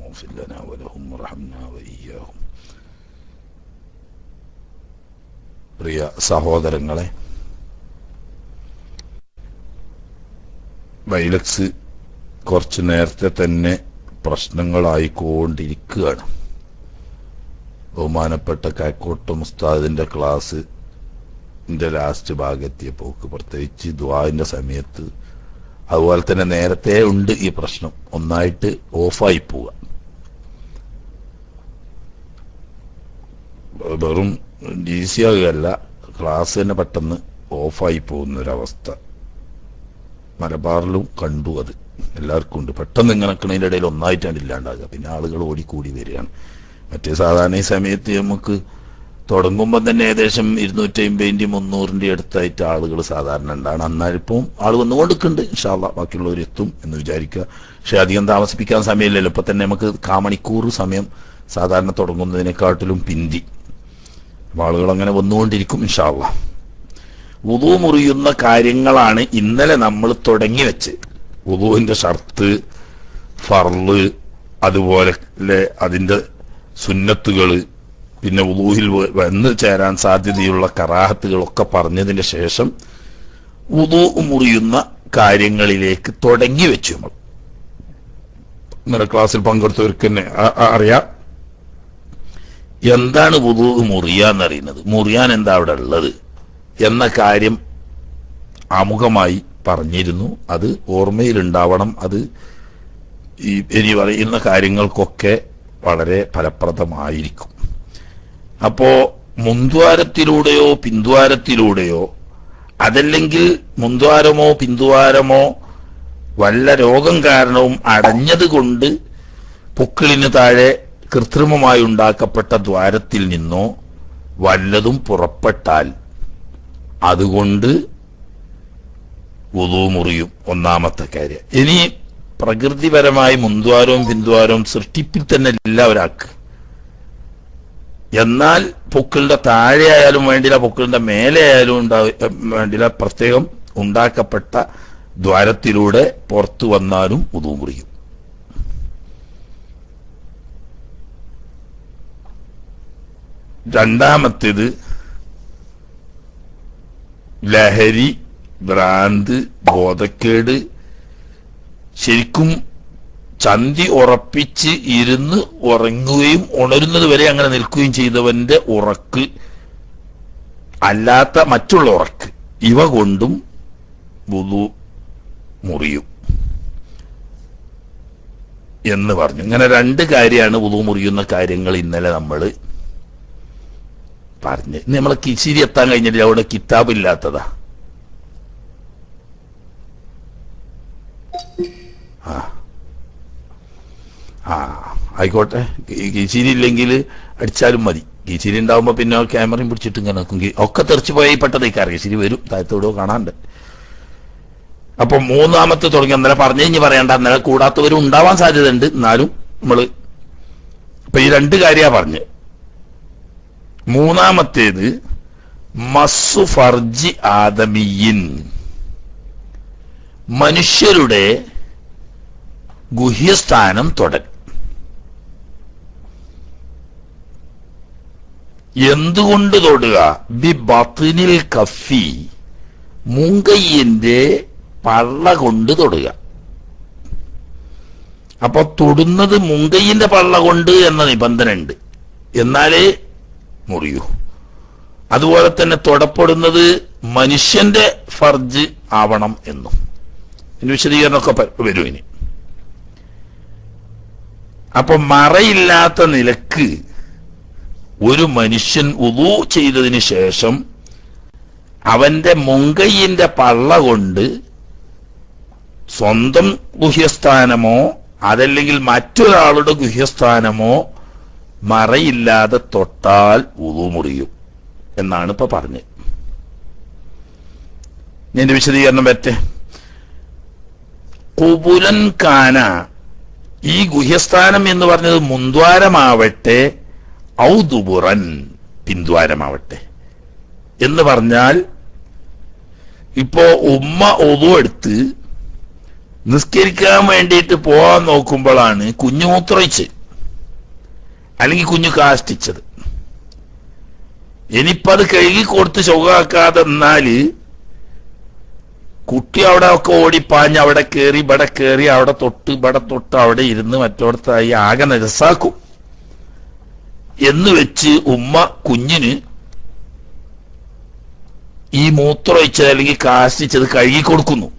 واغفر لنا ولهم وارحمنا وإياهم പ്രിയ സഹോദരങ്ങളെ വൈലക്സ് കുറച്ച് നേരത്തെ തന്നെ പ്രശ്നങ്ങളായിക്കൊണ്ടിരിക്കുകയാണ് ബഹുമാനപ്പെട്ട കാക്കോട്ട് മുസ്താദിന്റെ ക്ലാസ് ന്റെ ലാസ്റ്റ് ഭാഗെത്തിയപ്പോക്ക് പ്രത്യേകിച്ച് ദ്വാന്റെ സമയത്ത് അതുപോലെ തന്നെ നേരത്തെ ഉണ്ട് ഈ പ്രശ്നം ഒന്നായിട്ട് ഓഫായി പോവുക വെറും ഡി സി ആകുകയല്ല ക്ലാസ് തന്നെ പെട്ടെന്ന് ഓഫായി പോകുന്ന ഒരവസ്ഥ മലബാറിലും കണ്ടു അത് എല്ലാവർക്കും ഉണ്ട് പെട്ടെന്ന് ഇങ്ങനെ നിൽക്കുന്നതിൻ്റെ ഇടയിൽ ഒന്നായിട്ടാണ് ഇല്ലാണ്ടാകുക പിന്നെ ആളുകൾ ഓടിക്കൂടി വരികയാണ് മറ്റേ സാധാരണ ഈ സമയത്ത് നമുക്ക് തുടങ്ങുമ്പോൾ തന്നെ ഏകദേശം ഇരുന്നൂറ്റി അമ്പതിൻ്റെ മുന്നൂറിൻ്റെ അടുത്തായിട്ട് ആളുകൾ സാധാരണ ഉണ്ടാണ് എന്നാലിപ്പം ആൾ വന്നുകൊണ്ടിരിക്കുന്നുണ്ട് ഇൻഷാല്ല ബാക്കിയുള്ളവർ എത്തും എന്ന് വിചാരിക്കുക പക്ഷെ അധികം താമസിപ്പിക്കാൻ സമയമില്ലല്ലോ ഇപ്പൊ തന്നെ നമുക്ക് കാമണിക്കൂർ സമയം സാധാരണ തുടങ്ങുന്നതിനെക്കാട്ടിലും പിന്തി അപ്പൊ ആളുകൾ അങ്ങനെ വന്നുകൊണ്ടിരിക്കും ഇൻഷാല്ല ഉദു മുറിയുന്ന കാര്യങ്ങളാണ് ഇന്നലെ നമ്മൾ തുടങ്ങി വെച്ച് ഉദുവിന്റെ ഷർത്ത് ഫർള് അതുപോലെ ലെ അതിന്റെ സുന്നത്തുകള് പിന്നെ ഉദൂഹിൽ വ- വന്ന് ചേരാൻ സാധ്യതയുള്ള കറാഹത്തുകളൊക്കെ പറഞ്ഞതിന് ശേഷം ഉദു മുറിയുന്ന കാര്യങ്ങളിലേക്ക് തുടങ്ങി വെച്ചു നമ്മൾ ഇന്നലെ ക്ലാസ്സിൽ പങ്കെടുത്തവർക്ക് തന്നെ അ- അ- അറിയാം എന്താണ് ഉദു മുറിയാന്നറിയുന്നത് മുറിയാൻ എന്താ അവിടെ ഉള്ളത് എന്ന കാര്യം ആമുഖമായി പറഞ്ഞിരുന്നു അത് ഓർമ്മയിലുണ്ടാവണം അത് ഈ ഇനി പറയുന്ന കാര്യങ്ങൾക്കൊക്കെ വളരെ ഫലപ്രദമായിരിക്കും അപ്പോ മുൻദ്വാരത്തിലൂടെയോ പിന്ദ്വാരത്തിലൂടെയോ അതല്ലെങ്കിൽ മുൻദ്വാരമോ പിന്ദ്വാരമോ വല്ല രോഗം കാരണവും അടഞ്ഞത് കൊണ്ട് പൊക്കിളിന് താഴെ കൃത്രിമമായി ഉണ്ടാക്കപ്പെട്ട ദ്വാരത്തിൽ നിന്നോ വല്ലതും പുറപ്പെട്ടാൽ അതുകൊണ്ട് വുളു മുറിയും ഒന്നാമത്തെ കാര്യം ഇനി പ്രകൃതിപരമായി മുൻദ്വാരവും പിന്ദ്വാരവും സൃഷ്ടിപ്പിൽ തന്നെ ഇല്ല ഒരാൾക്ക് എന്നാൽ പൊക്കിളിന്റെ താഴെ ആയാലും വേണ്ടില്ല പൊക്കിളിന്റെ മേലെ ആയാലും ഉണ്ടാ- വേണ്ടില്ല പ്രത്യേകം ഉണ്ടാക്കപ്പെട്ട ദ്വാരത്തിലൂടെ പുറത്തു വന്നാലും ഉതു മുറിയും രണ്ടാമത്തേത് ലഹരി ഭ്രാന്ത് ബോധക്കേട് ശരിക്കും ചന്തി ഉറപ്പിച്ച് ഇരുന്ന് ഉറങ്ങുകയും ഉണരുന്നത് വരെ അങ്ങനെ നിൽക്കുകയും ചെയ്തവന്റെ ഉറക്ക് അല്ലാത്ത മറ്റുള്ള ഉറക്ക് ഇവ കൊണ്ടും വുളു മുറിയും എന്ന് പറഞ്ഞു ഇങ്ങനെ രണ്ട് കാര്യമാണ് വുളു മുറിയുന്ന കാര്യങ്ങൾ ഇന്നലെ നമ്മൾ പറഞ്ഞ് ഇന്ന് നമ്മളെ കിശിരി എത്താൻ കഴിഞ്ഞിട്ടില്ല അവിടെ കിതാബ് ഇല്ലാത്തതാ ആ ആ ആയിക്കോട്ടെ കി- കിശിരി ഇല്ലെങ്കിൽ അടിച്ചാലും മതി കിശിരി ഉണ്ടാവുമ്പോ പിന്നെ ക്യാമറയും പിടിച്ചിട്ട് ഇങ്ങനെ നോക്കും കി- ഒക്കെ തെറിച്ച് പോയി പെട്ടതേക്കാറ് കിശിരി വരും താഴത്തോടോ കാണാണ്ട് അപ്പൊ മൂന്നാമത്തെ തുടങ്ങി അന്നേരം പറഞ്ഞു കഴിഞ്ഞ് പറയണ്ട അന്നേരം കൂടാത്തവരും ഉണ്ടാവാൻ സാധ്യതയുണ്ട് എന്നാലും നമ്മള് ഇപ്പൊ ഈ രണ്ട് കാര്യാ പറഞ്ഞ് മൂന്നാമത്തേത് മസ്സു ഫർജി ആദമിയിൻ മനുഷ്യരുടെ ഗുഹ്യസ്ഥാനം തൊടൽ എന്തുകൊണ്ട് തൊടുക ബി ബത്തിനിൽ കഫി മൂങ്കയ്യന്റെ പള്ള കൊണ്ട് തൊടുക അപ്പൊ തൊടുന്നത് മുങ്കയ്യന്റെ പള്ള കൊണ്ട് എന്ന നിബന്ധന ഉണ്ട് എന്നാലേ മുറിയൂ അതുപോലെ തന്നെ തൊടപ്പെടുന്നത് മനുഷ്യന്റെ ഫർജ് ആവണം എന്നും ഇതിന്റെ വിശദീകരണമൊക്കെ പ- വരും ഇനി അപ്പൊ മറയില്ലാത്ത നിലക്ക് ഒരു മനുഷ്യൻ ഉദു ചെയ്തതിന് ശേഷം അവന്റെ മുങ്കയ്യന്റെ പള്ള കൊണ്ട് സ്വന്തം ഗുഹ്യസ്ഥാനമോ അതല്ലെങ്കിൽ മറ്റൊരാളുടെ ഗുഹ്യസ്ഥാനമോ മറയില്ലാതെ തൊട്ടാൽ ഉദു മുറിയും എന്നാണ് ഇപ്പൊ പറഞ്ഞത് എന്റെ വിശദീകരണം പറ്റേ കുബുലൻ കാന ഈ ഗുഹ്യസ്ഥാനം എന്ന് പറഞ്ഞത് മുൻദ്വാരമാവട്ടെ ഔദുബുറൻ പിന്ദ്വാരമാവട്ടെ എന്ന് പറഞ്ഞാൽ ഇപ്പോ ഉമ്മ ഒതു എടുത്ത് നിസ്കരിക്കാൻ വേണ്ടിയിട്ട് പോവാൻ നോക്കുമ്പോഴാണ് കുഞ്ഞുമൂത്രയിച്ച് അല്ലെങ്കിൽ കുഞ്ഞു കാഷ്ടിച്ചത് ഇനിയിപ്പോ അത് കഴുകി കൊടുത്ത് ചുകാക്കാതെ എന്നാല് കുട്ടി അവിടെ ഒക്കെ ഓടിപ്പാഞ്ഞ് അവിടെ കയറി ഇവിടെ കയറി അവിടെ തൊട്ട് ഇവിടെ തൊട്ട് അവിടെ ഇരുന്ന് മറ്റോടത്തായി ആകെ നിരസാക്കും എന്ന് വെച്ച് ഉമ്മ കുഞ്ഞിന് ഈ മൂത്രമൊഴിച്ചത് അല്ലെങ്കിൽ കാഷ്ടിച്ചത് കഴുകി കൊടുക്കുന്നു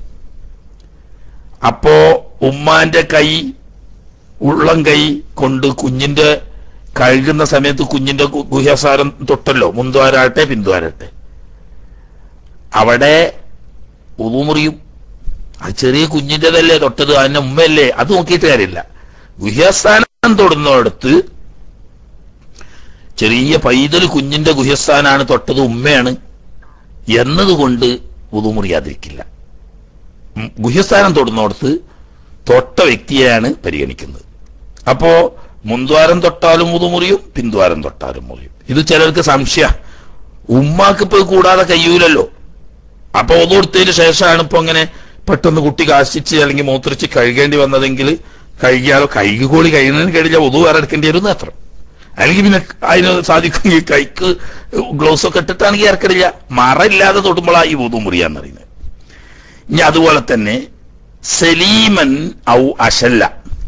അപ്പോ ഉമ്മാന്റെ കൈ ഉള്ളം കൈ കൊണ്ട് കുഞ്ഞിന്റെ കഴുകുന്ന സമയത്ത് കുഞ്ഞിന്റെ ഗു- ഗുഹ്യസാരം തൊട്ടല്ലോ മുന്തുവാരാട്ടെ പിന്തുവാരട്ടെ അവിടെ ഉറുമുറിയും അത് ചെറിയ കുഞ്ഞിന്റേതല്ലേ തൊട്ടത് അതിന്റെ ഉമ്മയല്ലേ അത് നോക്കിയിട്ട് കാര്യമില്ല ഗുഹ്യസ്ഥാനം തൊടുന്നിടത്ത് ചെറിയ പൈതൽ കുഞ്ഞിന്റെ ഗുഹ്യസ്ഥാനാണ് തൊട്ടത് ഉമ്മയാണ് എന്നതുകൊണ്ട് ഉതുമുറിയാതിരിക്കില്ല ഉം, ഗുഹ്യസ്ഥാനം തൊടുന്നിടത്ത് തൊട്ട വ്യക്തിയെയാണ് പരിഗണിക്കുന്നത് അപ്പോ മുൻദ്വാരം തൊട്ടാലും മുതുമുറിയും പിൻദ്വാരം തൊട്ടാലും മുറിയും ഇത് ചിലർക്ക് സംശയ ഉമ്മാക്ക് ഇപ്പൊ ഇത് കൂടാതെ കഴിയൂലല്ലോ അപ്പൊ ഒതു കൊടുത്തതിന് ശേഷമാണ് ഇപ്പൊ അങ്ങനെ പെട്ടെന്ന് കുട്ടി കാശിച്ച് അല്ലെങ്കിൽ മൂത്രിച്ച് കഴുകേണ്ടി വന്നതെങ്കിൽ കഴുകിയാലോ കൈകോളി കഴിയുന്നതിന് കഴിയില്ല ഒതു വേറെ എടുക്കേണ്ടി വരും എന്ന് അത്ര അല്ലെങ്കിൽ പിന്നെ അതിന് സാധിക്കുമെങ്കിൽ കൈക്ക് ഗ്ലൗസ് ഒക്കെ ഇട്ടിട്ടാണെങ്കിൽ ഇറക്കടില്ല മറ ഇല്ലാതെ തൊടുമ്പോഴാണ് ഈ ഒതു മുറിയാന്ന് പറയുന്നത് ഇനി അതുപോലെ തന്നെ സലീമൻ ഔ അശല്ല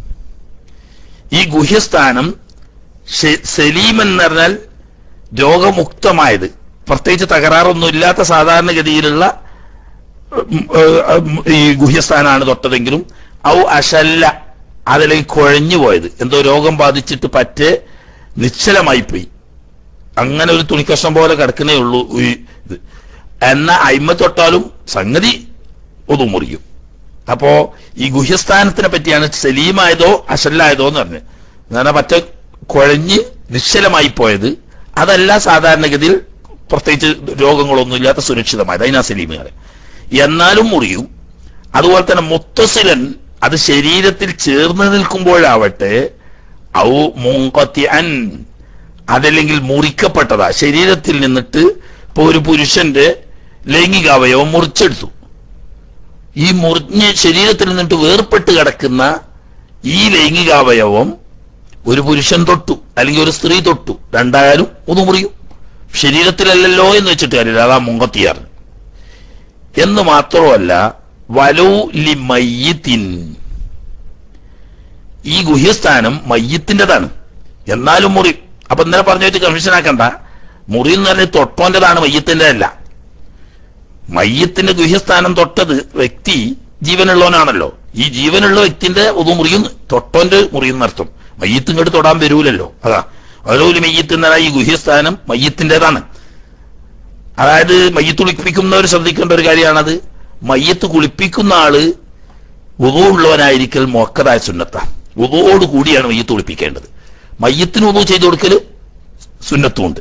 ഈ ഗുഹ്യസ്ഥാനം ശെ- സലീമൻ എന്ന് പറഞ്ഞാൽ രോഗമുക്തമായത് പ്രത്യേകിച്ച് തകരാറൊന്നും ഇല്ലാത്ത സാധാരണഗതിയിലുള്ള ഉം, ഏഹ്, ഉം, ഈ ഗുഹ്യസ്ഥാനാണ് തൊട്ടതെങ്കിലും ഔ അശല്ല അതിലേക്ക് കുഴഞ്ഞു പോയത് എന്തോ രോഗം ബാധിച്ചിട്ട് പറ്റേ നിശ്ചലമായി പോയി അങ്ങനെ ഒരു തുണിക്കഷ്ണം പോലെ കിടക്കുന്നേ ഉള്ളൂ ഈ ഇത് എന്ന അയിമ തൊട്ടാലും സംഗതി ഒതു മുറിയും അപ്പോ ഈ ഗുഹ്യസ്ഥാനത്തിനെ പറ്റിയാണ് സലീമായതോ അശല്ലായതോ എന്ന് പറഞ്ഞത് എന്നാൽ പറ്റ കുഴഞ്ഞ് നിശ്ചലമായി പോയത് അതല്ല സാധാരണഗതിയിൽ പ്രത്യേകിച്ച് രോഗങ്ങളൊന്നും ഇല്ലാത്ത സുരക്ഷിതമായത് അതിനാ സലീമുകാരെ എന്നാലും മുറിയും അതുപോലെ തന്നെ മുത്തസിലൻ അത് ശരീരത്തിൽ ചേർന്ന് നിൽക്കുമ്പോഴാവട്ടെ ഔ മുങ്കത്തി അൻ അതല്ലെങ്കിൽ മുറിക്കപ്പെട്ടതാ ശരീരത്തിൽ നിന്നിട്ട് ഇപ്പൊ ഒരു പുരുഷന്റെ ലൈംഗികാവയവം മുറിച്ചെടുത്തു ഈ മുറിഞ്ഞ് ശരീരത്തിൽ നിന്നിട്ട് വേർപെട്ട് കിടക്കുന്ന ഈ ലൈംഗികാവയവം ഒരു പുരുഷൻ തൊട്ടു അല്ലെങ്കിൽ ഒരു സ്ത്രീ തൊട്ടു രണ്ടായാലും ഒന്ന് മുറിയും ശരീരത്തിലല്ലല്ലോ എന്ന് വെച്ചിട്ട് കാര്യമില്ല അതാ മുങ്കത്തിയാറ് എന്ന് മാത്രമല്ല വലു ലി മയ്യത്തിൻ ഈ ഗുഹ്യസ്ഥാനം മയ്യത്തിൻ്റെതാണ് എന്നാലും മുറി അപ്പൊ ഇന്നലെ പറഞ്ഞു വെച്ച് കൺഫ്യൂഷൻ ആക്കണ്ട മുറി എന്ന് പറഞ്ഞാൽ തൊട്ടോന്റെതാണ് മയ്യത്തിന്റെ അല്ല മയ്യത്തിന്റെ ഗുഹ്യസ്ഥാനം തൊട്ടത് വ്യക്തി ജീവനുള്ളവനാണല്ലോ ഈ ജീവനുള്ള വ്യക്തിന്റെ ഒതു മുറിയുന്നു തൊട്ടോന്റെ മുറിയുന്ന അർത്ഥം മയ്യത്ത് ഇങ്ങോട്ട് തൊടാൻ വരൂലല്ലോ അതാ ഓരോരു മയ്യത്ത് എന്നാൽ ഈ ഗുഹ്യസ്ഥാനം മയ്യത്തിൻ്റെതാണ് അതായത് മയ്യത്ത് കുളിപ്പിക്കുന്നവർ ശ്രദ്ധിക്കേണ്ട ഒരു കാര്യമാണത് മയ്യത്ത് കുളിപ്പിക്കുന്ന ആള് ഉദു ഉള്ളവനായിരിക്കൽ മൊക്കതായ സുന്നത്ത ഉദുവോട് കൂടിയാണ് മയ്യത്ത് കുളിപ്പിക്കേണ്ടത് മയ്യത്തിന് ഉദു ചെയ്തു കൊടുക്കൽ സുന്നത്തുമുണ്ട്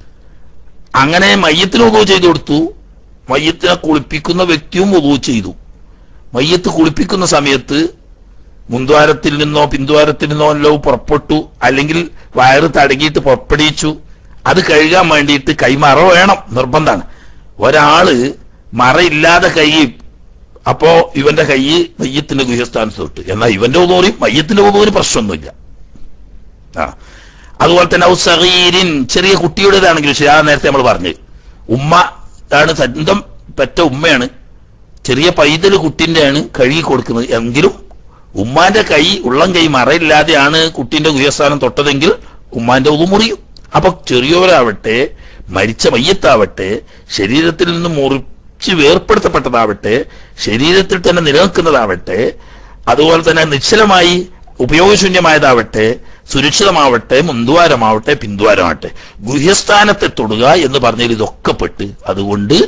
അങ്ങനെ മയ്യത്തിന് ഉദു ചെയ്തു കൊടുത്തു മയ്യത്തിനെ കുളിപ്പിക്കുന്ന വ്യക്തിയും ഉദു ചെയ്തു മയ്യത്ത് കുളിപ്പിക്കുന്ന സമയത്ത് മുൻദ്വാരത്തിൽ നിന്നോ പിന്ദ്വാരത്തിൽ നിന്നോ അല്ലോ പുറപ്പെട്ടു അല്ലെങ്കിൽ വയറ് തടകിയിട്ട് പുറപ്പെടിച്ചു അത് കഴുകാൻ വേണ്ടിയിട്ട് കൈമറ വേണം നിർബന്ധമാണ് ഒരാള് മറയില്ലാതെ കൈ അപ്പോ ഇവന്റെ കൈ മയ്യത്തിന്റെ ഗുഹസ്ഥാനത്ത് തൊട്ട് എന്നാൽ ഇവന്റെ ഉദോറിയും മയ്യത്തിന്റെ ഉദോറിയും പ്രശ്നമൊന്നുമില്ല ആ അതുപോലെ തന്നെ ഔ സഗീരിൻ ചെറിയ കുട്ടിയുടേതാണെങ്കിലും ശരി ആ നേരത്തെ നമ്മൾ പറഞ്ഞു ഉമ്മ ആണ് സ്വന്തം പെറ്റ ഉമ്മയാണ് ചെറിയ പൈതൽ കുട്ടിന്റെയാണ് കഴുകി കൊടുക്കുന്നത് എങ്കിലും ഉമ്മാന്റെ കൈ ഉള്ളം കൈ മറയില്ലാതെയാണ് കുട്ടിന്റെ ഗുഹസ്ഥാനം തൊട്ടതെങ്കിൽ ഉമ്മാന്റെ ഉതു മുറിയും അപ്പൊ ചെറിയവരാവട്ടെ മരിച്ച മയ്യത്താവട്ടെ ശരീരത്തിൽ നിന്ന് മുറിച്ച് വേർപ്പെടുത്തപ്പെട്ടതാവട്ടെ ശരീരത്തിൽ തന്നെ നിലനിൽക്കുന്നതാവട്ടെ അതുപോലെ തന്നെ നിശ്ചലമായി ഉപയോഗശൂന്യമായതാവട്ടെ സുരക്ഷിതമാവട്ടെ മുൻദ്വാരമാവട്ടെ പിന്ദ്വാരമാവട്ടെ ഗുഹ്യസ്ഥാനത്തെ തൊടുക എന്ന് പറഞ്ഞാൽ ഇതൊക്കെ പെട്ട് അതുകൊണ്ട്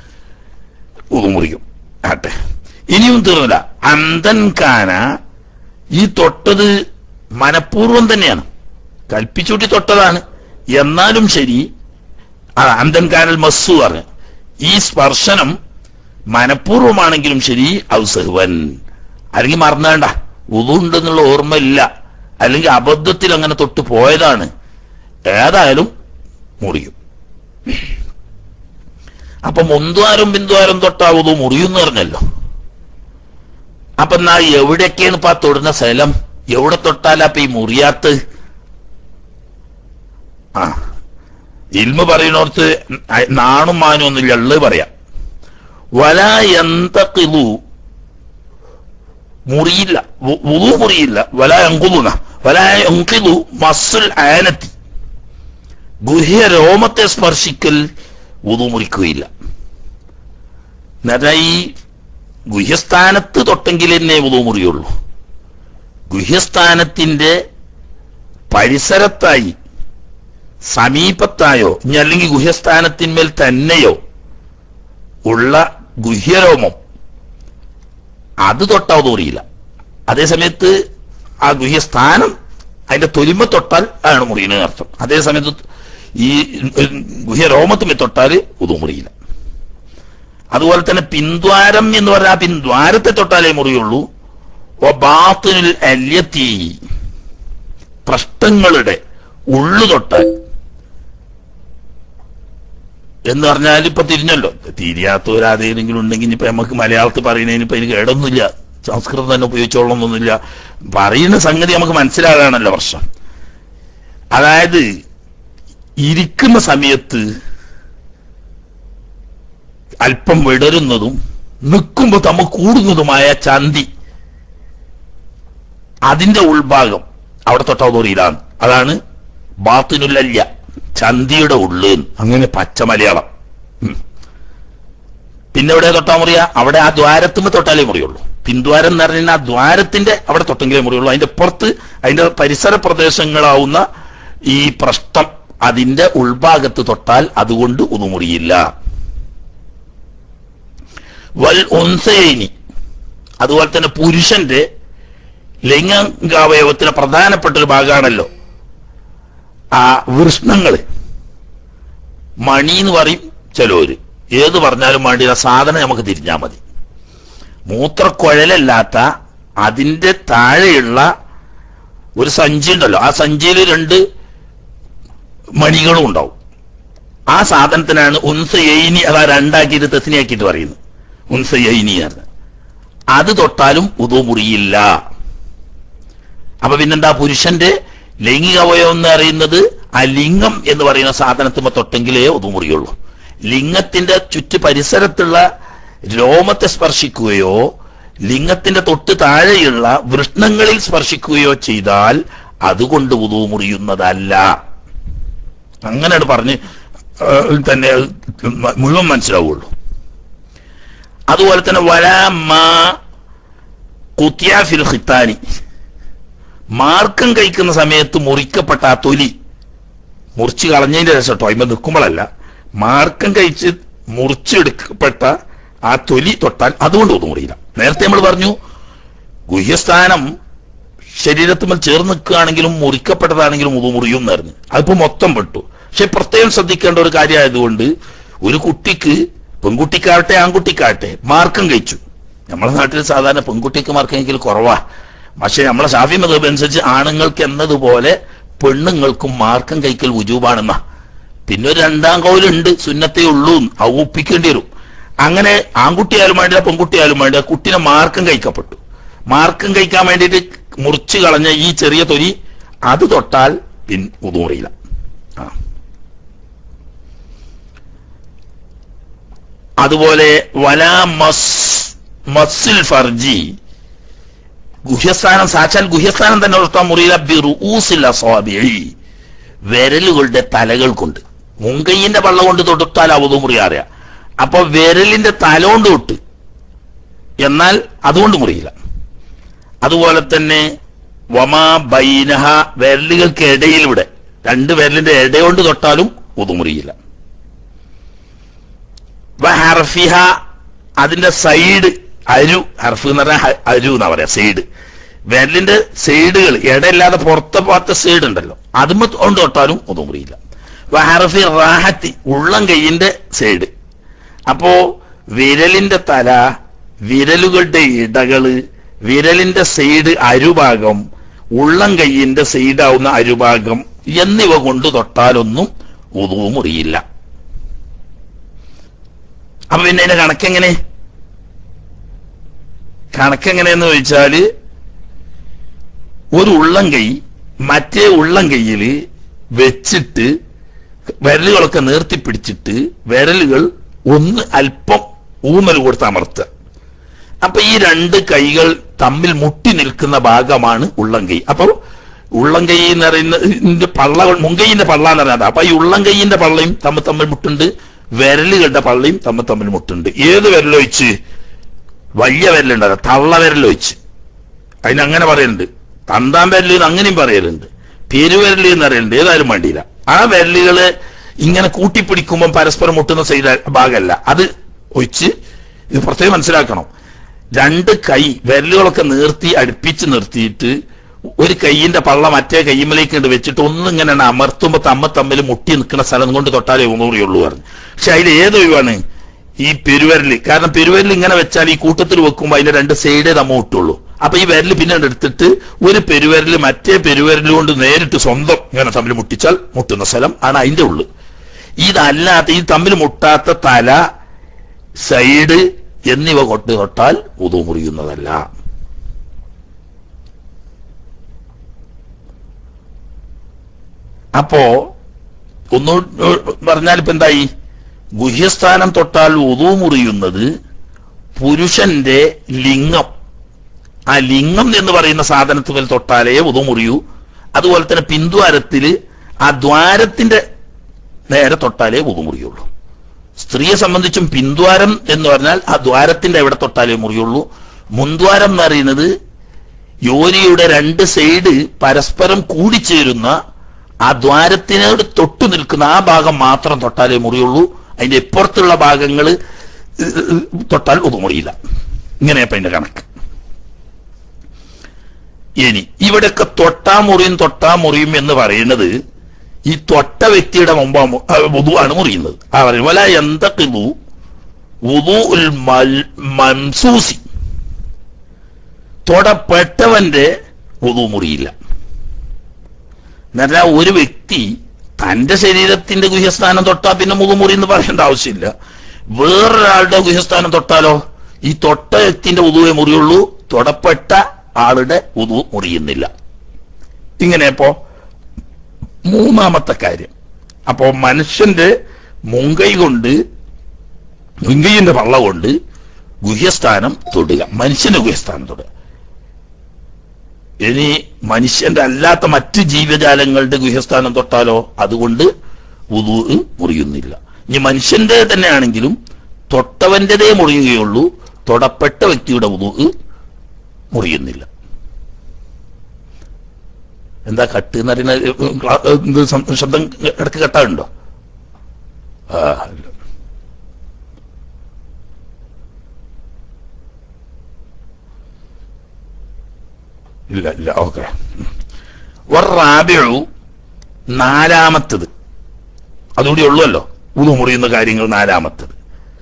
മുറിയും ആട്ടെ ഇനിയും തീർന്നില്ല അന്തൻ കാന ഈ തൊട്ടത് മനഃപൂർവ്വം തന്നെയാണ് കൽപ്പിച്ചൂട്ടി തൊട്ടതാണ് എന്നാലും ശരി ആ അന്തൻ കാനൽ മസ്സു പറഞ്ഞു ഈ സ്പർശനം മനഃപൂർവ്വമാണെങ്കിലും ശരി ഔസഹുവൻ അല്ലെങ്കിൽ മറന്നേണ്ട ഉതുണ്ടെന്നുള്ള ഓർമ്മയില്ല അല്ലെങ്കിൽ അബദ്ധത്തിൽ അങ്ങനെ തൊട്ട് പോയതാണ് ഏതായാലും മുറിയും അപ്പൊ മുന്തുവാരം ബിന്ദുവാരം തൊട്ടാവുന്നു മുറിയെന്ന് പറഞ്ഞല്ലോ അപ്പൊ എന്നാ എവിടെയൊക്കെയാണ് ഇപ്പൊ ആ തൊടുന്ന സ്ഥലം എവിടെ തൊട്ടാലാ ഇപ്പൊ ഈ മുറിയാത്ത് ആ ഇൽമ പറയുന്നോർത്ത് നാണും മാനും ഒന്നുമില്ല ഉള്ളത് പറയാം വല എന്തക്കിലു മുറിയില്ല വു- വുളു മുറിയില്ല വല എങ്കുലുന വല എങ്കിലു മസുൽ ആനത്തി ഗുഹ്യ രോമത്തെ സ്പർശിക്കൽ വുളു മുറിക്കുകയില്ല എന്നുവെച്ചാൽ ഈ ഗുഹ്യസ്ഥാനത്ത് തൊട്ടെങ്കിൽ തന്നെ വുളു മുറിയുള്ളൂ ഗുഹ്യസ്ഥാനത്തിന്റെ പരിസരത്തായി സമീപത്തായോ ഇനി അല്ലെങ്കിൽ ഗുഹ്യസ്ഥാനത്തിന്മേൽ തന്നെയോ ഉള്ള ഗുഹ്യരോമം അത് തൊട്ടാ തോറിയില്ല അതേസമയത്ത് ആ ഗുഹ്യസ്ഥാനം അതിന്റെ തൊലിമ തൊട്ടാൽ ആണ് മുറിയുന്നത് അർത്ഥം അതേ സമയത്ത് ഈ ഗുഹ്യരോമത്തുമേ തൊട്ടാൽ ഉതു മുറിയില്ല അതുപോലെ തന്നെ പിന്ദ്വാരം എന്ന് പറഞ്ഞാൽ ആ പിന്ദ്വാരത്തെ തൊട്ടാലേ മുറിയുള്ളൂ ബാത്തിനിൽ അല്യത്തി പ്രശ്നങ്ങളുടെ ഉള്ളു തൊട്ടാൽ എന്ന് പറഞ്ഞാൽ ഇപ്പൊ തിരിഞ്ഞല്ലോ തിരിയാത്തവരാതേതെങ്കിലും ഉണ്ടെങ്കിൽ ഇപ്പൊ നമുക്ക് മലയാളത്തിൽ പറയുന്നതിന് ഇപ്പൊ എനിക്ക് കേടൊന്നുമില്ല സംസ്കൃതം തന്നെ ഉപയോഗിച്ചോളണമെന്നൊന്നുമില്ല പറയുന്ന സംഗതി നമുക്ക് മനസ്സിലാകാണല്ലോ പ്രശ്നം അതായത് ഇരിക്കുന്ന സമയത്ത് അല്പം വിടരുന്നതും നിൽക്കുമ്പോൾ തമ്മ കൂടുന്നതുമായ ചന്തി അതിന്റെ ഉൾഭാഗം അവിടെ തൊട്ടാവുന്നറിയിലാണ് അതാണ് ബാത്തിനുല്ലല്യ ചന്തിയുടെ ഉള്ള് അങ്ങനെ പച്ച മലയാളം ഉം. പിന്നെ എവിടെ തൊട്ടാ മുറിയ അവിടെ ആ ദ്വാരത്തുമ്പോ തൊട്ടാലേ മുറിയുള്ളൂ പിന്ദ്വാരം എന്ന് പറഞ്ഞാൽ ആ ദ്വാരത്തിന്റെ അവിടെ തൊട്ടെങ്കിലേ മുറിയുള്ളൂ അതിന്റെ പുറത്ത് അതിന്റെ പരിസര പ്രദേശങ്ങളാവുന്ന ഈ പ്രശ്നം അതിന്റെ ഉൾഭാഗത്ത് തൊട്ടാൽ അതുകൊണ്ട് ഉതുമുറിയില്ല വൽ ഉൻസൈനി അതുപോലെ തന്നെ പുരുഷന്റെ ലൈംഗികാവയവത്തിന് പ്രധാനപ്പെട്ട ഒരു ഭാഗമാണല്ലോ ആ വൃഷ്ണങ്ങള് മണി എന്ന് പറയും ചിലവര് ഏത് പറഞ്ഞാലും വേണ്ടി ആ സാധനം നമുക്ക് തിരിഞ്ഞാൽ മതി മൂത്രക്കുഴലല്ലാത്ത അതിന്റെ താഴെയുള്ള ഒരു സഞ്ചി ഉണ്ടല്ലോ ആ സഞ്ചിയിൽ രണ്ട് മണികളും ഉണ്ടാവും ആ സാധനത്തിനാണ് ഉൻസയൈനി അതാ രണ്ടാക്കിയിട്ട് തെസിനിയാക്കിയിട്ട് പറയുന്നത് ഉൻസയൈനി എന്ന് അത് തൊട്ടാലും ഉദു മുറിയില്ല അപ്പൊ പിന്നെന്താ പുരുഷന്റെ ലൈംഗിക അവയവം എന്ന് അറിയുന്നത് ആ ലിംഗം എന്ന് പറയുന്ന സാധനത്തുമ്പോ തൊട്ടെങ്കിലേ ഉദു മുറിയുള്ളൂ ലിംഗത്തിന്റെ ചുറ്റു പരിസരത്തുള്ള രോമത്തെ സ്പർശിക്കുകയോ ലിംഗത്തിന്റെ തൊട്ട് താഴെയുള്ള വൃഷ്ണങ്ങളിൽ സ്പർശിക്കുകയോ ചെയ്താൽ അതുകൊണ്ട് ഉദു മുറിയുന്നതല്ല അങ്ങനെയാണ് പറഞ്ഞ് ആ, തന്നെ മുഴുവൻ മനസ്സിലാവുള്ളൂ അതുപോലെ തന്നെ വലാമ കുത്യാഫിൽ ഖിത്താനി മാർക്കം കഴിക്കുന്ന സമയത്ത് മുറിക്കപ്പെട്ട ആ തൊലി മുറിച്ച് കളഞ്ഞതിന്റെ രസം കേട്ടോ അതിമ്പോ നിൽക്കുമ്പോഴല്ല മാർക്കം കഴിച്ച് മുറിച്ചെടുക്കപ്പെട്ട ആ തൊലി തൊട്ടാൽ അതുകൊണ്ട് ഒന്നും മുറിയില്ല നേരത്തെ നമ്മൾ പറഞ്ഞു ഗുഹ്യസ്ഥാനം ശരീരത്തുമ്പോൾ ചേർന്ന് നിൽക്കുകയാണെങ്കിലും മുറിക്കപ്പെട്ടതാണെങ്കിലും ഉതു മുറിയും എന്നായിരുന്നു അതിപ്പോ മൊത്തം പെട്ടു പക്ഷെ പ്രത്യേകം ശ്രദ്ധിക്കേണ്ട ഒരു കാര്യമായതുകൊണ്ട് ഒരു കുട്ടിക്ക് പെൺകുട്ടിക്കാവട്ടെ ആൺകുട്ടിക്കാവട്ടെ മാർക്കം കഴിച്ചു നമ്മളെ നാട്ടിൽ സാധാരണ പെൺകുട്ടിക്ക് മാർക്കെങ്കിൽ കുറവാ പക്ഷെ നമ്മളെ ഷാഫി മതം അനുസരിച്ച് ആണുങ്ങൾക്ക് എന്നതുപോലെ പെണ്ണുങ്ങൾക്കും മാർക്കം കഴിക്കൽ ഉജൂബാണെന്ന പിന്നെ ഒരു രണ്ടാം കൗലുണ്ട് സുന്നത്തേ ഉള്ളൂ അത് ഒപ്പിക്കേണ്ടി വരും അങ്ങനെ ആൺകുട്ടിയായാലും വേണ്ടില്ല പെൺകുട്ടിയായാലും വേണ്ടില്ല കുട്ടിനെ മാർക്കം കഴിക്കപ്പെട്ടു മാർക്കം കഴിക്കാൻ വേണ്ടിയിട്ട് മുറിച്ചു കളഞ്ഞ ഈ ചെറിയ തൊലി അത് തൊട്ടാൽ പിൻ ഉതൂറിയില്ല ആ അതുപോലെ വലാ മസ് മസ്സിൽ ഫർജി ഗുഹ്യസ്ഥാനം സാക്ഷാൽ ഗുഹ്യസ്ഥാനം തന്നെ ഉറത്താൻ മുറിയില്ല ബിറൂസിൽ അസ്വാബിഴി വിരലുകളുടെ തലകൾ കൊണ്ട് മുങ്കയ്യന്റെ പള്ള കൊണ്ട് തൊട്ടാൽ അവതു മുറിയാറിയ അപ്പൊ വിരലിന്റെ തല കൊണ്ട് തൊട്ട് എന്നാൽ അതുകൊണ്ട് മുറിയില്ല അതുപോലെ തന്നെ വമാ ബൈനഹ വിരലുകൾക്ക് ഇടയിൽ ഇവിടെ രണ്ട് വിരലിന്റെ ഇട കൊണ്ട് തൊട്ടാലും ഒതുമുറിയില്ല ഹർഫിഹ അതിന്റെ സൈഡ് അരു ഹർഫ് എന്ന് പറഞ്ഞാൽ ഹ- അരു എന്നാ പറയാ സൈഡ് വിരലിന്റെ സൈഡുകൾ ഇടയില്ലാതെ പുറത്തെ ഭാഗത്തെ സൈഡ് ഉണ്ടല്ലോ അതും കൊണ്ട് തൊട്ടാലും ഒന്നും മുറിയില്ല ഹർഫി റാഹത്തി ഉള്ളം കൈയിന്റെ സൈഡ് അപ്പോ വിരലിന്റെ തല വിരലുകളുടെ ഇടകള് വിരലിന്റെ സൈഡ് അരുഭാഗം ഉള്ളം കൈയിന്റെ സൈഡാവുന്ന അരുഭാഗം എന്നിവ കൊണ്ട് തൊട്ടാലൊന്നും ഉതു മുറിയില്ല അപ്പൊ പിന്നെ അതിന്റെ കണക്കെങ്ങനെ കണക്കെങ്ങനെയെന്ന് ചോദിച്ചാല് ഒരു ഉള്ളം കൈ മറ്റേ ഉള്ളം കൈയില് വെച്ചിട്ട് വിരലുകളൊക്കെ നേർത്തി പിടിച്ചിട്ട് വിരലുകൾ ഒന്ന് അല്പം ഊന്നൽ കൊടുത്ത് അമർത്തുക അപ്പൊ ഈ രണ്ട് കൈകൾ തമ്മിൽ മുട്ടി നിൽക്കുന്ന ഭാഗമാണ് ഉള്ളംകൈ അപ്പൊ ഉള്ളംകൈ എന്ന് പറയുന്ന പള്ള മുങ്കൈന്റെ പള്ള എന്ന് പറയുന്നത് അപ്പൊ ഈ ഉള്ളംകൈയിന്റെ പള്ളയും തമ്മിൽ തമ്മിൽ മുട്ടുണ്ട് വിരലുകളുടെ പള്ളയും തമ്മിൽ തമ്മിൽ മുട്ടുണ്ട് ഏത് വിരലൊഴിച്ച് വലിയ വിരലുണ്ടല്ലോ തള്ള വിരലൊഴിച്ച് അതിനങ്ങനെ പറയലുണ്ട് തന്താൻ വിരല് എന്ന് അങ്ങനെയും പറയലുണ്ട് പെരുവിരല് എന്ന് പറയലുണ്ട് ഏതായാലും വേണ്ടിയില്ല ആ വിരലുകള് ഇങ്ങനെ കൂട്ടിപ്പിടിക്കുമ്പോൾ പരസ്പരം മുട്ടുന്ന സൈഡ് ഭാഗമല്ല അത് ഒഴിച്ച് ഇത് പ്രത്യേകം മനസ്സിലാക്കണം രണ്ട് കൈ വിരലുകളൊക്കെ നിർത്തി അടുപ്പിച്ച് നിർത്തിയിട്ട് ഒരു കൈയിന്റെ പള്ള മറ്റേ കൈമലേക്ക് കൊണ്ട് വെച്ചിട്ട് ഒന്നിങ്ങനെ അമർത്തുമ്പോ തമ്മ തമ്മിൽ മുട്ടി നിൽക്കുന്ന സ്ഥലം കൊണ്ട് തൊട്ടാലേ ഒന്നുകൂടിയുള്ളൂ പറഞ്ഞു പക്ഷെ അതിൽ ഏതൊഴിവാണ് ഈ പെരുവിരല് കാരണം പെരുവിരൽ ഇങ്ങനെ വെച്ചാൽ ഈ കൂട്ടത്തിൽ വെക്കുമ്പോൾ അതിന്റെ രണ്ട് സൈഡേ തമ്മ മുട്ടുള്ളൂ അപ്പൊ ഈ വിരല് പിന്നെ എടുത്തിട്ട് ഒരു പെരുവിരല് മറ്റേ പെരുവിരൽ കൊണ്ട് നേരിട്ട് സ്വന്തം ഇങ്ങനെ തമ്മിൽ മുട്ടിച്ചാൽ മുട്ടുന്ന സ്ഥലം ആണ് അതിന്റെ ഉള്ളു ഇതല്ലാത്ത ഈ തമ്മിൽ മുട്ടാത്ത തല സൈഡ് എന്നിവ കൊണ്ട് തൊട്ടാൽ ഉതു മുറിയുന്നതല്ല അപ്പോ ഒന്നു പറഞ്ഞാൽ ഇപ്പൊ എന്തായി ഗുഹ്യസ്ഥാനം തൊട്ടാൽ ഉതു മുറിയുന്നത് പുരുഷന്റെ ലിംഗം ആ ലിംഗം എന്ന് പറയുന്ന സാധനത്തുകൾ തൊട്ടാലേ ഉതു മുറിയൂ അതുപോലെ തന്നെ പിന്ദ്വാരത്തില് ആ ദ്വാരത്തിന്റെ നേരെ തൊട്ടാലേ ഉതു മുറിയുള്ളൂ സ്ത്രീയെ സംബന്ധിച്ചും പിന്ദ്വാരം എന്ന് പറഞ്ഞാൽ ആ ദ്വാരത്തിന്റെ എവിടെ തൊട്ടാലേ മുറിയുള്ളൂ മുൻദ്വാരം എന്ന് പറയുന്നത് യോനിയുടെ രണ്ട് സൈഡ് പരസ്പരം കൂടിച്ചേരുന്ന ആ ദ്വാരത്തിനോട് തൊട്ടു നിൽക്കുന്ന ആ ഭാഗം മാത്രം തൊട്ടാലേ മുറിയുള്ളൂ അതിന്റെ ഇപ്പുറത്തുള്ള ഭാഗങ്ങൾ തൊട്ടാൽ ഒന്നും മുറിയില്ല ഇങ്ങനെയപ്പോ അതിന്റെ കണക്ക് ഇനി ഇവിടെയൊക്കെ തൊട്ടാ മുറിയും തൊട്ടാ മുറിയും എന്ന് പറയുന്നത് ഈ തൊട്ട വ്യക്തിയുടെ മുമ്പ് വുതു ആണ് മുറിയുന്നത് ആ പറയും വല എന്തൊക്കെ വുതു ഉൽ മൻസൂസി തൊടപ്പെട്ടവന്റെ വുതു മുറിയില്ല എന്നാൽ ഒരു വ്യക്തി തന്റെ ശരീരത്തിന്റെ ഗുഹ്യസ്ഥാനം തൊട്ടാ പിന്നെ മുതുമുറി എന്ന് പറയേണ്ട ആവശ്യമില്ല വേറൊരാളുടെ ഗുഹ്യസ്ഥാനം തൊട്ടാലോ ഈ തൊട്ട വ്യക്തിന്റെ ഉതുവേ മുറിയുള്ളൂ തൊടപ്പെട്ട ആളുടെ ഉതു മുറിയുന്നില്ല ഇങ്ങനെയപ്പോ മൂന്നാമത്തെ കാര്യം അപ്പോ മനുഷ്യന്റെ മുങ്കൈ കൊണ്ട് മുങ്കൈന്റെ പള്ള കൊണ്ട് ഗുഹ്യസ്ഥാനം തൊടുക മനുഷ്യന്റെ ഗുഹ്യസ്ഥാനം തൊടുക ഇനി മനുഷ്യന്റെ അല്ലാത്ത മറ്റ് ജീവജാലങ്ങളുടെ ഗുഹ്യസ്ഥാനം തൊട്ടാലോ അതുകൊണ്ട് ഉതു മുറിയുന്നില്ല ഇനി മനുഷ്യന്റെ തന്നെയാണെങ്കിലും തൊട്ടവന്റേതേ മുറിയുകയുള്ളൂ തൊടപ്പെട്ട വ്യക്തിയുടെ ഉതു മുറിയുന്നില്ല എന്താ കട്ട് എന്ന് പറയുന്ന ശബ്ദം ഇടക്ക് കെട്ടാറുണ്ടോ ആ ഇല്ല ഇല്ല ഓക്കെ റാബിഴു നാലാമത്തത് അതുകൂടി ഉള്ളുവല്ലോ ഉതു മുറിയുന്ന കാര്യങ്ങൾ നാലാമത്തത്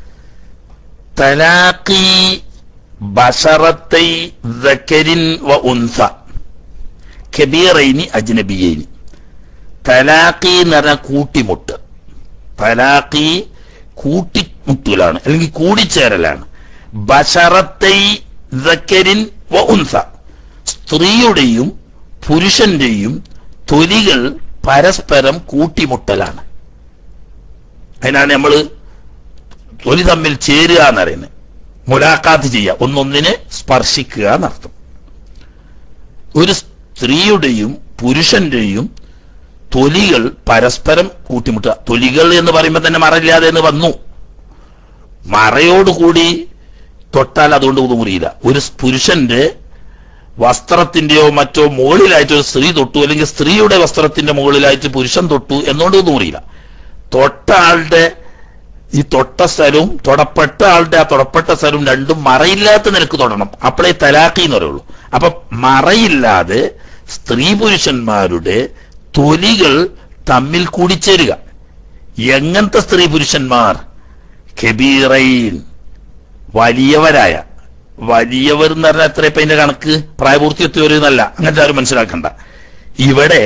തലാഖി ബസറത്തൈ ദക്കരിൻ വ ഉൻസ കബീറൈനി അജ്നബിയൈനി തലാഖി എന്ന് പറഞ്ഞാൽ കൂട്ടിമുട്ട് തലാഖി കൂട്ടിമുട്ടലാണ് അല്ലെങ്കിൽ കൂടിച്ചേരലാണ് ബസറത്തൈ ദക്കരിൻ വ ഉൻസ സ്ത്രീയുടെയും പുരുഷന്റെയും തൊലികൾ പരസ്പരം കൂട്ടിമുട്ടലാണ് അതിനാണ് നമ്മൾ തൊലി തമ്മിൽ ചേരുക എന്നറിയുന്നത് മുലാഖാത്ത് ചെയ്യുക ഒന്നൊന്നിനെ സ്പർശിക്കുക എന്നർത്ഥം ഒരു സ്ത്രീയുടെയും പുരുഷന്റെയും തൊലികൾ പരസ്പരം കൂട്ടിമുട്ടുക തൊലികൾ എന്ന് പറയുമ്പോൾ തന്നെ മറയില്ലാതെ എന്ന് വന്നു മറയോടുകൂടി തൊട്ടാൽ അതുകൊണ്ട് മുറിയില്ല ഒരു പുരുഷന്റെ വസ്ത്രത്തിന്റെയോ മറ്റോ മുകളിലായിട്ട് ഒരു സ്ത്രീ തൊട്ടു അല്ലെങ്കിൽ സ്ത്രീയുടെ വസ്ത്രത്തിന്റെ മുകളിലായിട്ട് പുരുഷൻ തൊട്ടു എന്നുകൊണ്ട് ഒന്നും അറിയില്ല തൊട്ട ആളുടെ ഈ തൊട്ട സ്ഥലവും തൊടപ്പെട്ട ആളുടെ ആ തൊടപ്പെട്ട സ്ഥലവും രണ്ടും മറയില്ലാത്ത നിനക്ക് തൊടണം അപ്പോഴേ തലാഖി എന്ന് പറയുള്ളൂ അപ്പൊ മറയില്ലാതെ സ്ത്രീ പുരുഷന്മാരുടെ തൊലികൾ തമ്മിൽ കൂടിച്ചേരുക എങ്ങനത്തെ സ്ത്രീ പുരുഷന്മാർ കെബീറൈൻ വലിയവരായ വലിയവർ എന്ന് പറഞ്ഞാൽ എത്ര ഇപ്പൊ അതിന്റെ കണക്ക് പ്രായപൂർത്തി എത്തിയവർ എന്നല്ല അങ്ങനത്തെ ആരും മനസ്സിലാക്കണ്ട ഇവിടെ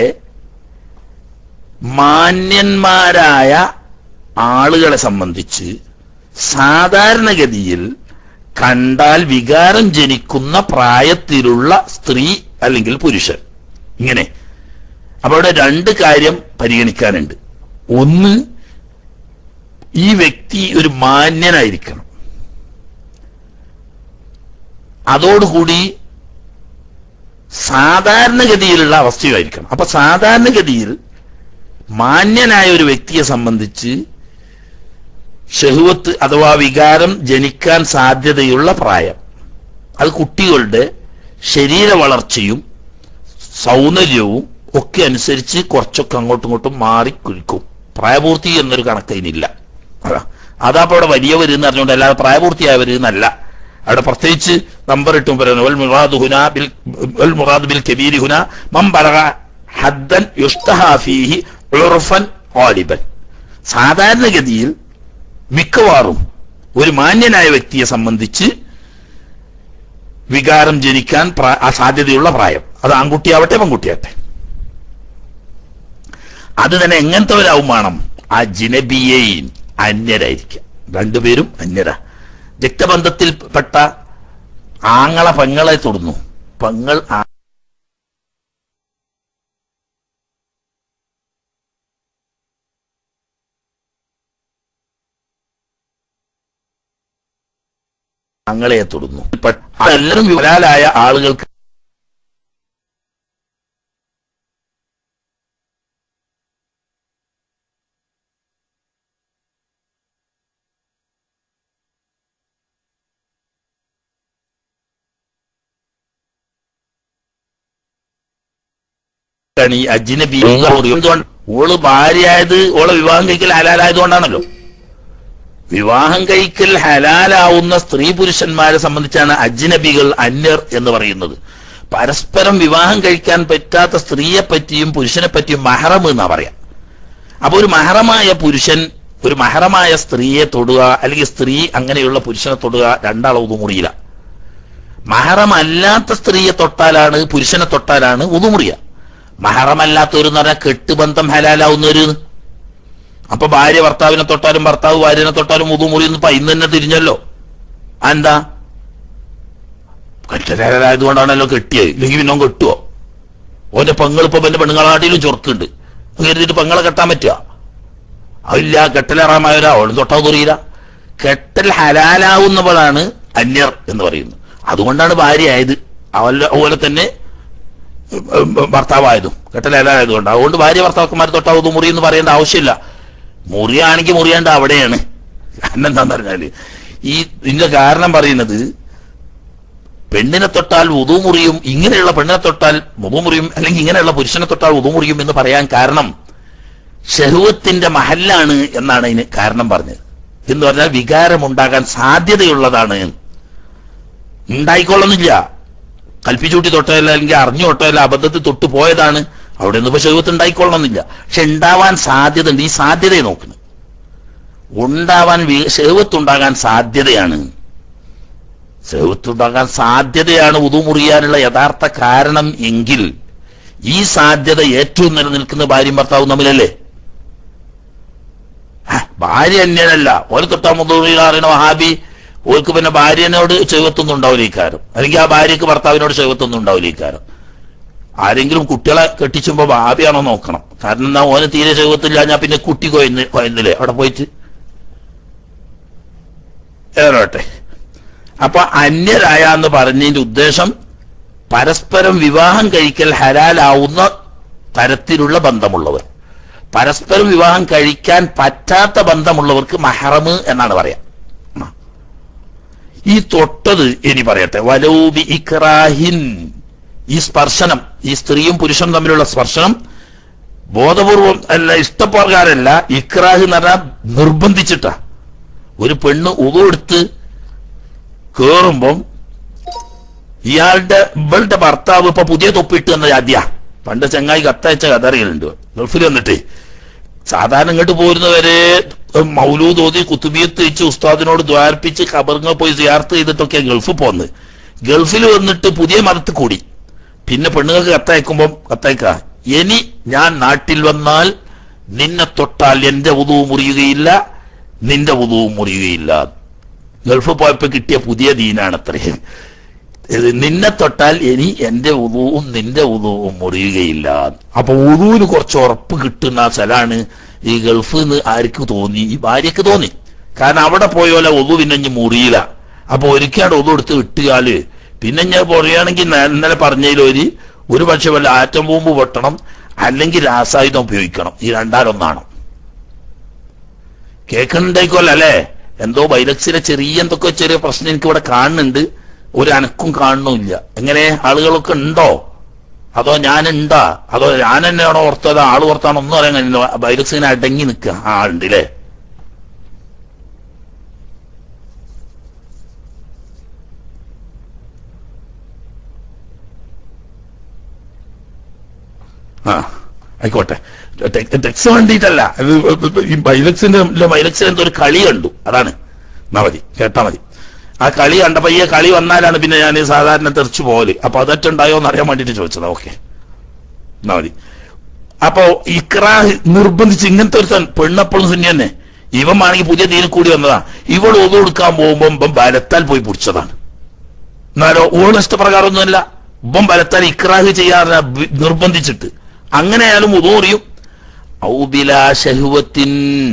മാന്യന്മാരായ ആളുകളെ സംബന്ധിച്ച് സാധാരണഗതിയിൽ കണ്ടാൽ വികാരം ജനിക്കുന്ന പ്രായത്തിലുള്ള സ്ത്രീ അല്ലെങ്കിൽ പുരുഷൻ ഇങ്ങനെ അപ്പൊ അവിടെ രണ്ട് കാര്യം പരിഗണിക്കാനുണ്ട് ഒന്ന് ഈ വ്യക്തി ഒരു മാന്യനായിരിക്കണം അതോടുകൂടി സാധാരണഗതിയിലുള്ള അവസ്ഥയുമായിരിക്കണം അപ്പൊ സാധാരണഗതിയിൽ മാന്യനായ ഒരു വ്യക്തിയെ സംബന്ധിച്ച് ഷഹുവത്ത് അഥവാ വികാരം ജനിക്കാൻ സാധ്യതയുള്ള പ്രായം അത് കുട്ടികളുടെ ശരീര വളർച്ചയും സൗന്ദര്യവും ഒക്കെ അനുസരിച്ച് കുറച്ചൊക്കെ അങ്ങോട്ടും ഇങ്ങോട്ടും മാറി കുഴിക്കും പ്രായപൂർത്തി എന്നൊരു കണക്ക് അതിനില്ല അതാ അതാപ്പോ അവിടെ വലിയവര് എന്ന് പറഞ്ഞുകൊണ്ട് അല്ലാതെ പ്രായപൂർത്തിയായവര് എന്നല്ല അവിടെ പ്രത്യേകിച്ച് നമ്പർ ഇട്ടും പറയുന്നു വൽ മുറാദ് ഹുന ബിൽ വൽ മുറാദ് ബിൽ കബീരി ഹുന മം ബലഗ ഹദ്ദൻ യുസ്തഹാ ഫീഹി ഉർഫൻ ഗാലിബൻ സാധാരണഗതിയിൽ മിക്കവാറും ഒരു മാന്യനായ വ്യക്തിയെ സംബന്ധിച്ച് വികാരം ജനിക്കാൻ പ്രാ- ആ സാധ്യതയുള്ള പ്രായം അത് ആൺകുട്ടിയാവട്ടെ പെൺകുട്ടിയാവട്ടെ അത് തന്നെ എങ്ങനത്തെവരാവും വേണം ആ ജിനബിയെയും അന്യരായിരിക്കും രണ്ടുപേരും അന്യരാ രക്തബന്ധത്തിൽപ്പെട്ട ആങ്ങളെ പെങ്ങളെ തൊടുന്നു പെങ്ങൾ ആ- ആങ്ങളെ തൊടുന്നു പെ- അതെല്ലാവരും വിവരാലായ ആളുകൾക്ക് ആണ് ഈ അജ്നബി എന്തുകൊണ്ട് ഓള് ഭാര്യയായത് ഓളെ വിവാഹം കഴിക്കൽ ഹലാലായതുകൊണ്ടാണല്ലോ വിവാഹം കഴിക്കൽ ഹലാലാവുന്ന സ്ത്രീ പുരുഷന്മാരെ സംബന്ധിച്ചാണ് അജ്നബികൾ അന്യർ എന്ന് പറയുന്നത് പരസ്പരം വിവാഹം കഴിക്കാൻ പറ്റാത്ത സ്ത്രീയെ പറ്റിയും പുരുഷനെ പറ്റിയും മഹറം എന്നാ പറയാം അപ്പൊ ഒരു മഹറമായ പുരുഷൻ ഒരു മഹറമായ സ്ത്രീയെ തൊടുക അല്ലെങ്കിൽ സ്ത്രീ അങ്ങനെയുള്ള പുരുഷനെ തൊടുക രണ്ടാളും ഉതുമുറിയില്ല മഹറമല്ലാത്ത സ്ത്രീയെ തൊട്ടാലാണ് പുരുഷനെ തൊട്ടാലാണ് ഉതുമുറിയ മഹറമല്ലാത്തവര് എന്ന് പറഞ്ഞാൽ കെട്ടുബന്ധം ഹലാലാവുന്നവര് അപ്പൊ ഭാര്യ ഭർത്താവിനെ തൊട്ടാലും ഭർത്താവ് ഭാര്യനെ തൊട്ടാലും ഉതുമുറി എന്ന് ഇപ്പൊ ഇന്ന് തന്നെ തിരിഞ്ഞല്ലോ എന്താ കെട്ടലായതുകൊണ്ടാണല്ലോ കെട്ടിയത് ഇല്ലെങ്കിൽ പിന്നെ ഓൻ കെട്ടുവോ ഓന്റെ പെങ്ങളിപ്പോ എന്റെ പെണ്ണുങ്ങളാട്ടിലും ചൊറുക്കുണ്ട് കരുതിയിട്ട് പെങ്ങളെ കെട്ടാൻ പറ്റുക അതില്ല കെട്ടലേറാമായവരാ അവളും തൊട്ടാ തുറിയില്ല കെട്ടൽ ഹലാലാവുന്നവളാണ് അന്യർ എന്ന് പറയുന്നത് അതുകൊണ്ടാണ് ഭാര്യ ആയത് അവല്ല അതുപോലെ തന്നെ ഉം, ഉം, ഭർത്താവായതും കെട്ടൽ ഹലാലായതുകൊണ്ട് അതുകൊണ്ട് ഭാര്യ ഭർത്താക്കന്മാർ തൊട്ടാവുന്നു മുറി എന്ന് പറയേണ്ട ആവശ്യമില്ല മുറിയാണെങ്കിൽ മുറിയേണ്ട അവിടെയാണ് കാരണം എന്താന്ന് പറഞ്ഞാല് ഈ ഇതിന്റെ കാരണം പറയുന്നത് പെണ്ണിനെ തൊട്ടാൽ ഉതു മുറിയും ഇങ്ങനെയുള്ള പെണ്ണിനെ തൊട്ടാൽ മുതു മുറിയും അല്ലെങ്കിൽ ഇങ്ങനെയുള്ള പുരുഷനെ തൊട്ടാൽ ഉതു മുറിയും എന്ന് പറയാൻ കാരണം ഷഹുവത്തിന്റെ മഹല്ലാണ് എന്നാണ് അതിന് കാരണം പറഞ്ഞത് എന്ന് പറഞ്ഞാൽ വികാരമുണ്ടാകാൻ സാധ്യതയുള്ളതാണ് ഉണ്ടായിക്കൊള്ളുന്നില്ല കൽപ്പിച്ചൂട്ടി തൊട്ടതല്ല അല്ലെങ്കിൽ അറിഞ്ഞു തൊട്ടതല്ല അബദ്ധത്തിൽ തൊട്ടു പോയതാണ് അവിടെ നിന്ന് ഇപ്പൊ ഷഹുവത്ത് ഉണ്ടായിക്കൊള്ളണമെന്നില്ല പക്ഷെ ഉണ്ടാവാൻ സാധ്യത ഉണ്ട് ഈ സാധ്യതയെ നോക്കുന്നത് ഉണ്ടാവാൻ ഷഹുവത്ത് ഉണ്ടാകാൻ സാധ്യതയാണ് ഷഹുവത്ത് ഉണ്ടാകാൻ സാധ്യതയാണ് ഉതു മുറിയാനുള്ള യഥാർത്ഥ കാരണം എങ്കിൽ ഈ സാധ്യത ഏറ്റവും നിലനിൽക്കുന്ന ഭാര്യയും ഭർത്താവും തമ്മിലല്ലേ ഹ, ഭാര്യ അന്യനല്ല ഓര് തൊട്ടാ മുതറിയുന്ന വഹാബി ഓർക്ക് പിന്നെ ഭാര്യനോട് ചെവത്തൊന്നും ഉണ്ടാവില്ല ഇക്കാരം അല്ലെങ്കിൽ ആ ഭാര്യക്ക് ഭർത്താവിനോട് ചെവത്തൊന്നും ഉണ്ടാവില്ല ഇക്കാരം ആരെങ്കിലും കുട്ടികളെ കെട്ടിച്ചുമ്പോ ഭാവിയാണോ നോക്കണം കാരണം എന്നാ ഓന് തീരെ ചെവത്തില്ല ഞാൻ പിന്നെ കുട്ടി കൊയന്ന് കൊയന്നില്ലേ അവിടെ പോയിട്ട് ഏറോട്ടെ അപ്പൊ അന്യരായ എന്ന് പറഞ്ഞതിന്റെ ഉദ്ദേശം പരസ്പരം വിവാഹം കഴിക്കൽ ഹലാലാവുന്ന തരത്തിലുള്ള ബന്ധമുള്ളവർ പരസ്പരം വിവാഹം കഴിക്കാൻ പറ്റാത്ത ബന്ധമുള്ളവർക്ക് മഹറമ് എന്നാണ് പറയാം ആ. ഈ തൊട്ടത് ഇനി പറയട്ടെ വലൂബി ഇക്രാഹിൻ ഈ സ്പർശനം ഈ സ്ത്രീയും പുരുഷനും തമ്മിലുള്ള സ്പർശനം ബോധപൂർവം അല്ല ഇഷ്ടപ്രകാരമല്ല ഇക്രാഹ് എന്ന് പറഞ്ഞാൽ നിർബന്ധിച്ചിട്ടാ ഒരു പെണ്ണ് ഉതെടുത്ത് കേറുമ്പം ഇയാളുടെ ഇവളുടെ ഭർത്താവ് ഇപ്പൊ പുതിയ തൊപ്പിട്ട് എന്ന ആദ്യ പണ്ട് ചങ്ങായി കത്തയച്ച കഥറികളുണ്ട് ഗൾഫിൽ വന്നിട്ട് സാധാരണ ഇങ്ങോട്ട് പോരുന്നവരെ മൗലൂദ് ഓതി കുത്തുബിയത്ത് വെച്ച് ഉസ്താദിനോട് ദ്വാർപ്പിച്ച് ഖബറിങ്ങ പോയി സിയാർത്ത് ചെയ്തിട്ടൊക്കെ ഗൾഫിൽ പോന്ന് ഗൾഫിൽ വന്നിട്ട് പുതിയ മതത്തിൽ കൂടി പിന്നെ പെണ്ണുങ്ങൾക്ക് കത്തയക്കുമ്പം കത്തയക്ക ഇനി ഞാൻ നാട്ടിൽ വന്നാൽ നിന്നെ തൊട്ടാൽ എന്റെ ഉദവും മുറിയുകയില്ല നിന്റെ ഉദവും മുറിയുകയില്ല ഗൾഫ് പോയപ്പോ കിട്ടിയ പുതിയ ദീനാണത്രേ ഇത് നിന്നെ തൊട്ടാൽ ഇനി എന്റെ ഉദവും നിന്റെ ഉദവും മുറിയുകയില്ല അപ്പൊ ഉദുവിന് കുറച്ച് ഉറപ്പ് കിട്ടുന്ന സ്ഥലാണ് ഈ ഗൾഫ് എന്ന് ആർക്ക് തോന്നി ഈ ഭാര്യക്ക് തോന്നി കാരണം അവിടെ പോയോലെ ഒതു പിന്നെ ഇനി മുറിയില്ല അപ്പൊ ഒരിക്കലും ഒതു എടുത്ത് വിട്ടുകാല് പിന്നെ ഞാൻ പറയുകയാണെങ്കിൽ ഞാൻ ഇന്നലെ പറഞ്ഞതിലൊരു ഒരു പക്ഷെ വല്ല ആറ്റം ബോംബ് പൊട്ടണം അല്ലെങ്കിൽ രാസായുധം ഉപയോഗിക്കണം ഈ രണ്ടാലൊന്നാണ് കേൾക്കണ്ടായിക്കോല്ല അല്ലേ എന്തോ ബൈലക്സിലെ ചെറിയ എന്തൊക്കെ ചെറിയ പ്രശ്നം എനിക്ക് ഇവിടെ കാണുന്നുണ്ട് ഒരു അനക്കും കാണുന്നില്ല എങ്ങനെ ആളുകളൊക്കെ ഉണ്ടോ അതോ ഞാനുണ്ടാ അതോ ഞാൻ തന്നെയാണോ ഓർത്തത് ആള് ഓർത്താണോ ഒന്നും അറിയാൻ കഴിയുന്നില്ല ബൈലക്സിനെ അടങ്ങി നിൽക്കുക ആ ഉണ്ട് അല്ലേ ആ ആയിക്കോട്ടെ ടെ- ടെക്സ് വേണ്ടിയിട്ടല്ല ഇത് ഈ ബൈലക്സിന്റെ ബൈലക്സിന് എന്തോ ഒരു കളി കണ്ടു അതാണ് എന്നാ മതി കേട്ടാ മതി ആ കളി കണ്ടപ്പോ ഈ കളി വന്നാലാണ് പിന്നെ ഞാൻ സാധാരണ തെറിച്ചു പോകല് അപ്പൊ അതൊറ്റുണ്ടായോ എന്ന് അറിയാൻ വേണ്ടിട്ട് ചോദിച്ചതാ ഓക്കെ എന്നാ മതി അപ്പോ ഇക്രാ നിർബന്ധിച്ച് ഇങ്ങനത്തെ ഒരു പെണ്ണപ്പോഴും സുന്നി തന്നെ ഇവൻ ആണെങ്കിൽ പുതിയ തീരെ കൂടി വന്നതാ ഇവൾ ഒതു കൊടുക്കാൻ പോകുമ്പോ ഇവൻ ബലത്താൽ പോയി പിടിച്ചതാണ് എന്നാലോ ഓള് ഇഷ്ടപ്രകാരമൊന്നുമല്ല ഇപ്പം ബലത്താൽ ഇക്രാഹ് ചെയ്യാതെ ബി- നിർബന്ധിച്ചിട്ട് അങ്ങനെയായാലും ഉദൂറിയും ഔബിലാശഹുവത്തിൻ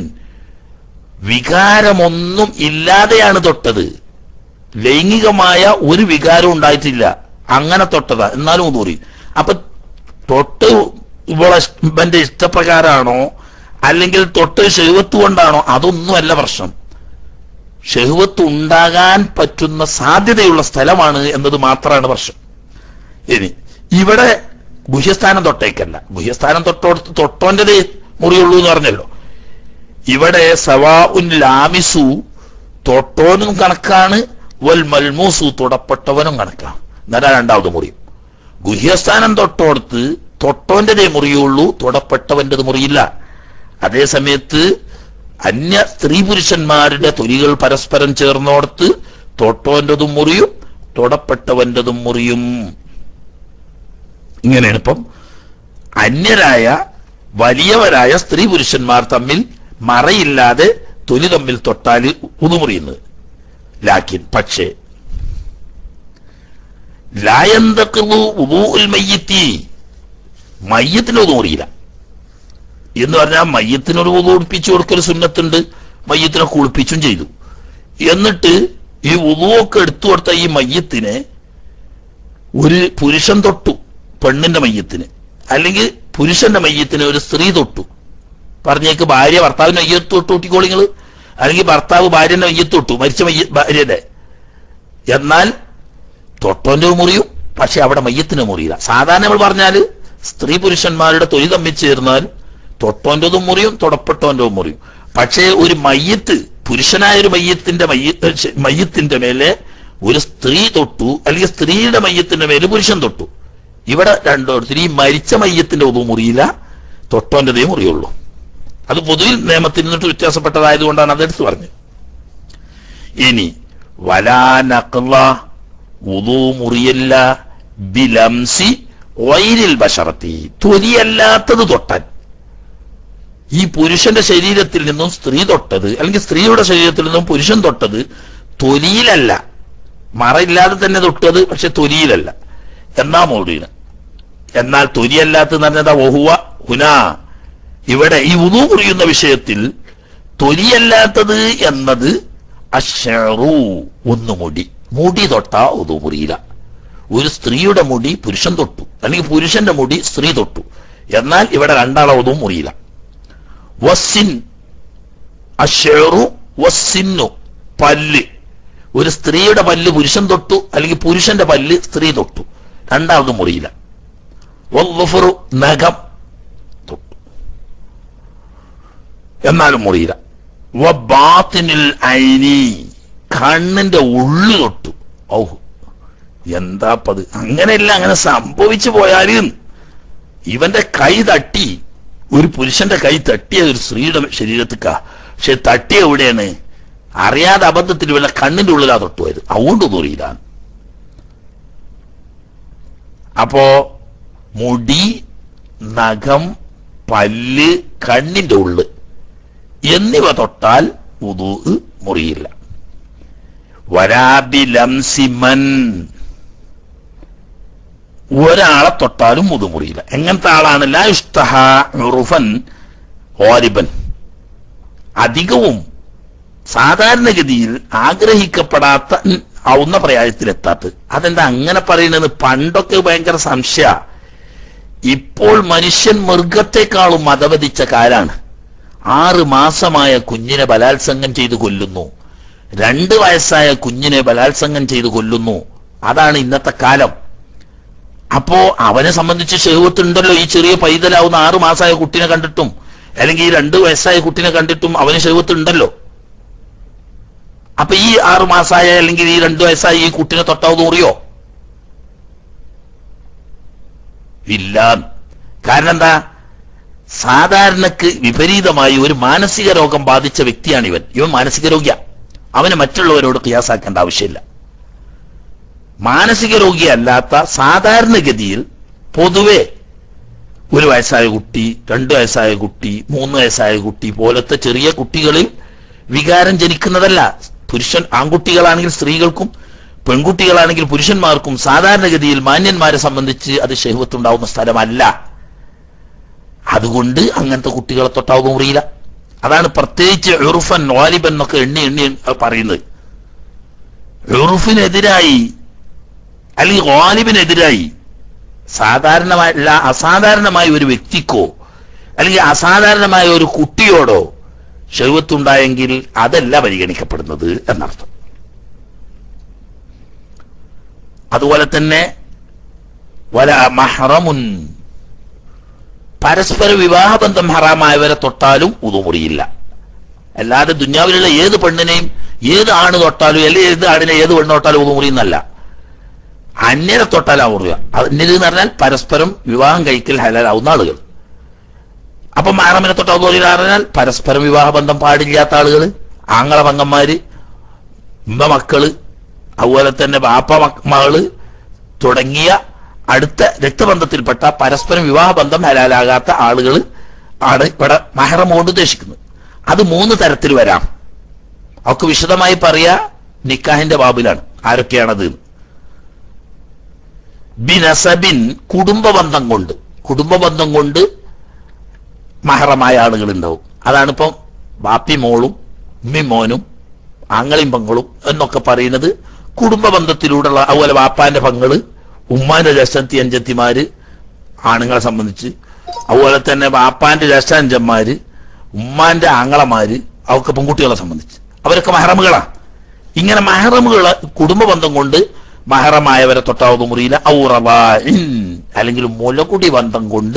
വികാരമൊന്നും ഇല്ലാതെയാണ് തൊട്ടത് ലൈംഗികമായ ഒരു വികാരം ഉണ്ടായിട്ടില്ല അങ്ങനെ തൊട്ടതാ എന്നാലും ഉദൂറി അപ്പൊ തൊട്ട് ഇവളെ ഇവന്റെ ഇഷ്ടപ്രകാരമാണോ അല്ലെങ്കിൽ തൊട്ട് ഷെഹുവത്ത് കൊണ്ടാണോ അതൊന്നുമല്ല പ്രശ്നം ഷെഹുവത്ത് ഉണ്ടാകാൻ പറ്റുന്ന സാധ്യതയുള്ള സ്ഥലമാണ് എന്നത് മാത്രമാണ് പ്രശ്നം ഇനി ഇവിടെ ഗുഹ്യസ്ഥാനം തൊട്ടേക്കല്ല ഗുഹ്യസ്ഥാനം തൊട്ടോടത്ത് തൊട്ടോന്റേത് മുറിയുള്ളൂ എന്ന് പറഞ്ഞല്ലോ ഇവിടെ സവാ ഉൻ ലാമിസു തൊട്ടോനും കണക്കാണ് വൽ മൽമൂസു തുടപ്പെട്ടവനും കണക്കാണ് എന്നാലാ രണ്ടാമത് മുറിയും ഗുഹ്യസ്ഥാനം തൊട്ടോടത്ത് തൊട്ടോന്റേതേ മുറിയുള്ളൂ തുടപ്പെട്ടവന്റേത് മുറിയില്ല അതേ സമയത്ത് അന്യ സ്ത്രീ പുരുഷന്മാരുടെ തൊലികൾ പരസ്പരം ചേർന്നോടത്ത് തൊട്ടോന്റതും മുറിയും തൊടപ്പെട്ടവന്റതും മുറിയും ഇങ്ങനെയാണ് ഇപ്പം അന്യരായ വലിയവരായ സ്ത്രീ പുരുഷന്മാർ തമ്മിൽ മറയില്ലാതെ തൊലി തമ്മിൽ തൊട്ടാൽ ഉതുമുറിയുന്നത് ലാക്കിൻ പക്ഷേ ലായന്തക്കുന്നു ഉദൂഉൽ മയ്യത്തി മയ്യത്തിന് ഉതുമുറിയില്ല എന്ന് പറഞ്ഞാൽ മയ്യത്തിനൊരു ഉതു ഉടുപ്പിച്ചു കൊടുക്കൽ സുന്നത്തുണ്ട് മയ്യത്തിനെ കുളിപ്പിച്ചും ചെയ്തു എന്നിട്ട് ഈ ഉതുവൊക്കെ എടുത്തു കൊടുത്ത ഈ മയ്യത്തിനെ ഒരു പുരുഷൻ തൊട്ടു പെണ്ണിന്റെ മയ്യത്തിന് അല്ലെങ്കിൽ പുരുഷന്റെ മയ്യത്തിന് ഒരു സ്ത്രീ തൊട്ടു പറഞ്ഞേക്ക് ഭാര്യ ഭർത്താവിന്റെ മയ്യത്ത് തൊട്ടു കൂട്ടിക്കോളിങ്ങള് അല്ലെങ്കിൽ ഭർത്താവ് ഭാര്യന്റെ മയ്യത്ത് തൊട്ടു മരിച്ച മയ്യ ഭാര്യയുടെ എന്നാൽ തൊട്ടോന്റെ മുറിയും പക്ഷെ അവിടെ മയ്യത്തിന് മുറിയില്ല സാധാരണ നമ്മൾ പറഞ്ഞാല് സ്ത്രീ പുരുഷന്മാരുടെ തൊഴിൽ തമ്മിൽ ചേർന്നാൽ തൊട്ടോന്റതും മുറിയും തൊടപ്പെട്ടോന്റതും മുറിയും പക്ഷേ ഒരു മയ്യത്ത് പുരുഷനായ ഒരു മയ്യത്തിന്റെ മയ്യ ശ്ശെ, മയ്യത്തിന്റെ മേലെ ഒരു സ്ത്രീ തൊട്ടു അല്ലെങ്കിൽ സ്ത്രീയുടെ മയ്യത്തിന്റെ മേലെ പുരുഷൻ തൊട്ടു ഇവിടെ രണ്ടോ സ്ത്രീ മരിച്ച മയ്യത്തിന്റെ ഒതു മുറിയില്ല തൊട്ടോന്റതേ മുറിയുള്ളൂ അത് പൊതുവിൽ നിയമത്തിൽ നിന്നിട്ട് വ്യത്യാസപ്പെട്ടതായതുകൊണ്ടാണ് അതെടുത്ത് പറഞ്ഞത് ഇനി വലാ നഖ്ല ഉദു മുറിയല്ല ബിലംസി വൈരിൽ ബഷറത്തി തൊലിയല്ലാത്തത് തൊട്ടാൻ ഈ പുരുഷന്റെ ശരീരത്തിൽ നിന്നും സ്ത്രീ തൊട്ടത് അല്ലെങ്കിൽ സ്ത്രീയുടെ ശരീരത്തിൽ നിന്നും പുരുഷൻ തൊട്ടത് തൊലിയിലല്ല മറയില്ലാതെ തന്നെ തൊട്ടത് പക്ഷെ തൊലിയിലല്ല എന്നാ മൗഡീന് എന്നാൽ തൊലിയല്ലാത്തത് പറഞ്ഞതാ ഒഹുവ ഹുന ഇവിടെ ഈ ഉദു മുറിയുന്ന വിഷയത്തിൽ തൊലിയല്ലാത്തത് എന്നത് അഷറു ഒന്ന് മുടി മുടി തൊട്ടാ ഉദു മുറിയില്ല ഒരു സ്ത്രീയുടെ മുടി പുരുഷൻ തൊട്ടു അല്ലെങ്കിൽ പുരുഷന്റെ മുടി സ്ത്രീ തൊട്ടു എന്നാൽ ഇവിടെ രണ്ടാളെ ഉദു മുറിയില്ല വസ്സിൻ അഷറു വസ്സിന്നു പല്ല് ഒരു സ്ത്രീയുടെ പല്ല് പുരുഷൻ തൊട്ടു അല്ലെങ്കിൽ പുരുഷന്റെ പല്ല് സ്ത്രീ തൊട്ടു രണ്ടാമത് മുറിയില്ല വല്ലുഫറു നഖം തൊട്ടു എന്നാലും മുറിയില്ല വബാത്തിനിൽ ഐനി കണ്ണിന്റെ ഉള്ളു തൊട്ടു ഔ എന്താപ്പത് അങ്ങനെയല്ല അങ്ങനെ സംഭവിച്ചു പോയാല് ഇവന്റെ കൈ തട്ടി ഒരു പുരുഷന്റെ കൈ തട്ടിയ ഒരു സ്ത്രീയുടെ ശരീരത്തിക്കാ പക്ഷെ തട്ടിയ എവിടെയാണ് അറിയാതെ അബദ്ധത്തിൽ വല്ല കണ്ണിന്റെ ഉള്ളിലാ തൊട്ടുപോയത് അതുകൊണ്ട് തോറിയില്ല അപ്പോ മുടി നഖം പല്ല് കണ്ണിന്റെ ഉള്ള് എന്നിവ തൊട്ടാൽ ഉദു മുറിയില്ല വരാബിലംസിമൻ ഒരാളെ തൊട്ടാലും മുതു മുറിയില്ല എങ്ങനത്തെ ആളാണ് ലാ ഇഷ്തഹ ഉറുഫൻ ഓരിബൻ അധികവും സാധാരണഗതിയിൽ ആഗ്രഹിക്കപ്പെടാത്ത ഉം, ആവുന്ന പ്രായത്തിലെത്താത്തത് അതെന്താ അങ്ങനെ പറയുന്നത് പണ്ടൊക്കെ ഭയങ്കര സംശയ ഇപ്പോൾ മനുഷ്യൻ മൃഗത്തെക്കാളും മതവധിച്ച കാലാണ് ആറ് മാസമായ കുഞ്ഞിനെ ബലാത്സംഗം ചെയ്ത് കൊല്ലുന്നു രണ്ട് വയസ്സായ കുഞ്ഞിനെ ബലാത്സംഗം ചെയ്ത് കൊല്ലുന്നു അതാണ് ഇന്നത്തെ കാലം അപ്പോ അവനെ സംബന്ധിച്ച് ഷെഹവത്തുണ്ടല്ലോ ഈ ചെറിയ പൈതലാവുന്ന ആറു മാസമായ കുട്ടിനെ കണ്ടിട്ടും അല്ലെങ്കിൽ ഈ രണ്ട് വയസ്സായ കുട്ടിനെ കണ്ടിട്ടും അവന് ഷെഹവത്തുണ്ടല്ലോ അപ്പൊ ഈ ആറു മാസമായ അല്ലെങ്കിൽ ഈ രണ്ടു വയസ്സായ ഈ കുട്ടിനെ തൊട്ടാവ് നൂറിയോ ഇല്ല കാരണം എന്താ സാധാരണക്ക് വിപരീതമായി ഒരു മാനസിക രോഗം ബാധിച്ച വ്യക്തിയാണ് ഇവൻ ഇവൻ മാനസിക രോഗിയ അവന് മറ്റുള്ളവരോട് ക്രിയാസാക്കേണ്ട ആവശ്യമില്ല മാനസിക രോഗിയല്ലാത്ത സാധാരണഗതിയിൽ പൊതുവെ ഒരു വയസ്സായ കുട്ടി രണ്ട് വയസ്സായ കുട്ടി മൂന്ന് വയസ്സായ കുട്ടി പോലത്തെ ചെറിയ കുട്ടികളിൽ വികാരം ജനിക്കുന്നതല്ല പുരുഷൻ ആൺകുട്ടികളാണെങ്കിൽ സ്ത്രീകൾക്കും പെൺകുട്ടികളാണെങ്കിൽ പുരുഷന്മാർക്കും സാധാരണഗതിയിൽ മാന്യന്മാരെ സംബന്ധിച്ച് അത് ശൈവത്തുണ്ടാവുന്ന സ്ഥലമല്ല അതുകൊണ്ട് അങ്ങനത്തെ കുട്ടികളെ തൊട്ടാവുന്ന മുറിയില്ല അതാണ് പ്രത്യേകിച്ച് ഉറുഫൻ വാലിബൻ എന്നൊക്കെ എണ്ണി എണ്ണി പറയുന്നത് ഉറുഫിനെതിരായി അല്ലെങ്കിൽ വാലിബിനെതിരായി സാധാരണമായല്ല അസാധാരണമായ ഒരു വ്യക്തിക്കോ അല്ലെങ്കിൽ അസാധാരണമായ ഒരു കുട്ടിയോടോ ശൈവത്തുണ്ടായെങ്കിൽ അതല്ല പരിഗണിക്കപ്പെടുന്നത് എന്നർത്ഥം അതുപോലെ തന്നെ വല മഹറമുൻ പരസ്പര വിവാഹബന്ധം ഹറാമായവരെ തൊട്ടാലും ഉതുമുറിയില്ല അല്ലാതെ ദുന്യാവിലുള്ള ഏത് പെണ്ണിനെയും ഏത് ആണ് തൊട്ടാലും അല്ലെങ്കിൽ ഏത് ആടിനെ ഏത് പെണ്ണ് തൊട്ടാലും ഉതുമുറിയുന്നല്ല അന്യരെ തൊട്ടാലാ മുറിയുക അന്യര് എന്ന് പറഞ്ഞാൽ പരസ്പരം വിവാഹം കഴിക്കൽ ഹലാലാവുന്ന ആളുകൾ അപ്പൊ മാറമിനെ തൊട്ടാവുന്ന മുറിയില്ല പറഞ്ഞാൽ പരസ്പരം വിവാഹബന്ധം പാടില്ലാത്ത ആളുകൾ ആങ്ങള പങ്കന്മാര് ഉമ്മ മക്കള് അതുപോലെ തന്നെ ബാപ്പ മക്ക- മകള് തുടങ്ങിയ അടുത്ത രക്തബന്ധത്തിൽപ്പെട്ട പരസ്പരം വിവാഹബന്ധം ഹലാലാകാത്ത ആളുകൾ ആണ് ഇവിടെ മഹറം കൊണ്ട് ഉദ്ദേശിക്കുന്നത് അത് മൂന്ന് തരത്തിൽ വരാം അവർക്ക് വിശദമായി പറയാ നിക്കാഹിന്റെ ബാബിലാണ് ആരൊക്കെയാണത് എന്ന്. ബിനസബിൻ കുടുംബബന്ധം കൊണ്ട് കുടുംബബന്ധം കൊണ്ട് മഹറമായ ആളുകൾ ഉണ്ടാവും അതാണിപ്പം ബാപ്പി മോളും ഉമ്മി മോനും ആങ്ങളിയും പങ്ങളും എന്നൊക്കെ പറയുന്നത് കുടുംബ ബന്ധത്തിലൂടെയുള്ള അതുപോലെ വാപ്പാന്റെ പങ്ങള് ഉമ്മാന്റെ ജ്യേഷ്ഠത്തി അഞ്ചത്തിമാര് ആണുങ്ങളെ സംബന്ധിച്ച് അതുപോലെ തന്നെ വാപ്പാന്റെ ജ്യേഷ്ഠാഞ്ചന്മാര് ഉമ്മാന്റെ ആങ്ങളമാര് അവർക്ക് പെൺകുട്ടികളെ സംബന്ധിച്ച് അവരൊക്കെ മഹറമുകളാണ് ഇങ്ങനെ മഹറമുകള് കുടുംബ ബന്ധം കൊണ്ട് മഹറമായവരെ തൊട്ടാവുന്ന മുറിയില്ല ഔറവാഇൻ അല്ലെങ്കിൽ മുലകുടി ബന്ധം കൊണ്ട്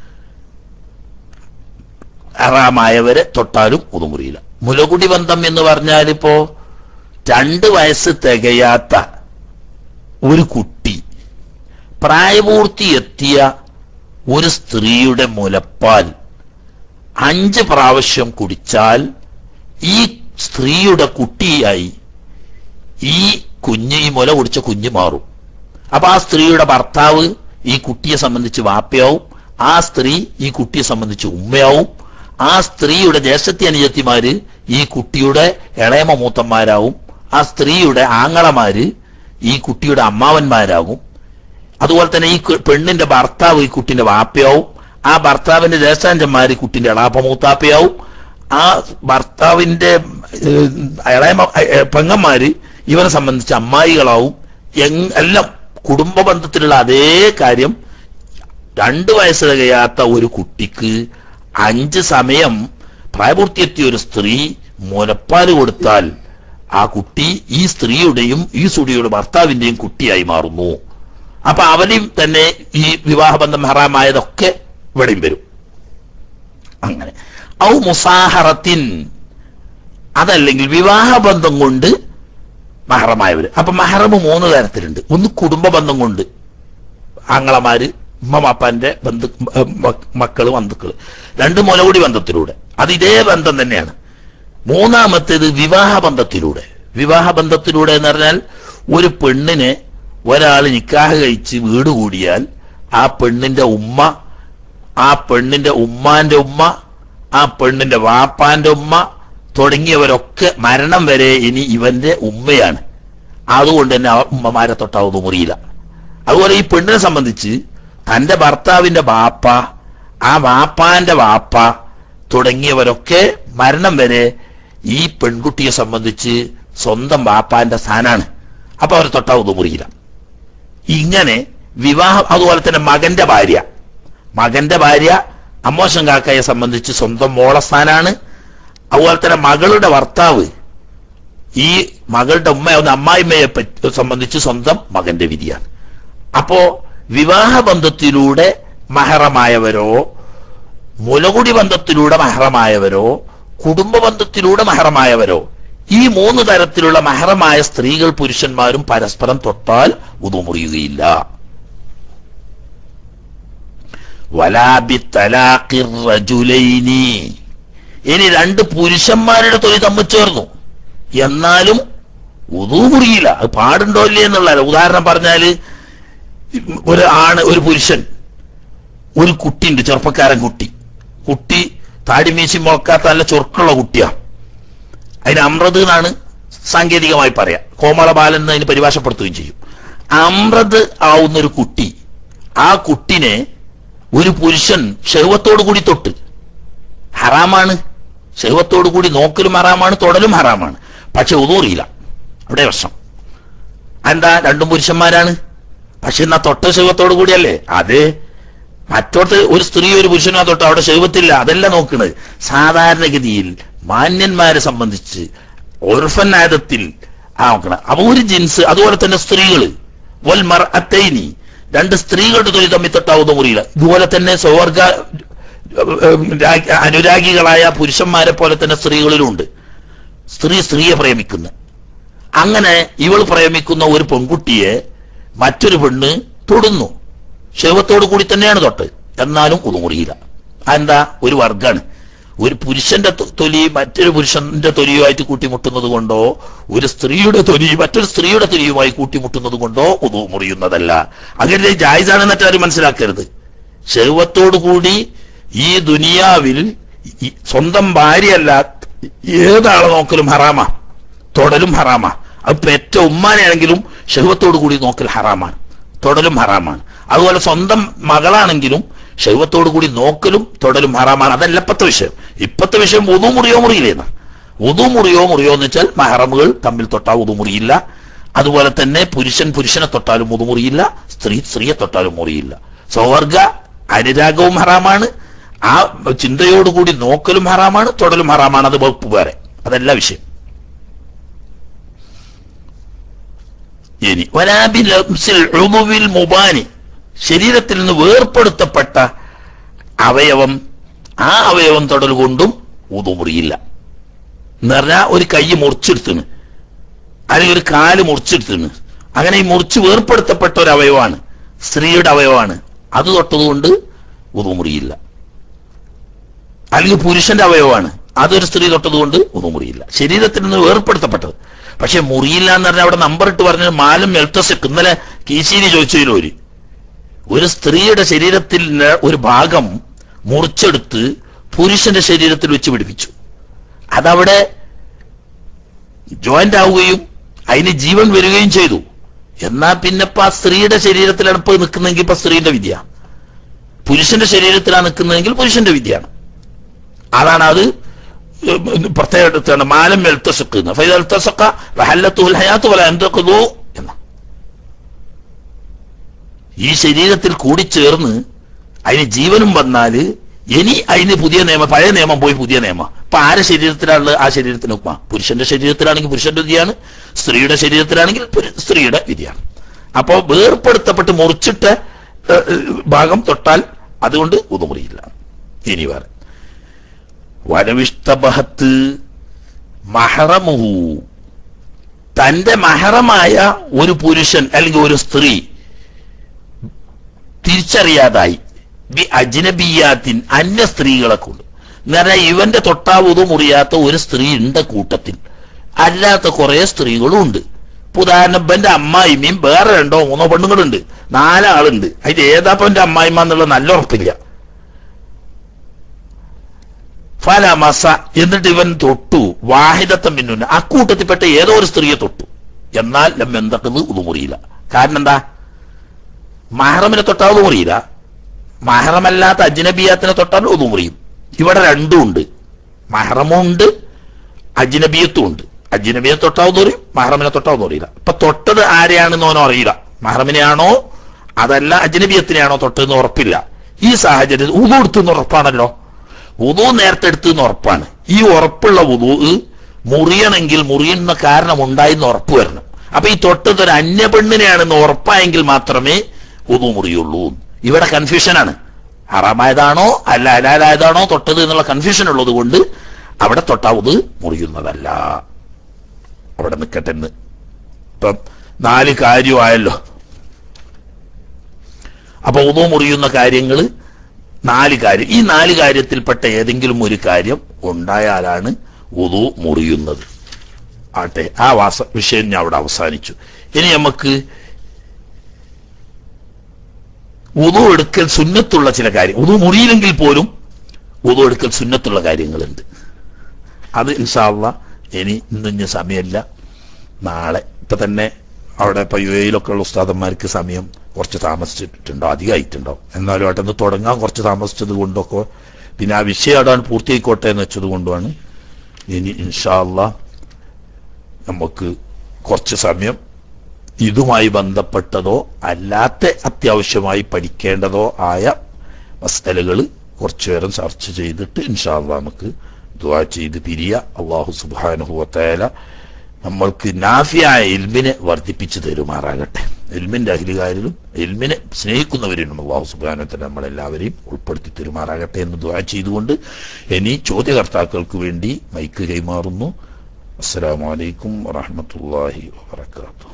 ഹറാമായവരെ തൊട്ടാലും ഉതുമുറിയില്ല മുലകുടി ബന്ധം എന്ന് പറഞ്ഞാൽ ഇപ്പോ രണ്ട് വയസ്സ് തികയാത്ത ഒരു കുട്ടി പ്രായപൂർത്തി എത്തിയ ഒരു സ്ത്രീയുടെ മുലപ്പാൽ അഞ്ച് പ്രാവശ്യം കുടിച്ചാൽ ഈ സ്ത്രീയുടെ കുട്ടിയായി ഈ കുഞ്ഞ് ഈ മുല കുടിച്ച കുഞ്ഞ് മാറും അപ്പൊ ആ സ്ത്രീയുടെ ഭർത്താവ് ഈ കുട്ടിയെ സംബന്ധിച്ച് വാപ്പയാവും ആ സ്ത്രീ ഈ കുട്ടിയെ സംബന്ധിച്ച് ഉമ്മയാവും ആ സ്ത്രീയുടെ ജ്യേഷ്ഠത്തി അനുജത്തിമാര് ഈ കുട്ടിയുടെ ഇളയമ മൂത്തന്മാരാവും ആ സ്ത്രീയുടെ ആങ്ങളമാര് ഈ കുട്ടിയുടെ അമ്മാവന്മാരാകും അതുപോലെ തന്നെ ഈ കു- പെണ്ണിന്റെ ഭർത്താവ് ഈ കുട്ടിന്റെ വാപ്പയാവും ആ ഭർത്താവിന്റെ ജ്യേഷ്ഠാഞ്ചന്മാര് ഈ കുട്ടിന്റെ എളാപ്പ മൂത്താപ്പയാവും ആ ഭർത്താവിന്റെ ഏഹ്, ഇളയ മ- ഏഹ്, പെങ്ങന്മാര് ഇവരെ സംബന്ധിച്ച് അമ്മായികളാവും എങ് എല്ലാം കുടുംബ ബന്ധത്തിലുള്ള അതേ കാര്യം രണ്ട് വയസ്സ് തികയാത്ത ഒരു കുട്ടിക്ക് അഞ്ച് സമയം പ്രായപൂർത്തിയെത്തിയ ഒരു സ്ത്രീ മുലപ്പാല് കൊടുത്താൽ ആ കുട്ടി ഈ സ്ത്രീയുടെയും ഈ സ്ത്രീയുടെ ഭർത്താവിന്റെയും കുട്ടിയായി മാറുന്നു അപ്പൊ അവനെയും തന്നെ ഈ വിവാഹബന്ധം ഹറാമായതൊക്കെ ഇവിടെയും വരും അങ്ങനെ ഔ മുസാഹറത്തിൻ അതല്ലെങ്കിൽ വിവാഹബന്ധം കൊണ്ട് മഹറമായവര് അപ്പൊ മഹറമ് മൂന്ന് തരത്തിലുണ്ട് ഒന്ന് കുടുംബ ബന്ധം കൊണ്ട് ആങ്ങളമാര് ഉമ്മമാപ്പാന്റെ ബന്ധു ഏ, മ- മക്കള് ബന്ധുക്കള് രണ്ട് മുലകുടി ബന്ധത്തിലൂടെ അത് ഇതേ ബന്ധം തന്നെയാണ് മൂന്നാമത്തേത് വിവാഹ ബന്ധത്തിലൂടെ വിവാഹ ബന്ധത്തിലൂടെ എന്ന് പറഞ്ഞാൽ ഒരു പെണ്ണിനെ ഒരാൾ നിക്കാഹ് കഴിച്ച് വീട് കൂടിയാൽ ആ പെണ്ണിന്റെ ഉമ്മ ആ പെണ്ണിന്റെ ഉമ്മാന്റെ ഉമ്മ ആ പെണ്ണിന്റെ വാപ്പാന്റെ ഉമ്മ തുടങ്ങിയവരൊക്കെ മരണം വരെ ഇനി ഇവന്റെ ഉമ്മയാണ് അതുകൊണ്ട് തന്നെ ആ ഉമ്മമാരെ തൊട്ടാവുന്ന മുറിയില്ല അതുപോലെ ഈ പെണ്ണിനെ സംബന്ധിച്ച് തന്റെ ഭർത്താവിന്റെ വാപ്പ ആ വാപ്പാന്റെ വാപ്പ തുടങ്ങിയവരൊക്കെ മരണം വരെ ഈ പെൺകുട്ടിയെ സംബന്ധിച്ച് സ്വന്തം ബാപ്പാന്റെ സ്ഥാനാണ് അപ്പൊ അവർ തൊട്ടാ മുറിയില്ല ഇങ്ങനെ വിവാഹം അതുപോലെ തന്നെ മകന്റെ ഭാര്യ മകന്റെ ഭാര്യ അമ്മോശം കാക്കയെ സംബന്ധിച്ച് സ്വന്തം മോളസ്ഥാനാണ് അതുപോലെ തന്നെ മകളുടെ ഭർത്താവ് ഈ മകളുടെ ഉമ്മ ഒന്ന് അമ്മായിമ്മയെ പറ്റി സംബന്ധിച്ച് സ്വന്തം മകന്റെ വിധിയാണ് അപ്പോ വിവാഹ ബന്ധത്തിലൂടെ മഹറമായവരോ മുലകുടി ബന്ധത്തിലൂടെ മഹറമായവരോ കുടുംബ ബന്ധത്തിലൂടെ മഹറമായവരോ ഈ മൂന്ന് തരത്തിലുള്ള മഹറമായ സ്ത്രീകൾ പുരുഷന്മാരും പരസ്പരം തൊട്ടാൽ ഉതുമുറിയുകയില്ല വലാബി തലാഖിർ റജുലൈനി ഇനി രണ്ട് പുരുഷന്മാരുടെ തൊലി തമ്മിൽ ചേർന്നു എന്നാലും ഉദൂ മുറിയില്ല അത് പാടുണ്ടോ ഇല്ലേ എന്നുള്ള ഉദാഹരണം പറഞ്ഞാല് ഒരു ആണ് ഒരു പുരുഷൻ ഒരു കുട്ടിയുണ്ട് ചെറുപ്പക്കാരൻ കുട്ടി കുട്ടി താടിമീശി മുളക്കാത്ത നല്ല ചൊറുക്കുള്ള കുട്ടിയാ അതിന് അമ്രത് എന്നാണ് സാങ്കേതികമായി പറയാം കോമള ബാലൻ എന്ന് അതിന് പരിഭാഷപ്പെടുത്തുകയും ചെയ്യും അമ്രത് ആവുന്ന ഒരു കുട്ടി ആ കുട്ടിനെ ഒരു പുരുഷൻ ശൈവത്തോടു കൂടി തൊട്ട് ഹറാമാണ് ശൈവത്തോടു കൂടി നോക്കലും ഹറാമാണ് തൊടലും ഹറാമാണ് പക്ഷെ ഉതൂറിയില്ല അവിടെ പ്രശ്നം എന്താ രണ്ടും പുരുഷന്മാരാണ് പക്ഷെ എന്നാ തൊട്ട ശൈവത്തോടു കൂടിയല്ലേ അതെ മറ്റോട്ട് ഒരു സ്ത്രീ ഒരു പുരുഷനോ തൊട്ട് അവിടെ ശൈവത്തില്ല അതല്ല നോക്കുന്നത് സാധാരണഗതിയിൽ മാന്യന്മാരെ സംബന്ധിച്ച് ഓർഫനായതത്തിൽ ആ നോക്കണം അപ്പൊ ഒരു ജിൻസ് അതുപോലെ തന്നെ സ്ത്രീകള് വൽ മർ അത്തൈനി രണ്ട് സ്ത്രീകളുടെ തൊഴിൽ തമ്മിൽ തൊട്ടാവുന്ന മുറിയില്ല ഇതുപോലെ തന്നെ സ്വർഗ അനുരാഗികളായ പുരുഷന്മാരെ പോലെ തന്നെ സ്ത്രീകളിലുണ്ട് സ്ത്രീ സ്ത്രീയെ പ്രേമിക്കുന്ന അങ്ങനെ ഇവൾ പ്രേമിക്കുന്ന ഒരു പെൺകുട്ടിയെ മറ്റൊരു പെണ്ണ് തൊടുന്നു ശൈവത്തോടു കൂടി തന്നെയാണ് തൊട്ട് എന്നാലും ഉതുമുറിയില്ല അതെന്താ ഒരു വർഗാണ് ഒരു പുരുഷന്റെ തൊ- തൊലി മറ്റൊരു പുരുഷന്റെ തൊലിയുമായിട്ട് കൂട്ടിമുട്ടുന്നത് കൊണ്ടോ ഒരു സ്ത്രീയുടെ തൊലി മറ്റൊരു സ്ത്രീയുടെ തൊലിയുമായി കൂട്ടിമുട്ടുന്നത് കൊണ്ടോ ഉതു മുറിയുന്നതല്ല അങ്ങനെ ജായിസാണെന്നിട്ട് ആരും മനസ്സിലാക്കരുത് ശൈവത്തോടു കൂടി ഈ ദുനിയാവിൽ ഈ സ്വന്തം ഭാര്യയല്ല ഏതാളെ നോക്കലും ഹറാമാ തൊടലും ഹറാമാ അത് പെറ്റ ഉമ്മാനെയാണെങ്കിലും ശൈവത്തോടു കൂടി നോക്കൽ ഹറാമാണ് തൊടലും ഹറാമാണ് അതുപോലെ സ്വന്തം മകളാണെങ്കിലും ശൈവത്തോടു കൂടി നോക്കലും തൊടലും ഹറാമാണ് അതല്ല ഇപ്പത്തെ വിഷയം ഇപ്പത്തെ വിഷയം ഉതു മുറിയോ മുറിയില്ലേന്ന് ഉതു മുറിയോ മുറിയോ എന്ന് വെച്ചാൽ മഹറമുകൾ തമ്മിൽ തൊട്ടാൽ ഉതു മുറിയില്ല അതുപോലെ തന്നെ പുരുഷൻ പുരുഷനെ തൊട്ടാലും ഉതു മുറിയില്ല സ്ത്രീ സ്ത്രീയെ തൊട്ടാലും മുറിയില്ല സ്വർഗ അനുരാഗവും ഹറാമാണ് ആ ചിന്തയോടുകൂടി നോക്കലും ഹറാമാണ് തൊടലും ഹറാമാണ് അത് വകുപ്പ് വേറെ അതല്ല വിഷയം ഇനി വലാബിൽ ലംസിൽ ഉളുവിൽ മുബാനി ശരീരത്തിൽ നിന്ന് വേർപ്പെടുത്തപ്പെട്ട അവയവം ആ അവയവം തൊടൽ കൊണ്ടും ഊതുമുറിയില്ല എന്ന് പറഞ്ഞാൽ ഒരു കൈ മുറിച്ചെടുത്തിന് അല്ലെങ്കിൽ ഒരു കാല് മുറിച്ചെടുത്തിന് അങ്ങനെ ഈ മുറിച്ച് വേർപ്പെടുത്തപ്പെട്ട ഒരു അവയവമാണ് സ്ത്രീയുടെ അവയവമാണ് അത് തൊട്ടതുകൊണ്ട് ഊതുമുറിയില്ല അല്ലെങ്കിൽ പുരുഷന്റെ അവയവമാണ് അതൊരു സ്ത്രീ തൊട്ടതുകൊണ്ട് ഉതുമുറിയില്ല ശരീരത്തിൽ നിന്ന് വേർപ്പെടുത്തപ്പെട്ടത് പക്ഷെ മുറിയില്ല എന്ന് പറഞ്ഞാൽ അവിടെ നമ്പർ ഇട്ട് പറഞ്ഞത് മാലും എൽത്തസക്ക് ഇന്നലെ കീശീനി ചോദിച്ചതിലോ ഒരു ഒരു സ്ത്രീയുടെ ശരീരത്തിൽ നിന്ന് ഒരു ഭാഗം മുറിച്ചെടുത്ത് പുരുഷന്റെ ശരീരത്തിൽ വെച്ച് പിടിപ്പിച്ചു അതവിടെ ജോയിന്റ് ആവുകയും അതിന് ജീവൻ വരികയും ചെയ്തു എന്നാ പിന്നെ ഇപ്പൊ ആ സ്ത്രീയുടെ ശരീരത്തിലാണ് ഇപ്പൊ നിൽക്കുന്നതെങ്കിൽ ഇപ്പൊ സ്ത്രീയുടെ വിദ്യ പുരുഷന്റെ ശരീരത്തിലാണ് നിൽക്കുന്നതെങ്കിൽ പുരുഷന്റെ വിദ്യയാണ് അതാണ് അത് പ്രത്യേകം എടുത്താണ് മാലം എൽത്തസക്ക് ഫൈദൽത്തസക്ക വഹല്ലത്തുൽ ഹയാത്ത് വല എന്തൊക്കെ എന്ന ഈ ശരീരത്തിൽ കൂടിച്ചേർന്ന് അതിന് ജീവനും വന്നാല് ഇനി അതിന് പുതിയ നിയമം പഴയ നിയമം പോയി പുതിയ നിയമം അപ്പൊ ആരെ ശരീരത്തിലാണുള്ളത് ആ ശരീരത്തിന് ഉപ്പ പുരുഷന്റെ ശരീരത്തിലാണെങ്കിൽ പുരുഷന്റെ വിധിയാണ് സ്ത്രീയുടെ ശരീരത്തിലാണെങ്കിൽ പുരു- സ്ത്രീയുടെ വിധിയാണ് അപ്പോ വേർപ്പെടുത്തപ്പെട്ട് മുറിച്ചിട്ട ഏഹ്, ഏഹ്, ഭാഗം തൊട്ടാൽ അതുകൊണ്ട് ഉതുമുറിയില്ല ഇനി വേറെ വരവിഷ്ടബഹത്ത് മഹറമുഹു തന്റെ മഹറമായ ഒരു പുരുഷൻ അല്ലെങ്കിൽ ഒരു സ്ത്രീ തിരിച്ചറിയാതായി ബി അജ്നബിയാത്തിൻ അന്യ സ്ത്രീകളെ കൊണ്ട് എന്ന് പറഞ്ഞാൽ ഇവന്റെ തൊട്ടാവുതു മുറിയാത്ത ഒരു സ്ത്രീ ഉണ്ട് കൂട്ടത്തിൽ അല്ലാത്ത കുറെ സ്ത്രീകളും ഉണ്ട് ഇപ്പൊ ഉദാഹരണം ഇവന്റെ അമ്മായിമ്മയും വേറെ രണ്ടോ മൂന്നോ പെണ്ണുങ്ങളുണ്ട് നാലാളുണ്ട് അതിൽ ഏതാപ്പ എന്റെ അമ്മായിമ്മ എന്നുള്ള നല്ല ഉറപ്പില്ല ഫലമസ എന്നിട്ട് ഇവൻ തൊട്ടു വാഹിദത്തം പിന്നുന്ന അക്കൂട്ടത്തിൽപ്പെട്ട ഏതോ ഒരു സ്ത്രീയെ തൊട്ടു എന്നാൽ എന്തൊക്കെ ഉതുമുറിയില്ല കാരണം എന്താ മഹറമിനെ തൊട്ടാൽ ഉതുമുറിയില്ല മഹറമല്ലാത്ത അജ്നബിയാത്തിനെ തൊട്ടാൽ ഉതുമുറിയും ഇവിടെ രണ്ടും ഉണ്ട് മഹറമും ഉണ്ട് അജ്നബിയത്തും ഉണ്ട് അജ്നബിയെ തൊട്ടാവുന്ന പറയും മഹറമിനെ തൊട്ടാവുന്ന അറിയില്ല ഇപ്പൊ തൊട്ടത് ആരെയാണെന്ന് ഓനോ അറിയില്ല മഹറമിനെയാണോ അതല്ല അജ്നബിയത്തിനെയാണോ തൊട്ടതെന്ന് ഉറപ്പില്ല ഈ സാഹചര്യത്തിൽ ഉതു എടുത്തെന്ന് ഉറപ്പാണല്ലോ ഉതു നേരത്തെ എടുത്തെന്ന് ഉറപ്പാണ് ഈ ഉറപ്പുള്ള ഉതു മുറിയണമെങ്കിൽ മുറിയുന്ന കാരണം ഉണ്ടായെന്ന് ഉറപ്പ് വരണം അപ്പൊ ഈ തൊട്ടത് ഒരു അന്യ പെണ്ണിനെയാണെന്ന് ഉറപ്പായെങ്കിൽ മാത്രമേ ഉതു മുറിയുള്ളൂ ഇവിടെ കൺഫ്യൂഷനാണ് ഹറാമായതാണോ അല്ല ഹലാലായതാണോ തൊട്ടത് എന്നുള്ള കൺഫ്യൂഷൻ ഉള്ളത് കൊണ്ട് അവിടെ തൊട്ടാവുത് മുറിയുന്നതല്ല അവിടെ നിൽക്കട്ടെ എന്ന് ഇപ്പം നാല് കാര്യമായല്ലോ അപ്പൊ ഉതു മുറിയുന്ന കാര്യങ്ങൾ നാല് കാര്യം ഈ നാല് കാര്യത്തിൽപ്പെട്ട ഏതെങ്കിലും ഒരു കാര്യം ഉണ്ടായാലാണ് ഉതു മുറിയുന്നത് ആട്ടെ ആ വാസ വിഷയം ഞാൻ അവിടെ അവസാനിച്ചു ഇനി നമുക്ക് ഉതു എടുക്കൽ സുന്നത്തുള്ള ചില കാര്യം ഉതു മുറിയില്ലെങ്കിൽ പോലും ഉതു എടുക്കൽ സുന്നത്തുള്ള കാര്യങ്ങളുണ്ട് അത് ഇൻഷാള്ള ഇനി ഇന്നിഞ്ഞ സമയമില്ല നാളെ ഇപ്പൊ തന്നെ അവിടെ ഇപ്പൊ യു എയിലൊക്കെ ഉള്ള ഉസ്താദന്മാർക്ക് സമയം കുറച്ച് താമസിച്ചിട്ടുണ്ടോ അധികമായിട്ടുണ്ടോ എന്നാലും അവിടെ തുടങ്ങാൻ കുറച്ച് താമസിച്ചത് കൊണ്ടൊക്കെ പിന്നെ ആ വിഷയം അവിടെ പൂർത്തിയായിക്കോട്ടെ എന്ന് വെച്ചത് കൊണ്ടുമാണ് ഇനി ഇൻഷാല്ല നമുക്ക് കുറച്ച് സമയം ഇതുമായി ബന്ധപ്പെട്ടതോ അല്ലാത്ത അത്യാവശ്യമായി പഠിക്കേണ്ടതോ ആയ മസ്തലുകൾ കുറച്ചു നേരം ചർച്ച ചെയ്തിട്ട് ഇൻഷാല്ല നമുക്ക് ദുആ ചെയ്ത് പിരിയ അള്ളാഹു സുബാനുഹുവത്തേല നമ്മൾക്ക് നാഫിയായ ഇൽമിനെ വർദ്ധിപ്പിച്ചു തരുമാറാകട്ടെ ഇൽമിന്റെ അഖിലുകാരിലും ഇൽമിനെ സ്നേഹിക്കുന്നവരിലും അള്ളാഹു സുബാനത്തിന് നമ്മളെല്ലാവരെയും ഉൾപ്പെടുത്തി തരുമാറാകട്ടെ എന്ന് ദുആ ചെയ്തുകൊണ്ട് ഇനി ചോദ്യകർത്താക്കൾക്ക് വേണ്ടി മൈക്ക് കൈമാറുന്നു അസ്സലാമു അലൈക്കും വറഹ്മത്തുള്ളാഹി വബറകാതുഹു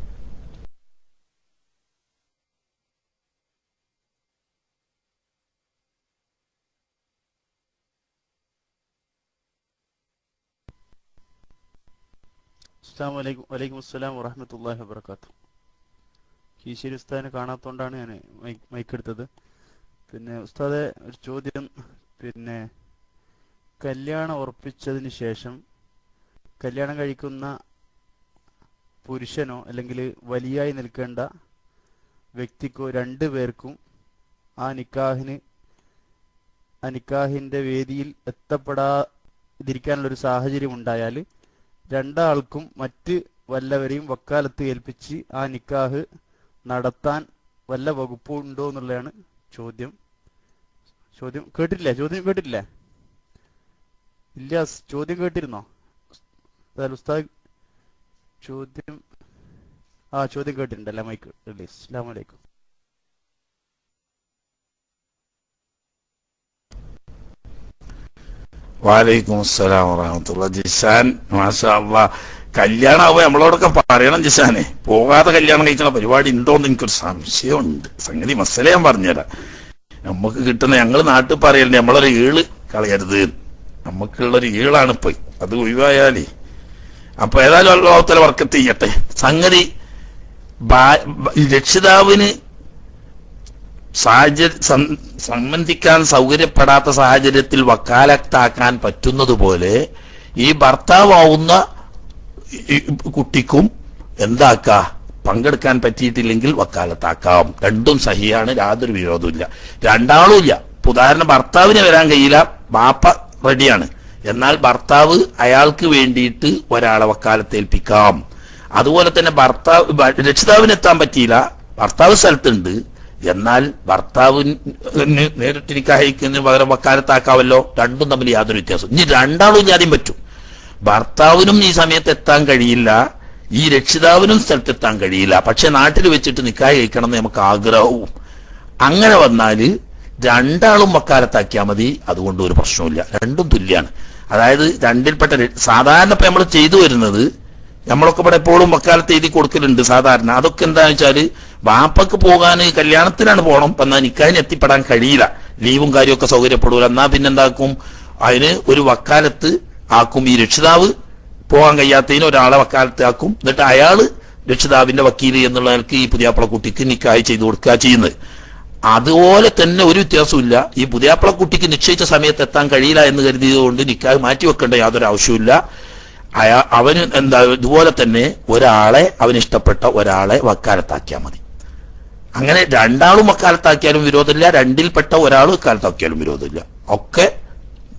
അസ്സാം വലൈക്കും വലൈക്കും അസ്സലാം വറഹമത്തല്ലാഹി വബർക്കാത്തു കീശേരി ഉസ്താദിനെ കാണാത്തോണ്ടാണ് ഞാൻ മൈക്ക് മൈക്ക് എടുത്തത് പിന്നെ ഉസ്താദെ ഒരു ചോദ്യം പിന്നെ കല്യാണം ഉറപ്പിച്ചതിന് ശേഷം കല്യാണം കഴിക്കുന്ന പുരുഷനോ അല്ലെങ്കിൽ വലിയായി നിൽക്കേണ്ട വ്യക്തിക്കോ രണ്ടു പേർക്കും ആ നിക്കാഹിന് ആ നിക്കാഹിന്റെ വേദിയിൽ എത്തപ്പെടാതിരിക്കാനുള്ള ഒരു സാഹചര്യം ഉണ്ടായാൽ രണ്ടാൾക്കും മറ്റ് വല്ലവരെയും വക്കാലത്ത് ഏൽപ്പിച്ച് ആ നിക്കാഹ് നടത്താൻ വല്ല വകുപ്പും ഉണ്ടോ എന്നുള്ളതാണ് ചോദ്യം ചോദ്യം കേട്ടിട്ടില്ലേ ചോദ്യം കേട്ടിട്ടില്ലേ ഇല്ല സ് ചോദ്യം കേട്ടിരുന്നോ ഉസ്താദ് ഉസ്താദ് ചോദ്യം ആ ചോദ്യം കേട്ടിട്ടുണ്ടല്ലേ മൈക്ക് റിലീസ് അസ്സാം വലൈക്കും വാലൈക്കും അസ്സലാം വറഹമത്തുള്ള ജിസാൻ മാഷാ അള്ളാ കല്യാണം ആവുമ്പോ നമ്മളോടൊക്കെ പറയണം ജിസാനെ പോകാതെ കല്യാണം കഴിക്കുന്ന പരിപാടി ഉണ്ടോന്ന് എനിക്കൊരു സംശയമുണ്ട് സംഗതി മസല ഞാൻ പറഞ്ഞുതരാം നമുക്ക് കിട്ടുന്ന ഞങ്ങൾ നാട്ടിൽ പറയല്ലേ നമ്മളൊരു ഈള് കളയരുത് നമുക്കുള്ളൊരു ഈളാണ് ഇപ്പൊ അത് ഒഴിവായാലേ അപ്പൊ ഏതായാലും അള്ളാഹുത്തല വർക്കത്ത് ചെയ്യട്ടെ സംഗതി ബാ- ബ- രക്ഷിതാവിന് സാഹചര്യ സം- സംബന്ധിക്കാൻ സൗകര്യപ്പെടാത്ത സാഹചര്യത്തിൽ വക്കാലത്താക്കാൻ പറ്റുന്നതുപോലെ ഈ ഭർത്താവാവുന്ന ഈ കുട്ടിക്കും എന്താക്ക പങ്കെടുക്കാൻ പറ്റിയിട്ടില്ലെങ്കിൽ വക്കാലത്താക്കാം രണ്ടും സഹിയാണ് യാതൊരു വിരോധമില്ല രണ്ടാളും ഇല്ല ഇപ്പൊ ഉദാഹരണം ഭർത്താവിന് വരാൻ കഴിയില്ല ബാപ്പ റെഡിയാണ് എന്നാൽ ഭർത്താവ് അയാൾക്ക് വേണ്ടിയിട്ട് ഒരാളെ വക്കാലത്തേൽപ്പിക്കാം അതുപോലെ തന്നെ ഭർത്താവ് ഭ- രക്ഷിതാവിന് എത്താൻ പറ്റിയില്ല ഭർത്താവ് സ്ഥലത്തുണ്ട് എന്നാൽ ഭർത്താവിന് നേരിട്ട് നിക്കാഹിക്കുന്നതിന് പകരം വക്കാലത്താക്കാവല്ലോ രണ്ടും തമ്മിൽ യാതൊരു വ്യത്യാസം ഇനി രണ്ടാളും ഇനി ആദ്യം പറ്റും ഭർത്താവിനും ഈ സമയത്ത് എത്താൻ കഴിയില്ല ഈ രക്ഷിതാവിനും സ്ഥലത്തെത്താൻ കഴിയില്ല പക്ഷെ നാട്ടിൽ വെച്ചിട്ട് നിക്കാഹ് കഴിക്കണം എന്ന് നമുക്ക് ആഗ്രഹവും അങ്ങനെ വന്നാല് രണ്ടാളും വക്കാലത്താക്കിയാൽ മതി അതുകൊണ്ട് ഒരു പ്രശ്നവുമില്ല രണ്ടും തുല്യാണ് അതായത് രണ്ടിൽപ്പെട്ട ര- സാധാരണ ഇപ്പൊ നമ്മൾ ചെയ്തു വരുന്നത് നമ്മളൊക്കെ ഇവിടെ എപ്പോഴും വക്കാലത്ത് എഴുതി കൊടുക്കലുണ്ട് സാധാരണ അതൊക്കെ എന്താന്ന് വെച്ചാല് വാപ്പക്ക് പോകാൻ കല്യാണത്തിനാണ് പോകണം എന്നാ നിക്കാഹിന് എത്തിപ്പെടാൻ കഴിയില്ല ലീവും കാര്യമൊക്കെ സൗകര്യപ്പെടൂല എന്നാ പിന്നെന്താക്കും അതിന് ഒരു വക്കാലത്ത് ആക്കും ഈ രക്ഷിതാവ് പോകാൻ കഴിയാത്തതിന് ഒരാളെ വക്കാലത്ത് ആക്കും എന്നിട്ട് അയാള് രക്ഷിതാവിന്റെ വക്കീല് എന്നുള്ള നിലക്ക് ഈ പുതിയാപ്പള കുട്ടിക്ക് നിക്കാഹ് ചെയ്തു കൊടുക്കുക ചെയ്യുന്നത് അതുപോലെ തന്നെ ഒരു വ്യത്യാസമില്ല ഈ പുതിയാപ്പള കുട്ടിക്ക് നിശ്ചയിച്ച സമയത്ത് എത്താൻ കഴിയില്ല എന്ന് കരുതിയതുകൊണ്ട് നിക്കാഹ് മാറ്റി വെക്കേണ്ട യാതൊരു ആവശ്യമില്ല അയാ അവന് എന്താ ഇതുപോലെ തന്നെ ഒരാളെ അവന് ഇഷ്ടപ്പെട്ട ഒരാളെ വക്കാലത്താക്കിയാൽ മതി അങ്ങനെ രണ്ടാളും വക്കാലത്താക്കിയാലും വിരോധമില്ല രണ്ടിൽപ്പെട്ട ഒരാൾ വക്കാലത്താക്കിയാലും വിരോധമില്ല ഒക്കെ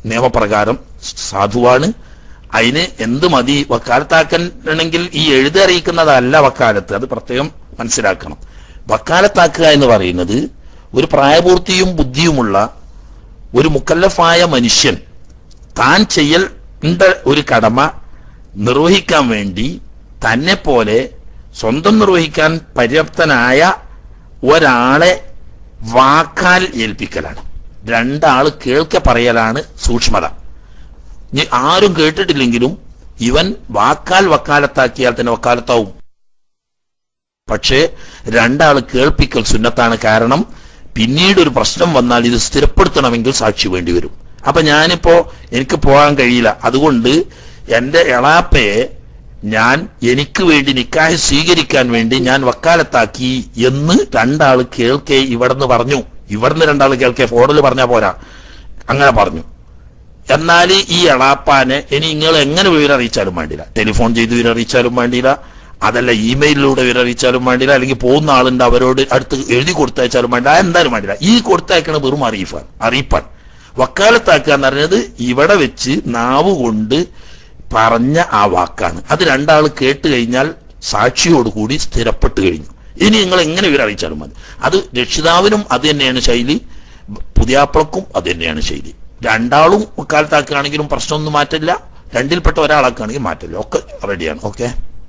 നിയമപ്രകാരം സാധുവാണ് അതിന് എന്ത് മതി വക്കാലത്താക്കണമെങ്കിൽ ഈ എഴുതറിയിക്കുന്നതല്ല വക്കാലത്ത് അത് പ്രത്യേകം മനസ്സിലാക്കണം വക്കാലത്താക്കുക എന്ന് പറയുന്നത് ഒരു പ്രായപൂർത്തിയും ബുദ്ധിയുമുള്ള ഒരു മുക്കല്ലഫായ മനുഷ്യൻ താൻ ചെയ്യേണ്ട ഒരു കടമ നിർവഹിക്കാൻ വേണ്ടി തന്നെ പോലെ സ്വന്തം നിർവഹിക്കാൻ പര്യാപ്തനായ ഒരാളെ വാക്കാൽ ഏൽപ്പിക്കലാണ് രണ്ടാള് കേൾക്കെ പറയലാണ് സൂക്ഷ്മത ഇനി ആരും കേട്ടിട്ടില്ലെങ്കിലും ഇവൻ വാക്കാൽ വക്കാലത്താക്കിയാൽ തന്നെ വക്കാലത്താവും പക്ഷേ രണ്ടാള് കേൾപ്പിക്കൽ സുന്നത്താണ് കാരണം പിന്നീട് ഒരു പ്രശ്നം വന്നാൽ ഇത് സ്ഥിരപ്പെടുത്തണമെങ്കിൽ സാക്ഷി വേണ്ടി വരും അപ്പൊ ഞാനിപ്പോ എനിക്ക് പോകാൻ കഴിയില്ല അതുകൊണ്ട് എന്റെ എളാപ്പയെ ഞാൻ എനിക്ക് വേണ്ടി നിക്കാഹ് സ്വീകരിക്കാൻ വേണ്ടി ഞാൻ വക്കാലത്താക്കി എന്ന് രണ്ടാള് കേൾക്കെ ഇവിടുന്ന് പറഞ്ഞു ഇവിടുന്ന് രണ്ടാള് കേൾക്കെ ഫോണിൽ പറഞ്ഞാ പോരാ അങ്ങനെ പറഞ്ഞു എന്നാൽ ഈ എളാപ്പാനെ ഇനി നിങ്ങൾ എങ്ങനെ വിവരം അറിയിച്ചാലും വേണ്ടില്ല ടെലിഫോൺ ചെയ്ത് വിവരം അറിയിച്ചാലും വേണ്ടില്ല അതല്ല ഇമെയിലിലൂടെ വിവരം അറിയിച്ചാലും വേണ്ടില്ല അല്ലെങ്കിൽ പോകുന്ന ആളുണ്ട് അവരോട് അടുത്ത് എഴുതി കൊടുത്തയച്ചാലും വേണ്ട എന്തായാലും വേണ്ടില്ല ഈ കൊടുത്തയക്കണ വെറും അറിയിപ്പാൻ അറിയിപ്പാൻ വക്കാലത്താക്കുക എന്ന് പറഞ്ഞത് ഇവിടെ വെച്ച് നാവ് കൊണ്ട് പറഞ്ഞ ആ വാക്കാണ് അത് രണ്ടാൾ കേട്ട് കഴിഞ്ഞാൽ സാക്ഷിയോടുകൂടി സ്ഥിരപ്പെട്ട് കഴിഞ്ഞു ഇനി നിങ്ങൾ എങ്ങനെ വിവരം അറിയിച്ചാലും മതി അത് രക്ഷിതാവിനും അത് തന്നെയാണ് ശൈലി പുതിയാപ്പിളക്കും അത് തന്നെയാണ് ശൈലി രണ്ടാളും വക്കാലത്താക്കുകയാണെങ്കിലും പ്രശ്നമൊന്നും മാറ്റില്ല രണ്ടിൽപ്പെട്ട ഒരാളാക്കുകയാണെങ്കിൽ മാറ്റില്ല ഒക്കെ റെഡിയാണ് ഓക്കെ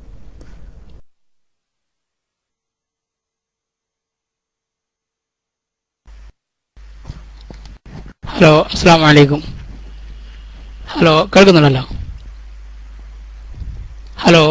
ഹലോ അസ്സാം വലൈക്കും ഹലോ കേൾക്കുന്നുണ്ടല്ലോ ഹലോ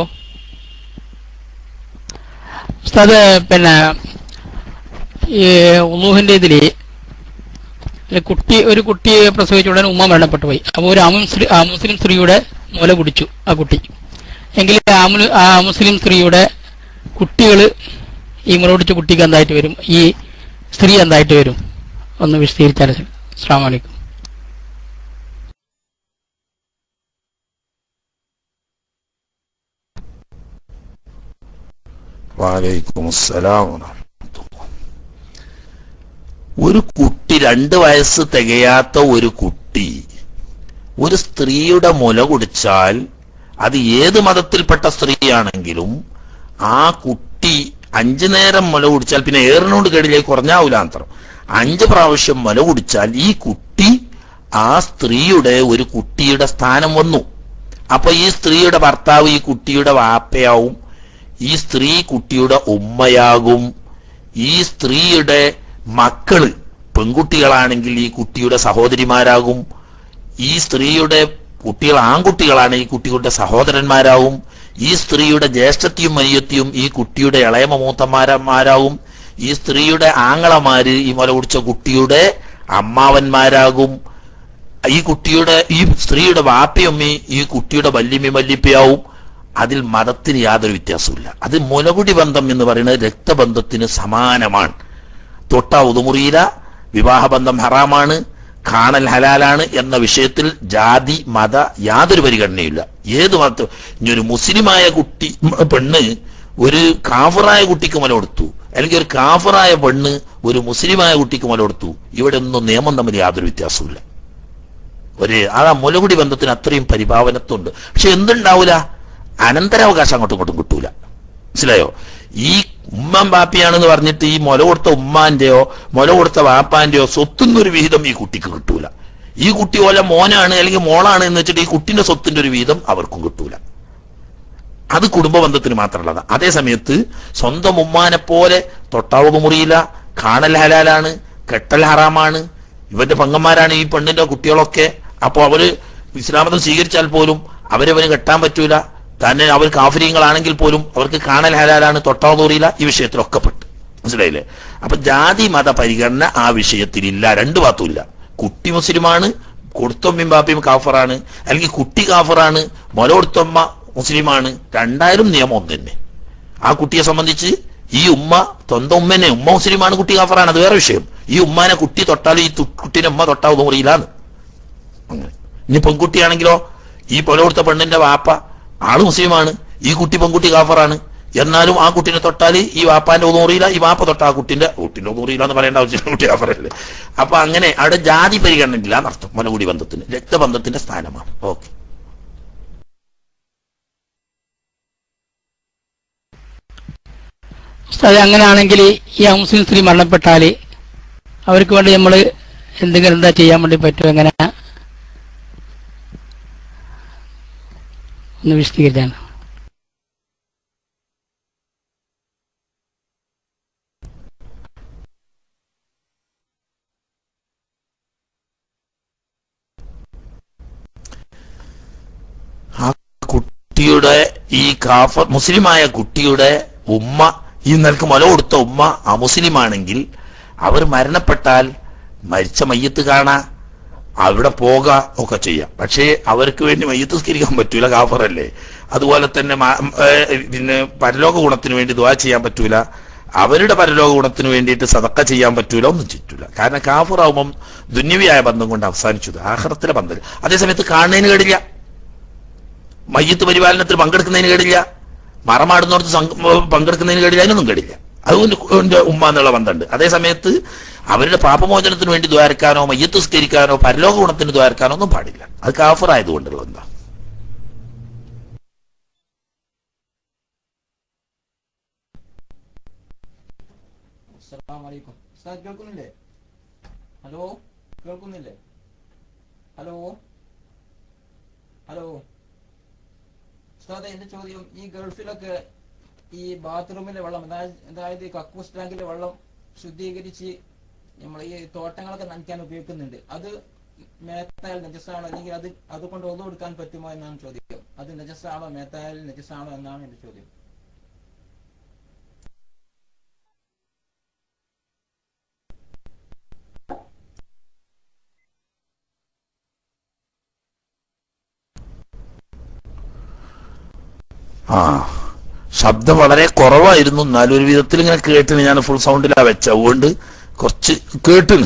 ഉസ്താദ് പിന്നെ ഈ ഉള്ളൂഹിന്റെ ഇതിൽ കുട്ടി ഒരു കുട്ടിയെ പ്രസവിച്ച ഉടനെ ഉമ്മ മരണപ്പെട്ടു പോയി അപ്പോൾ ഒരു അമും സ്ത്രീ ആ മുസ്ലിം സ്ത്രീയുടെ മുല കുടിച്ചു ആ കുട്ടി എങ്കിൽ ആ മു- ആ മുസ്ലിം സ്ത്രീയുടെ കുട്ടികൾ ഈ മുല കുടിച്ച കുട്ടിക്ക് എന്തായിട്ട് വരും ഈ സ്ത്രീ എന്തായിട്ട് വരും ഒന്ന് വിശദീകരിച്ചാൽ അസ്സാം വലൈക്കും വാലൈക്കും അസ്സലാം വറഹ്മത്തുള്ളാഹ്. ഒരു കുട്ടി രണ്ട് വയസ്സ് തികയാത്ത ഒരു കുട്ടി ഒരു സ്ത്രീയുടെ മുല കുടിച്ചാൽ അത് ഏത് മതത്തിൽപ്പെട്ട സ്ത്രീയാണെങ്കിലും ആ കുട്ടി അഞ്ചു നേരം മുല കുടിച്ചാൽ പിന്നെ ഏറിനോട് കേടിലേക്ക് കുറഞ്ഞാവൂല അന്തരം അഞ്ച് പ്രാവശ്യം മുല കുടിച്ചാൽ ഈ കുട്ടി ആ സ്ത്രീയുടെ ഒരു കുട്ടിയുടെ സ്ഥാനം വന്നു അപ്പൊ ഈ സ്ത്രീയുടെ ഭർത്താവ് ഈ കുട്ടിയുടെ വാപ്പയാവും ഈ സ്ത്രീ കുട്ടിയുടെ ഉമ്മയാകും ഈ സ്ത്രീയുടെ മക്കള് പെൺകുട്ടികളാണെങ്കിൽ ഈ കുട്ടിയുടെ സഹോദരിമാരാകും ഈ സ്ത്രീയുടെ കുട്ടികൾ ആൺകുട്ടികളാണ് ഈ കുട്ടികളുടെ സഹോദരന്മാരാവും ഈ സ്ത്രീയുടെ ജ്യേഷ്ഠത്തിയും മനിയത്തിയും ഈ കുട്ടിയുടെ ഇളയമ മൂത്തമാരന്മാരാവും ഈ സ്ത്രീയുടെ ആങ്ങളമാര് ഈ മുല കുടിച്ച കുട്ടിയുടെ അമ്മാവന്മാരാകും ഈ കുട്ടിയുടെ ഈ സ്ത്രീയുടെ വാപ്പയമ്മി ഈ കുട്ടിയുടെ വല്യമ്മി വല്യപ്പയാവും അതിൽ മതത്തിന് യാതൊരു വ്യത്യാസമില്ല അത് മുലകുടി ബന്ധം എന്ന് പറയുന്നത് രക്തബന്ധത്തിന് സമാനമാണ് തൊട്ട ഉതുമുറിയില വിവാഹബന്ധം ഹറാമാണ് കാണൽ ഹലാലാണ് എന്ന വിഷയത്തിൽ ജാതി മത യാതൊരു പരിഗണനയില്ല ഏത് മത ഇനി ഒരു മുസ്ലിമായ കുട്ടി ഉം, പെണ്ണ് ഒരു കാഫറായ കുട്ടിക്ക് മുല കൊടുത്തു അല്ലെങ്കിൽ ഒരു കാഫറായ പെണ്ണ് ഒരു മുസ്ലിമായ കുട്ടിക്ക് മുല കൊടുത്തു ഇവിടെ ഒന്നും നിയമം തമ്മിൽ യാതൊരു വ്യത്യാസമില്ല ഒരു ആ മുലകുടി ബന്ധത്തിന് അത്രയും പരിഭാവനത്വമുണ്ട് പക്ഷെ എന്തുണ്ടാവൂല അനന്തരാവകാശം അങ്ങോട്ടും ഇങ്ങോട്ടും കിട്ടൂല മനസ്സിലായോ ഈ ഉമ്മൻ ബാപ്പിയാണെന്ന് പറഞ്ഞിട്ട് ഈ മുല കൊടുത്ത ഉമ്മാന്റെയോ മുല കൊടുത്ത വാപ്പാന്റെയോ സ്വത്തുന്നൊരു വിഹിതം ഈ കുട്ടിക്ക് കിട്ടൂല ഈ കുട്ടി ഓല മോനാണ് അല്ലെങ്കിൽ മോളാണ് എന്ന് വെച്ചിട്ട് ഈ കുട്ടിന്റെ സ്വത്തിന്റെ ഒരു വിഹിതം അവർക്കും കിട്ടൂല അത് കുടുംബ ബന്ധത്തിന് മാത്രമുള്ളതാണ് അതേ സമയത്ത് സ്വന്തം ഉമ്മാനെ പോലെ തൊട്ടാവുക മുറിയില്ല കാണൽ ഹലാലാണ് കെട്ടൽ ഹറാമാണ് ഇവന്റെ പെങ്ങന്മാരാണ് ഈ പെണ്ണിന്റെ കുട്ടികളൊക്കെ അപ്പോൾ അവര് ഇസ്ലാമതം സ്വീകരിച്ചാൽ പോലും അവരവന് കെട്ടാൻ പറ്റൂല തന്നെ അവർ കാഫര്യങ്ങളാണെങ്കിൽ പോലും അവർക്ക് കാണൽ ഹലാലാണ് തൊട്ടാവുറിയില്ല ഈ വിഷയത്തിലൊക്കെ പെട്ട് മനസ്സിലായില്ലേ അപ്പൊ ജാതി മത പരിഗണന ആ വിഷയത്തിലില്ല രണ്ടു ഭാഗത്തുമില്ല കുട്ടി മുസ്ലിമാണ് കൊടുത്തൊമ്മയും ബാപ്പയും കാഫറാണ് അല്ലെങ്കിൽ കുട്ടി കാഫറാണ് മുല കൊടുത്തൊമ്മ മുസ്ലിമാണ് രണ്ടായാലും നിയമം ഒന്ന് തന്നെ ആ കുട്ടിയെ സംബന്ധിച്ച് ഈ ഉമ്മ സ്വന്തം ഉമ്മനെ ഉമ്മ മുസ്ലിമാണ് കുട്ടി കാഫറാണ് അത് വേറെ വിഷയം ഈ ഉമ്മാനെ കുട്ടി തൊട്ടാലും ഈ തു- കുട്ടീനെ ഉമ്മ തൊട്ടാവുന്ന മുറിയിലാണ് അങ്ങനെ ഇനി പെൺകുട്ടിയാണെങ്കിലോ ഈ പൊല കൊടുത്ത പെണ്ണിന്റെ വാപ്പ ആള് മുസ്ലിമാണ് ഈ കുട്ടി പെൺകുട്ടി കാഫറാണ് എന്നാലും ആ കുട്ടീനെ തൊട്ടാൽ ഈ വാപ്പാന്റെ ഒന്നൂറിയില്ല ഈ വാപ്പ തൊട്ട ആ കുട്ടിന്റെ കുട്ടിന്റെ ഒന്നൂറിയില്ല എന്ന് പറയേണ്ട ആവശ്യം കുട്ടി അവരല്ലേ അപ്പൊ അങ്ങനെ അവിടെ ജാതി പരിഗണന ഇല്ല എന്നർത്ഥം മുലകുടി ബന്ധത്തിന് രക്തബന്ധത്തിന്റെ സ്ഥാനമാണ് ഓക്കെ ഉസ്താദെ അങ്ങനെയാണെങ്കിൽ ഈ മുസ്ലിം സ്ത്രീ മരണപ്പെട്ടാൽ അവർക്ക് വേണ്ടി നമ്മൾ എന്തെങ്കിലും എന്താ ചെയ്യാൻ വേണ്ടി പറ്റും എങ്ങനെ ഒന്ന് വിശദീകരിച്ചാണ് ആ കുട്ടിയുടെ ഈ കാഫർ മുസ്ലിമായ കുട്ടിയുടെ ഉമ്മ ഈ നിലക്ക് മുല കൊടുത്ത ഉമ്മ അമുസ്ലിമാണെങ്കിൽ അവർ മരണപ്പെട്ടാൽ മരിച്ച മയ്യത്ത് കാണാ അവിടെ പോക ഒക്കെ ചെയ്യാം പക്ഷേ അവർക്ക് വേണ്ടി മയ്യത്ത് സ്കരിക്കാൻ പറ്റൂല കാഫറല്ലേ അതുപോലെ തന്നെ മാ- ഏ, പിന്നെ പരലോക ഗുണത്തിന് വേണ്ടി ദുവാ ചെയ്യാൻ പറ്റൂല അവരുടെ പരലോക ഗുണത്തിന് വേണ്ടിയിട്ട് സതക്ക ചെയ്യാൻ പറ്റൂല ഒന്നും ചുറ്റൂല കാരണം കാഫറാവുമ്പം ദുന്യവിയായ ബന്ധം കൊണ്ട് അവസാനിച്ചത് ആഹ്റത്തിലെ ബന്ധം അതേസമയത്ത് കാണുന്നതിന് കേടില്ല മയ്യത്ത് പരിപാലനത്തിൽ പങ്കെടുക്കുന്നതിന് കേടില്ല മറമാടുന്നോടത്ത് സംഘ- പങ്കെടുക്കുന്നതിന് കേടില്ല അതിനൊന്നും കേടില്ല അതുകൊണ്ട് എന്റെ ഉമ്മ എന്നുള്ള ബന്ധമുണ്ട് അതേ സമയത്ത് അവരുടെ പാപമോചനത്തിന് വേണ്ടി ദ്വാരക്കാനോ മയ്യത്ത് സ്കരിക്കാനോ പരലോക ഗുണത്തിന് ദ്വാരക്കാനോ ഒന്നും പാടില്ല അത് കാഫറായതുകൊണ്ടുള്ള എന്താ അസ്സലാമലൈക്കും ഉസ്താദ് കേൾക്കുന്നില്ലേ ഹലോ കേൾക്കുന്നില്ലേ ഹലോ ഹലോ ഉസ്താദ് എന്റെ ചോദ്യം ഈ ഗൾഫിലൊക്കെ ഈ ബാത്റൂമിലെ വെള്ളം അതായത് അതായത് ഈ കക്കൂസ് ടാങ്കിലെ വെള്ളം ശുദ്ധീകരിച്ച് നമ്മൾ ഈ തോട്ടങ്ങളൊക്കെ നനയ്ക്കാൻ ഉപയോഗിക്കുന്നുണ്ട് അത് മേത്തായാൽ നജസാണോ അല്ലെങ്കിൽ അത് അതുകൊണ്ട് ഒതു കൊടുക്കാൻ പറ്റുമോ എന്നാണ് ചോദ്യം അത് നജസാണോ മേത്തായാൽ നജസാണോ എന്നാണ് എന്റെ ചോദ്യം ആ ശബ്ദം വളരെ കുറവായിരുന്നു എന്നാലും ഒരു വിധത്തിൽ ഇങ്ങനെ കേട്ടിന് ഞാൻ ഫുൾ സൗണ്ടിലാ വെച്ച അതുകൊണ്ട് കുറച്ച് കേട്ടിന്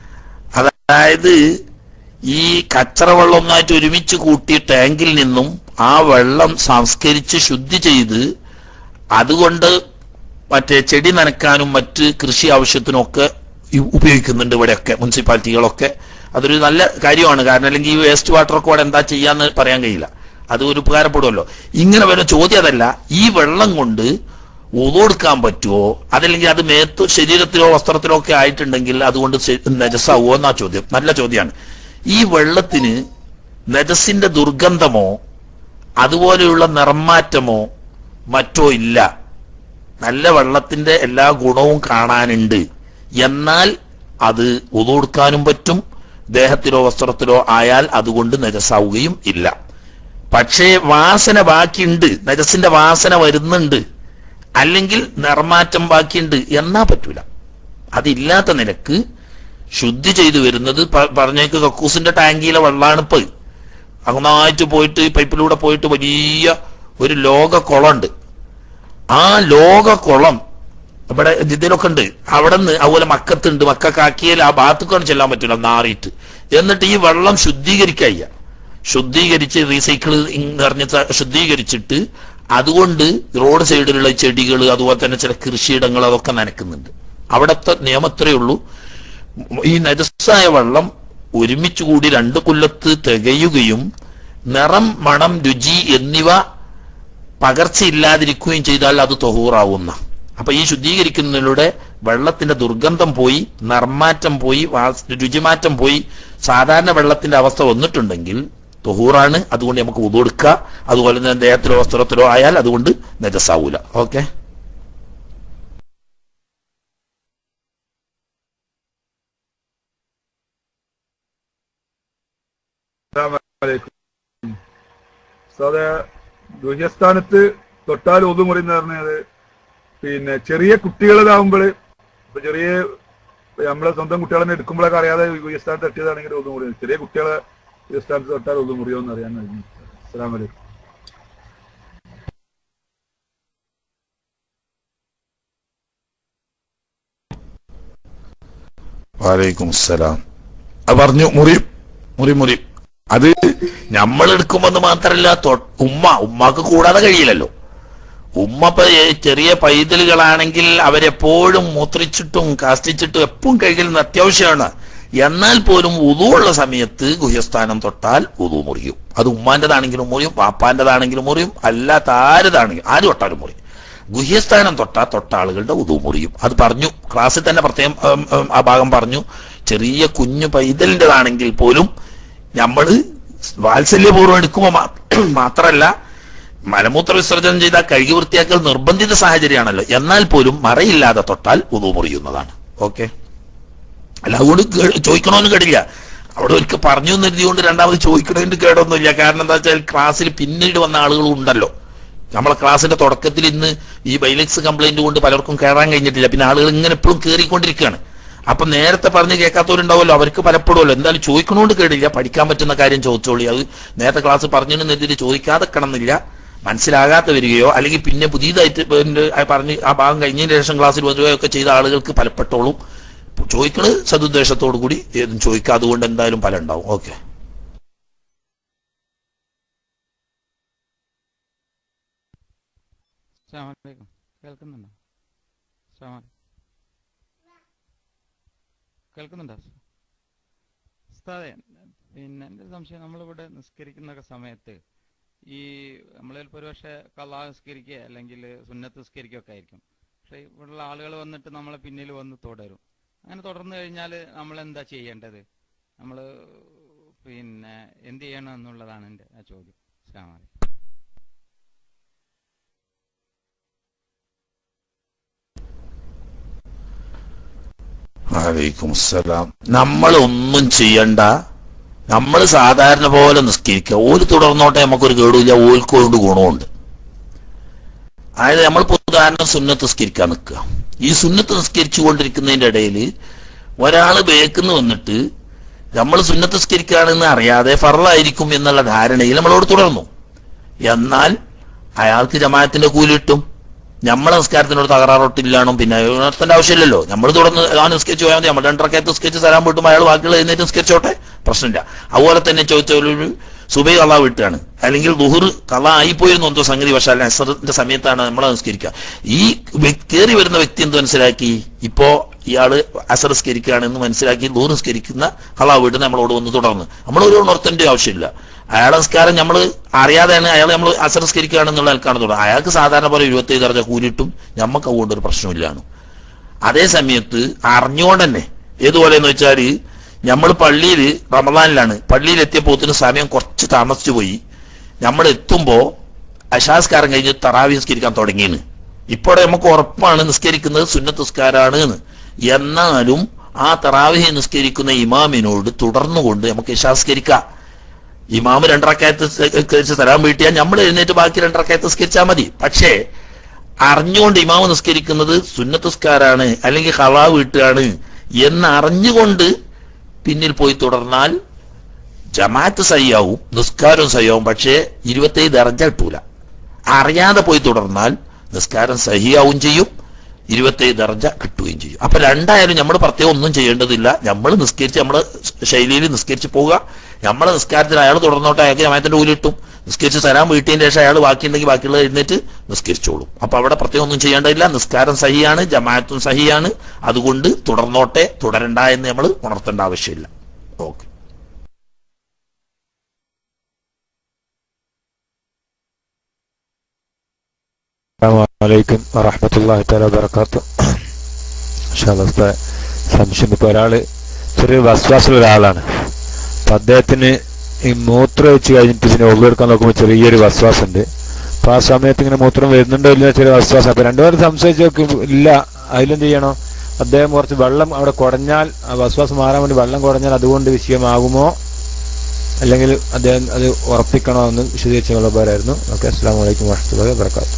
അതായത് ഈ കച്ചറ വെള്ളം ഒന്നായിട്ട് ഒരുമിച്ച് കൂട്ടിയ ടാങ്കിൽ നിന്നും ആ വെള്ളം സംസ്കരിച്ച് ശുദ്ധി ചെയ്ത് അതുകൊണ്ട് മറ്റേ ചെടി നനയ്ക്കാനും മറ്റ് കൃഷി ആവശ്യത്തിനും ഒക്കെ ഈ ഉപയോഗിക്കുന്നുണ്ട് ഇവിടെയൊക്കെ മുനിസിപ്പാലിറ്റികളൊക്കെ അതൊരു നല്ല കാര്യമാണ് കാരണം അല്ലെങ്കിൽ ഈ വേസ്റ്റ് വാട്ടർ ഒക്കെ ഇവിടെ എന്താ ചെയ്യാന്ന് പറയാൻ കഴിയില്ല അത് ഒരു ഉപകാരപ്പെടുമല്ലോ ഇങ്ങനെ വരുന്ന ചോദ്യം അതല്ല ഈ വെള്ളം കൊണ്ട് ഉതോടുക്കാൻ പറ്റുമോ അതല്ലെങ്കിൽ അത് മേത്തോ ശരീരത്തിലോ വസ്ത്രത്തിലോ ഒക്കെ ആയിട്ടുണ്ടെങ്കിൽ അതുകൊണ്ട് ശ- നജസാവോ എന്നാ ചോദ്യം നല്ല ചോദ്യമാണ് ഈ വെള്ളത്തിന് നജസിന്റെ ദുർഗന്ധമോ അതുപോലെയുള്ള നിറമാറ്റമോ മറ്റോ ഇല്ല നല്ല വെള്ളത്തിന്റെ എല്ലാ ഗുണവും കാണാനുണ്ട് എന്നാൽ അത് ഉതോടുക്കാനും പറ്റും ദേഹത്തിലോ വസ്ത്രത്തിലോ ആയാൽ അതുകൊണ്ട് നജസാവുകയും ഇല്ല പക്ഷേ വാസന ബാക്കിയുണ്ട് നജസിന്റെ വാസന വരുന്നുണ്ട് അല്ലെങ്കിൽ നിറമാറ്റം ബാക്കിയുണ്ട് എന്നാ പറ്റൂല അതില്ലാത്ത നിലക്ക് ശുദ്ധി ചെയ്തു വരുന്നത് പ- പറഞ്ഞേക്ക് കക്കൂസിന്റെ ടാങ്കിയിലെ വെള്ളമാണ് ഇപ്പൊ അങ്ങനായിട്ട് പോയിട്ട് പൈപ്പിലൂടെ പോയിട്ട് വലിയ ഒരു ലോക കുളമുണ്ട് ആ ലോക കുളം ഇവിടെ ഇതിലൊക്കെ ഉണ്ട് അവിടെ നിന്ന് അതുപോലെ മക്കത്തുണ്ട് മക്കക്കാക്കിയാൽ ആ ഭാഗത്തേക്കാണ് ചെല്ലാൻ പറ്റില്ല നാറിയിട്ട് എന്നിട്ട് ഈ വെള്ളം ശുദ്ധീകരിക്കുക ശുദ്ധീകരിച്ച് റീസൈക്കിൾ നിറഞ്ഞ ശുദ്ധീകരിച്ചിട്ട് അതുകൊണ്ട് റോഡ് സൈഡിലുള്ള ചെടികൾ അതുപോലെ തന്നെ ചില കൃഷിയിടങ്ങൾ അതൊക്കെ നനയ്ക്കുന്നുണ്ട് അവിടുത്തെ നിയമത്രേ ഉള്ളൂ ഈ നജസ്സായ വെള്ളം ഒരുമിച്ച് കൂടി രണ്ട് കൊല്ലത്ത് തികയുകയും നിറം മണം രുചി എന്നിവ പകർച്ചയില്ലാതിരിക്കുകയും ചെയ്താൽ അത് തൊഹൂറാവുന്ന അപ്പൊ ഈ ശുദ്ധീകരിക്കുന്നതിലൂടെ വെള്ളത്തിന്റെ ദുർഗന്ധം പോയി നർമാറ്റം പോയി വാസ്- രുചിമാറ്റം പോയി സാധാരണ വെള്ളത്തിന്റെ അവസ്ഥ വന്നിട്ടുണ്ടെങ്കിൽ തൊഹൂറാണ് അതുകൊണ്ട് നമുക്ക് ഉതൊടുക്കുക അതുപോലെ തന്നെ ദേഹത്തിലോ വസ്ത്രത്തിലോ ആയാൽ അതുകൊണ്ട് നജസാവൂല ഓക്കെ അസ്സലാമലൈക്കും. ഉസ്താദെ ദുര്യസ്ഥാനത്ത് തൊട്ടാൽ ഒതുമുറി എന്ന് പറഞ്ഞത് പിന്നെ ചെറിയ കുട്ടികളതാവുമ്പോൾ ഇപ്പൊ ചെറിയ നമ്മളെ സ്വന്തം കുട്ടികളെ തന്നെ എടുക്കുമ്പോഴൊക്കെ അറിയാതെ ദുര്യസ്ഥാനത്ത് തട്ടിയതാണെങ്കിൽ ഒതുമുറി ചെറിയ കുട്ടികളെ ദുര്യസ്ഥാനത്ത് തൊട്ടാൽ ഒതുമുറിയോ എന്ന് അറിയാൻ കഴിഞ്ഞു അസ്സലാമലൈക്കും വാലൈക്കും അസ്സലാം അത് പറഞ്ഞു മുറി മുറി മുറി അത് നമ്മൾ എടുക്കുമെന്ന് മാത്രല്ല തൊ- ഉമ്മ ഉമ്മാക്ക് കൂടാതെ കഴിയില്ലല്ലോ ഉമ്മ ഇപ്പൊ ഈ ചെറിയ പൈതലുകളാണെങ്കിൽ അവരെപ്പോഴും മൂത്രിച്ചിട്ടും കാസ്റ്റിച്ചിട്ടും എപ്പോഴും കഴുകലുന്ന അത്യാവശ്യമാണ് എന്നാൽ പോലും ഉള്ള സമയത്ത് ഗുഹ്യസ്ഥാനം തൊട്ടാൽ ഉതു മുറിയും അത് ഉമ്മാന്റേതാണെങ്കിലും മുറിയും പാപ്പാന്റേതാണെങ്കിലും മുറിയും അല്ലാത്ത ആരതാണെങ്കിലും ആര് തൊട്ടാലും മുറിയും ഗുഹ്യസ്ഥാനം തൊട്ടാ തൊട്ട ആളുകളുടെ ഉതു മുറിയും അത് പറഞ്ഞു ക്ലാസ്സിൽ തന്നെ പ്രത്യേകം ഉം, ഉം, ആ ഭാഗം പറഞ്ഞു ചെറിയ കുഞ്ഞു പൈതലിൻ്റെതാണെങ്കിൽ പോലും നമ്മള് വാത്സല്യപൂർവ്വം എടുക്കുമ്പോൾ മാത്രമല്ല മലമൂത്ര വിസർജനം ചെയ്താൽ കഴുകി വൃത്തിയാക്കൽ നിർബന്ധിത സാഹചര്യമാണല്ലോ എന്നാൽ പോലും മറയില്ലാതെ തൊട്ടാൽ ഉതു മുറിയുന്നതാണ് ഓക്കെ അല്ല അതുകൊണ്ട് കേ- ചോദിക്കണമെന്ന് കേടില്ല അവിടെ ഒരിക്കൽ പറഞ്ഞു എന്ന് കരുതിയോണ്ട് രണ്ടാമത് ചോദിക്കണതിന്റെ കേടൊന്നുമില്ല കാരണം എന്താ വെച്ചാൽ ക്ലാസ്സിൽ പിന്നീട് വന്ന ആളുകളും ഉണ്ടല്ലോ നമ്മളെ ക്ലാസ്സിന്റെ തുടക്കത്തിൽ ഇന്ന് ഈ ബൈലക്സ് കംപ്ലൈന്റ് കൊണ്ട് പലർക്കും കയറാൻ കഴിഞ്ഞിട്ടില്ല പിന്നെ ആളുകൾ ഇങ്ങനെ എപ്പോഴും കയറിക്കൊണ്ടിരിക്കുകയാണ് അപ്പൊ നേരത്തെ പറഞ്ഞ് കേൾക്കാത്തവരുണ്ടാവുമല്ലോ അവർക്ക് പലപ്പോഴുമല്ലോ എന്തായാലും ചോദിക്കണോണ്ട് കേടില്ല പഠിക്കാൻ പറ്റുന്ന കാര്യം ചോദിച്ചോളി അത് നേരത്തെ ക്ലാസ് പറഞ്ഞതിനെതിരെ ചോദിക്കാതെ കണമെന്നില്ല മനസ്സിലാകാതെ വരികയോ അല്ലെങ്കിൽ പിന്നെ പുതിയതായിട്ട് പിന്നെ ആ പറഞ്ഞ് ആ ഭാഗം കഴിഞ്ഞതിന് ശേഷം ക്ലാസ്സിൽ വരികയോ ഒക്കെ ചെയ്ത ആളുകൾക്ക് പലപ്പെട്ടോളും ചോദിക്കണത് സതുദ്ദേശത്തോടു കൂടി ഏതും ചോദിക്കുക അതുകൊണ്ട് എന്തായാലും ഫലം ഉണ്ടാവും ഓക്കെ അസ്സലാമലൈക്കും കേൾക്കുന്നുണ്ടോ അസ്സലാമലൈക്കും കേൾക്കുന്നുണ്ടോ ഉസ്താദേ പിന്നെ എൻ്റെ ഒരു സംശയം നമ്മളിവിടെ നിസ്കരിക്കുന്ന സമയത്ത് ഈ നമ്മൾ ചിലപ്പോൾ ഒരു പക്ഷേ കള്ളാ നിസ്കരിക്കുക അല്ലെങ്കിൽ സുന്നത്ത് നിസ്കരിക്കുക ഒക്കെ ആയിരിക്കും പക്ഷേ ഇവിടെയുള്ള ആളുകൾ വന്നിട്ട് നമ്മളെ പിന്നിൽ വന്ന് തുടരും അങ്ങനെ തുടർന്നു കഴിഞ്ഞാൽ നമ്മൾ എന്താ ചെയ്യേണ്ടത് നമ്മൾ പിന്നെ എന്ത് ചെയ്യണം എന്നുള്ളതാണ് എൻ്റെ ആ ചോദ്യം അസ്സലാമലൈക്കും വലൈക്കും അസ്സലാം നമ്മൾ ഒന്നും ചെയ്യണ്ട നമ്മൾ സാധാരണ പോലെ നിസ്കരിക്കുക ഓല് തുടർന്നോട്ടെ നമുക്കൊരു കേടുമില്ല ഓൽക്ക് കൊണ്ട് ഗുണമുണ്ട് അതായത് നമ്മൾ ഉദാഹരണം സുന്നത്ത് നിസ്കരിക്കാൻ നിൽക്കുക ഈ സുന്നത്ത് നിസ്കരിച്ചു കൊണ്ടിരിക്കുന്നതിന്റെ ഇടയിൽ ഒരാള് ബേക്കുന്ന് വന്നിട്ട് നമ്മൾ സുന്നത്ത് നിസ്കരിക്കുകയാണെന്ന് അറിയാതെ ഫറലായിരിക്കും എന്നുള്ള ധാരണയിൽ നമ്മളോട് തുടർന്നു എന്നാൽ അയാൾക്ക് ജമാഅത്തിന്റെ കൂലി കിട്ടും നമ്മളെ നിസ്കാരത്തിനോട് തകരാറൊട്ടില്ലാണോ പിന്നെ ഉണർത്തേണ്ട ആവശ്യമില്ലല്ലോ നമ്മൾ തുടർന്ന് ആ നിസ്കരിച്ച് പോയാൽ മതി നമ്മൾ രണ്ടരക്കകത്ത് നിസ്കരിച്ച് തരാൻ വിട്ടും അയാൾ ബാക്കിയുള്ള എഴുന്നേറ്റ് നിസ്കരിച്ചോട്ടെ പ്രശ്നമില്ല അതുപോലെ തന്നെ ചോദിച്ച ഒരു സുബൈ കള വിട്ടാണ് അല്ലെങ്കിൽ ദുഹുർ കള ആയിപ്പോയിരുന്നു എന്തോ സംഗതി പക്ഷേ അല്ല അസറിന്റെ സമയത്താണ് നമ്മൾ നിസ്കരിക്കുക ഈ വ്യ- കയറി വരുന്ന വ്യക്തി എന്ത് മനസ്സിലാക്കി ഇപ്പോ ഇയാള് അസർ നിസ്കരിക്കുകയാണെന്ന് മനസ്സിലാക്കി ദൂർ നിസ്കരിക്കുന്ന കള വീട്ട് നമ്മളോട് വന്ന് തുടർന്ന് നമ്മൾ ഒരു ഉണർത്തേണ്ട ആവശ്യമില്ല അയാളെ നിസ്കാരം നമ്മൾ അറിയാതെയാണ് അയാൾ നമ്മൾ അസർ നിസ്കരിക്കുകയാണെന്നുള്ള ആൾക്കാണ് തുടങ്ങുന്നത് അയാൾക്ക് സാധാരണ പോലെ ഇരുപത്തേഴ് തറച്ച കൂലിട്ടും നമുക്ക് അതുകൊണ്ട് ഒരു പ്രശ്നമില്ലാണ് അതേ സമയത്ത് അറിഞ്ഞുകൊണ്ട് തന്നെ ഏതുപോലെ എന്ന് വെച്ചാൽ നമ്മൾ പള്ളിയിൽ റമദാനിലാണ് പള്ളിയിൽ എത്തിയപ്പോത്തിന് സമയം കുറച്ച് താമസിച്ചു പോയി നമ്മൾ എത്തുമ്പോ അശാസ്കാരം കഴിഞ്ഞ് തറാവി നിസ്കരിക്കാൻ തുടങ്ങിയെന്ന് ഇപ്പോടെ നമുക്ക് ഉറപ്പാണ് നിസ്കരിക്കുന്നത് സുന്നത്ത് നിസ്കാരാണ് എന്ന് എന്നാലും ആ തറാവി നിസ്കരിക്കുന്ന ഇമാമിനോട് തുടർന്നുകൊണ്ട് നമുക്ക് ഇഷാസ്കരിക്കാം ഇമാമ് രണ്ടറക്കയത്ത് നിസ്കരിച്ച് തരാൻ വീട്ടിയാൽ നമ്മൾ എഴുന്നേറ്റ് ബാക്കി രണ്ടറക്കയത്ത് നിസ്കരിച്ചാൽ മതി പക്ഷേ അറിഞ്ഞുകൊണ്ട് ഇമാമ് നിസ്കരിക്കുന്നത് സുന്നത്ത് നിസ്കാരാണ് അല്ലെങ്കിൽ ഹവാ വീട്ടുകയാണ് എന്ന് അറിഞ്ഞുകൊണ്ട് പിന്നിൽ പോയി തുടർന്നാൽ ജമാഅത്ത് സയ്യാവും നിസ്കാരവും സയ്യാവും പക്ഷേ ഇരുപത്തേഴ് ദർജ കിട്ടൂല അറിയാതെ പോയി തുടർന്നാൽ നിസ്കാരം സഹിയാവും ചെയ്യും ഇരുപത്തേഴ് ദർജ കിട്ടുകയും ചെയ്യും അപ്പൊ രണ്ടായാലും നമ്മൾ പ്രത്യേകം ഒന്നും ചെയ്യേണ്ടതില്ല നമ്മൾ നിസ്കരിച്ച് നമ്മുടെ ശൈലിയിൽ നിസ്കരിച്ച് പോവുക നമ്മളെ നിസ്കാരത്തിൽ അയാൾ തുടർന്നോട്ടെ അയാൾക്ക് ജമായത്തിന്റെ കൂലി കിട്ടും നിസ്കരിച്ച് തരാൻ വീട്ടിയതിന് ശേഷം അയാൾ ബാക്കിയുണ്ടെങ്കിൽ ബാക്കിയുള്ള എഴുന്നേറ്റ് നിസ്കരിച്ചോളും അപ്പൊ അവിടെ പ്രത്യേകം ഒന്നും ചെയ്യേണ്ടതില്ല നിസ്കാരം സഹിയാണ് ജമാഅത്തും സഹിയാണ് അതുകൊണ്ട് തുടർന്നോട്ടെ തുടരണ്ട എന്ന് നമ്മൾ ഉണർത്തേണ്ട ആവശ്യമില്ല ഓക്കെ അലൈക്കും വറഹമത്തല്ലാഹി തആല വബറകാത്തു ഉസ്താദ് സംശയം ഇപ്പൊ ഒരാള് ചെറിയ വസ്വാസമുള്ള ഒരാളാണ് അപ്പൊ അദ്ദേഹത്തിന് ഈ മൂത്രം വെച്ച് കഴിഞ്ഞിട്ട് പിന്നെ ഒഴിവെടുക്കാൻ നോക്കുമ്പോൾ ചെറിയൊരു വസ്വാസം ഉണ്ട് അപ്പൊ ആ സമയത്ത് ഇങ്ങനെ മൂത്രം വരുന്നുണ്ടോ ഇല്ല ചെറിയ വസ്വാസം അപ്പൊ രണ്ടുപേരും സംശയിച്ച് നോക്കി ഇല്ല അതിലെന്ത് ചെയ്യണോ അദ്ദേഹം കുറച്ച് വെള്ളം അവിടെ കുടഞ്ഞാൽ ആ വസ്വാസം മാറാൻ വേണ്ടി വെള്ളം കുടഞ്ഞാൽ അതുകൊണ്ട് വിഷയമാകുമോ അല്ലെങ്കിൽ അദ്ദേഹം അത് ഉറപ്പിക്കണോ എന്ന് വിശദീകരിച്ചുള്ള ഉപകാരമായിരുന്നു ഓക്കെ അസ്സാം വലൈക്കും വാഹത്തുള്ള വബർക്കാത്തു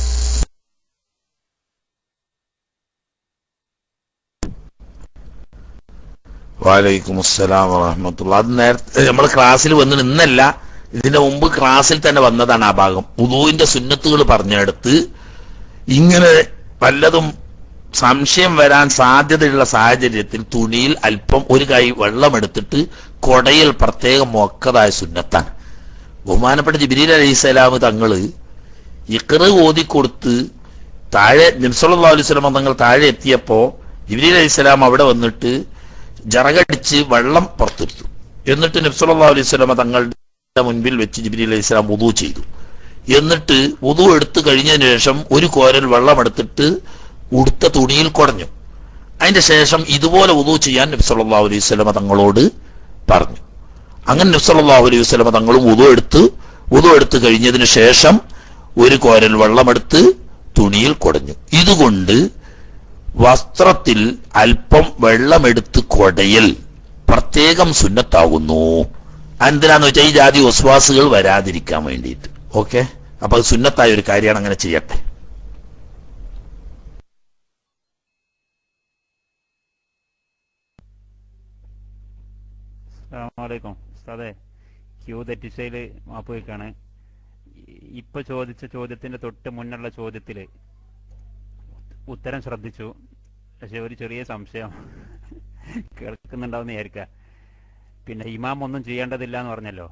വാലൈക്കും അസ്സലാം വറഹമത്തുള്ള അത് നേരത്തെ നമ്മൾ ക്ലാസ്സിൽ വന്നിട്ട് ഇന്നല്ല ഇതിന്റെ മുമ്പ് ക്ലാസ്സിൽ തന്നെ വന്നതാണ് ആ ഭാഗം ഉദുവിന്റെ സുന്നത്തുകൾ പറഞ്ഞെടുത്ത് ഇങ്ങനെ വല്ലതും സംശയം വരാൻ സാധ്യതയുള്ള സാഹചര്യത്തിൽ തുണിയിൽ അല്പം ഒരു കൈ വെള്ളമെടുത്തിട്ട് കൊടയിൽ പ്രത്യേകം മൊക്കതായ സുന്നത്താണ് ബഹുമാനപ്പെട്ട ജിബിരി അലൈഹിസ്സലാം തങ്ങള് ഇക്കറ് ഓതിക്കൊടുത്ത് താഴെ നിംസല്ലാ അലൈഹി സ്വലം തങ്ങൾ താഴെ എത്തിയപ്പോ ജിബ്രീൽ അലൈഹി സ്വലാം അവിടെ വന്നിട്ട് ജറകടിച്ച് വെള്ളം പുറത്തെടുത്തു എന്നിട്ട് നബ്സല്ലാ അലൈഹി സ്വലമ തങ്ങളുടെ മുൻപിൽ വെച്ച് ജിബ്രീൽ അലൈഹി സ്വലാം വുതു ചെയ്തു എന്നിട്ട് വുതു എടുത്തു കഴിഞ്ഞതിന് ശേഷം ഒരു കോരൽ വെള്ളം എടുത്തിട്ട് ഉടുത്ത തുണിയിൽ കുടഞ്ഞു അതിന്റെ ശേഷം ഇതുപോലെ വുതു ചെയ്യാൻ നബ്സല്ലാ അലൈഹി സ്വലമ തങ്ങളോട് പറഞ്ഞു അങ്ങനെ നബ്സല്ലാ അലൈഹി സ്വലമ തങ്ങളും വുതു എടുത്ത് വുതു എടുത്തു കഴിഞ്ഞതിന് ശേഷം ഒരു കോരൽ വെള്ളമെടുത്ത് തുണിയിൽ കുടഞ്ഞു ഇതുകൊണ്ട് വസ്ത്രത്തിൽ അല്പം വെള്ളമെടുത്ത് കൊടയൽ പ്രത്യേകം സുന്നത്താകുന്നു എന്തിനാന്ന് വെച്ചാൽ ഈ ജാതി ഒസ്വാസുകൾ വരാതിരിക്കാൻ വേണ്ടിയിട്ട് ഓക്കെ അപ്പൊ അത് സുന്നത്തായ ഒരു കാര്യമാണ് അങ്ങനെ ചെയ്യട്ടെ അസ്സാമലൈക്കും ഉസ്താദെ ക്യൂ തെറ്റിച്ചതില് മാപ്പ് വയ്ക്കാണ് ഇപ്പൊ ചോദിച്ച ചോദ്യത്തിന്റെ തൊട്ട് മുന്നുള്ള ചോദ്യത്തില് ഉത്തരം ശ്രദ്ധിച്ചു പക്ഷെ ഒരു ചെറിയ സംശയം കേൾക്കുന്നുണ്ടാവുന്ന വിചാരിക്ക പിന്നെ ഇമാം ഒന്നും ചെയ്യേണ്ടതില്ല എന്ന് പറഞ്ഞല്ലോ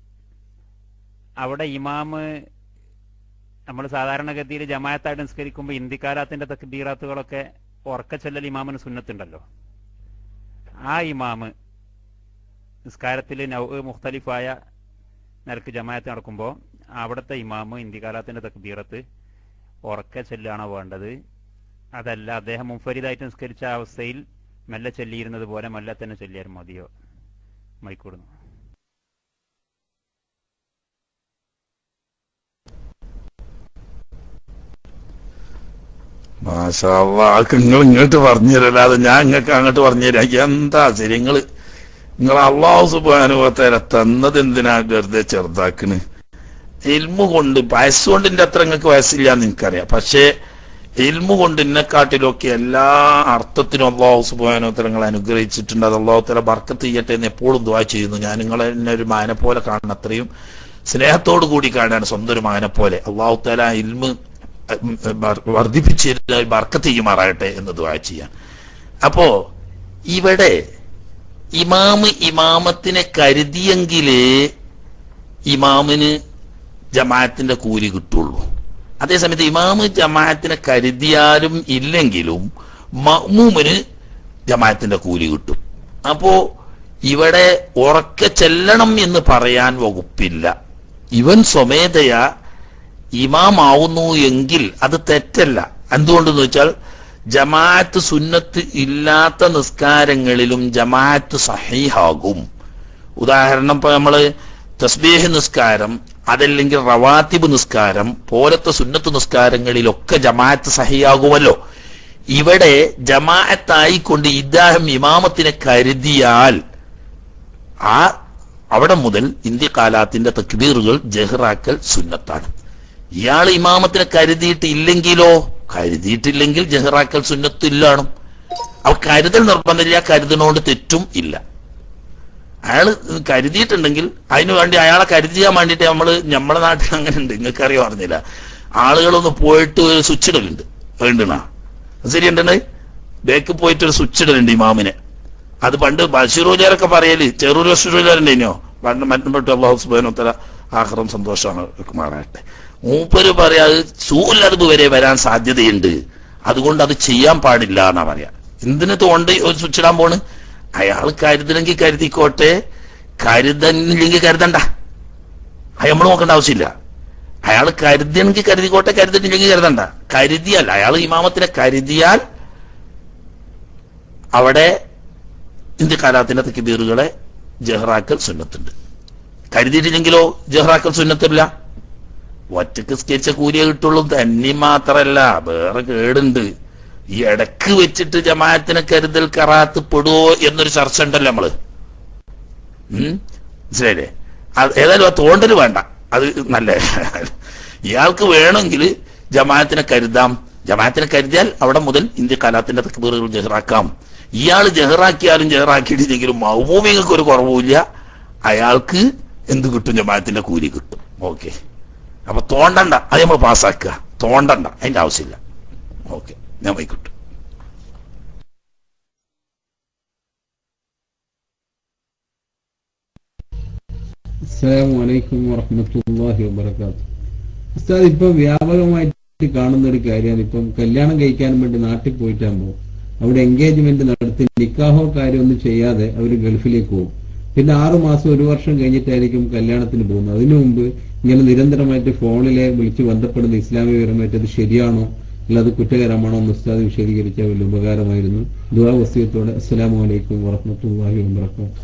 അവിടെ ഇമാമ് നമ്മൾ സാധാരണഗതിയിൽ ജമായത്തായിട്ട് നിസ്കരിക്കുമ്പോൾ ഇന്ത്യക്കാരാത്തിന്റെ തക്ബീറാത്തുകളൊക്കെ ഉറക്കച്ചൊല്ലൽ ഇമാമിന് സുന്നത്തുണ്ടല്ലോ ആ ഇമാമ് നിസ്കാരത്തിൽ നൗ മുഖ്തലിഫായ നിലക്ക് ജമായത്ത് നടക്കുമ്പോൾ അവിടുത്തെ ഇമാമ് ഇന്ത്യകാലത്തിന്റെ തക്ബീറത്ത് ഉറക്കെ ചെല്ലുകയാണോ വേണ്ടത് അതല്ല അദ്ദേഹം മുൻഫരിതായിട്ട് നിസ്കരിച്ച അവസ്ഥയിൽ മെല്ലെ ചൊല്ലിയിരുന്നത് പോലെ മെല്ലെ തന്നെ ചൊല്ലിയാൽ മതിയോ മൈക്കൂടുന്നു നിങ്ങൾ ഇങ്ങോട്ട് പറഞ്ഞു തരല്ലാതെ ഞാൻ നിങ്ങൾക്ക് അങ്ങോട്ട് പറഞ്ഞു തരാം എന്താ ശരി നിങ്ങള് നിങ്ങൾ അള്ളാഹു സുബാനുഭവത്തേരെ തന്നത് എന്തിനാ വെറുതെ ചെറുതാക്കണ് ഇൽമു കൊണ്ട് വയസ്സുകൊണ്ട് എന്റെ അത്ര നിങ്ങൾക്ക് വയസ്സില്ല എന്ന് എനിക്കറിയാം പക്ഷേ ഇൽമു കൊണ്ട് എന്നെക്കാട്ടിലൊക്കെ എല്ലാ അർത്ഥത്തിനും അള്ളാഹു സുബാനുഭവത്തെ നിങ്ങൾ അനുഗ്രഹിച്ചിട്ടുണ്ട് അത് അള്ളാഹുത്തല ബർക്കത്ത് ചെയ്യട്ടെ എന്ന് എപ്പോഴും ദ്വാ ചെയ്യുന്നു ഞാൻ നിങ്ങളെ എന്നെ ഒരു മകനെ പോലെ കാണണം അത്രയും സ്നേഹത്തോടു കൂടി കാണാണ് സ്വന്തം ഒരു മകനെ പോലെ അള്ളാഹുത്തല ഇൽമ് വർദ്ധിപ്പിച്ച് ബർക്കത്ത് ചെയ്യുമാറാകട്ടെ എന്ന് ദ്വാ ചെയ്യാൻ അപ്പോ ഇവിടെ ഇമാമ് ഇമാമത്തിനെ കരുതിയെങ്കിലേ ഇമാമിന് ജമാഅത്തിന്റെ കൂലി കിട്ടുള്ളൂ അതേസമയത്ത് ഇമാമ് ജമാഅത്തിനെ കരുതിയാലും ഇല്ലെങ്കിലും മഅ്മൂമിന് ജമാഅത്തിന്റെ കൂലി കിട്ടും അപ്പോ ഇവിടെ ഉറക്കെ ചെല്ലണം എന്ന് പറയാൻ വകുപ്പില്ല ഇവൻ സ്വമേധയാ ഇമാമാവുന്നു എങ്കിൽ അത് തെറ്റല്ല എന്തുകൊണ്ടെന്ന് വെച്ചാൽ ജമാഅത്ത് സുന്നത്ത് ഇല്ലാത്ത നിസ്കാരങ്ങളിലും ജമാഅത്ത് സഹീഹാകും ഉദാഹരണം ഇപ്പൊ നമ്മള് തസ്ബീഹ് നിസ്കാരം അതല്ലെങ്കിൽ റവാത്തിബ് നിസ്കാരം പോലത്തെ സുന്നത്ത് നിസ്കാരങ്ങളിലൊക്കെ ജമാഅത്ത് സഹിയാകുമല്ലോ ഇവിടെ ജമാഅത്തായിക്കൊണ്ട് ഇദ്ദേഹം ഇമാമത്തിനെ കരുതിയാൽ ആ അവിടെ മുതൽ ഇന്ത്യ കാലാത്തിന്റെ തക്ബീറുകൾ ജഹ്റാക്കൽ സുന്നത്താണ് ഇയാൾ ഇമാമത്തിനെ കരുതിയിട്ട് ഇല്ലെങ്കിലോ കരുതിയിട്ടില്ലെങ്കിൽ ജഹ്റാക്കൽ സുന്നത്തില്ലാണ് അവ കരുതൽ നിർബന്ധമില്ല കരുതിനോട് തെറ്റും ഇല്ല അയാൾ കരുതിയിട്ടുണ്ടെങ്കിൽ അതിനു വേണ്ടി അയാളെ കരുതിയാൻ വേണ്ടിയിട്ട് നമ്മള് നമ്മളെ നാട്ടിൽ അങ്ങനെ ഉണ്ട് നിങ്ങൾക്ക് അറിയാൻ പറഞ്ഞില്ല ആളുകളൊന്ന് പോയിട്ട് ഒരു സ്വിച്ച് ഇടലുണ്ട് വേണ്ടണ ശരിയുണ്ടെന്ന് ബേക്ക് പോയിട്ട് ഒരു സ്വിച്ച് ഇടലുണ്ട് ഇമാമിനെ അത് പണ്ട് ബഷീറൂജാരൊക്കെ പറയല് ചെറൂർ ബഷീറൂജാരുണ്ടേനോ പണ്ട് മറ്റും അള്ളാഹു സുബാനോത്തല ആഹ്റം സന്തോഷമാണ് മാറാട്ടെ മൂപ്പര് പറയാ അത് സൂലറിവ് വരെ വരാൻ സാധ്യതയുണ്ട് അതുകൊണ്ട് അത് ചെയ്യാൻ പാടില്ല എന്നാ പറയാ എന്തിനു തോണ്ട് ഒരു സ്വിച്ച് ഇടാൻ പോണ് അയാൾ കരുതണമെങ്കിൽ കരുതിക്കോട്ടെ കരുതന്നില്ലെങ്കിൽ കരുതണ്ട അത് നമ്മൾ നോക്കേണ്ട ആവശ്യമില്ല അയാൾ കരുതണമെങ്കിൽ കരുതിക്കോട്ടെ കരുതിട്ടില്ലെങ്കിൽ കരുതണ്ട കരുതിയാൽ അയാൾ ഇമാമത്തിനെ കരുതിയാൽ അവിടെ ഇന്ത്യ കാലാത്തിന്റെ തെക്കിബീറുകളെ ജഹ്റാക്കൽ സുന്നത്തുണ്ട് കരുതിയിട്ടില്ലെങ്കിലോ ജഹ്റാക്കൽ സുന്നത്തില്ല ഒറ്റക്ക് സ്കെച്ച് കൂലിയെ കിട്ടുള്ളൂ തന്നെ മാത്രല്ല വേറെ കേടുണ്ട് ഈ ഇടക്ക് വെച്ചിട്ട് ജമാഅത്തിനെ കരുതൽ കറാത്ത് പെടുവോ എന്നൊരു ചർച്ച ഉണ്ടല്ലോ നമ്മള് ഉം മനസ്സിലായില്ലേ അത് ഏതായാലും ആ തോണ്ടൽ വേണ്ട അത് നല്ല ഇയാൾക്ക് വേണമെങ്കിൽ ജമാഅത്തിനെ കരുതാം ജമാഅത്തിനെ കരുതിയാൽ അവിടെ മുതൽ ഇന്ത്യ കലാത്തിന്റെ തക്ബീറുകൾ ജഹറാക്കാം ഇയാൾ ജഹറാക്കിയാലും ജഹറാക്കിയിട്ടില്ലെങ്കിലും മൗമൂമിങ്ങൾക്ക് ഒരു കുറവുമില്ല അയാൾക്ക് എന്ത് കിട്ടും ജമാഅത്തിന്റെ കൂലി കിട്ടും ഓക്കെ അപ്പൊ തോണ്ടണ്ട അത് നമ്മൾ പാസ്സാക്കുക തോണ്ടണ്ട അതിന്റെ ആവശ്യമില്ല ഓക്കെ ഞാൻ വൈകിട്ടു അസ്സാം വലൈക്കും വറഹമത്തല്ലാഹി വബർക്കാത്തു ഉസ്താദ് ഇപ്പൊ വ്യാപകമായിട്ട് ആദ്യമായിട്ട് കാണുന്ന ഒരു കാര്യമാണ് ഇപ്പം കല്യാണം കഴിക്കാൻ വേണ്ടി നാട്ടിൽ പോയിട്ടാകുമ്പോൾ അവിടെ എൻഗേജ്മെന്റ് നടത്തി നിക്കാഹോ കാര്യമൊന്നും ചെയ്യാതെ അവർ ഗൾഫിലേക്ക് പോകും പിന്നെ ആറു മാസം ഒരു വർഷം കഴിഞ്ഞിട്ടായിരിക്കും കല്യാണത്തിന് പോകുന്നത് അതിനു മുമ്പ് ഇങ്ങനെ നിരന്തരമായിട്ട് ഫോണിലെ വിളിച്ച് ബന്ധപ്പെടുന്ന ഇസ്ലാമികപരമായിട്ട് അത് ശരിയാണോ അല്ല അത് കുറ്റകരമാണോ എന്ന് ഉസ്താദ് വിശദീകരിച്ചാൽ വലിയ ഉപകാരമായിരുന്നു ദുആ വസ്തുയത്തോടെ അസ്സലാമു അലൈക്കും വറഹ്മത്തുള്ളാഹി വബറകാതുഹു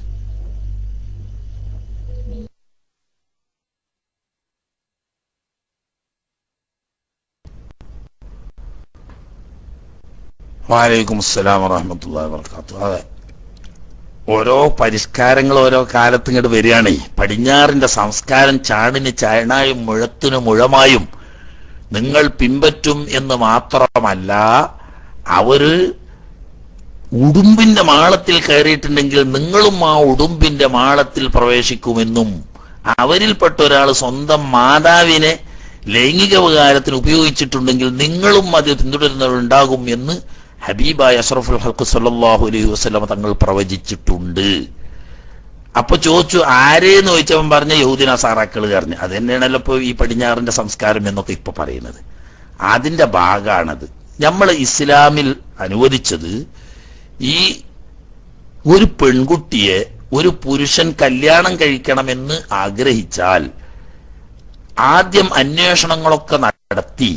വാലൈക്കും അസ്സലാം വറഹമത്തുള്ള വർക്കാത്തു അതെ ഓരോ പരിഷ്കാരങ്ങൾ ഓരോ കാലത്ത് ഇങ്ങോട്ട് വരികയാണേ പടിഞ്ഞാറിന്റെ സംസ്കാരം ചാണിന് ചായണായും മുഴത്തിനു മുഴമായും നിങ്ങൾ പിൻപറ്റും എന്ന് മാത്രമല്ല അവര് ഉടുമ്പിന്റെ മാളത്തിൽ കയറിയിട്ടുണ്ടെങ്കിൽ നിങ്ങളും ആ ഉടുമ്പിന്റെ മാളത്തിൽ പ്രവേശിക്കുമെന്നും അവരിൽപ്പെട്ട ഒരാൾ സ്വന്തം മാതാവിനെ ലൈംഗിക വികാരത്തിന് ഉപയോഗിച്ചിട്ടുണ്ടെങ്കിൽ നിങ്ങളും അത് പിന്തുടരുന്നവരുണ്ടാകും എന്ന് ഹബീബായ അഷ്റഫുൽ ഹൽക്ക് സല്ലല്ലാഹു അലൈഹി വസല്ലമ തങ്ങൾ പ്രവചിച്ചിട്ടുണ്ട് അപ്പൊ ചോദിച്ചു ആരേന്ന് ചോദിച്ചവൻ പറഞ്ഞ യഹൂദിന സാറാക്കൾ പറഞ്ഞു അത് തന്നെയാണല്ലോ ഇപ്പൊ ഈ പടിഞ്ഞാറിന്റെ സംസ്കാരം എന്നൊക്കെ ഇപ്പൊ പറയുന്നത് അതിന്റെ ഭാഗമാണത് നമ്മൾ ഇസ്ലാമിൽ അനുവദിച്ചത് ഈ ഒരു പെൺകുട്ടിയെ ഒരു പുരുഷൻ കല്യാണം കഴിക്കണമെന്ന് ആഗ്രഹിച്ചാൽ ആദ്യം അന്വേഷണങ്ങളൊക്കെ നടത്തി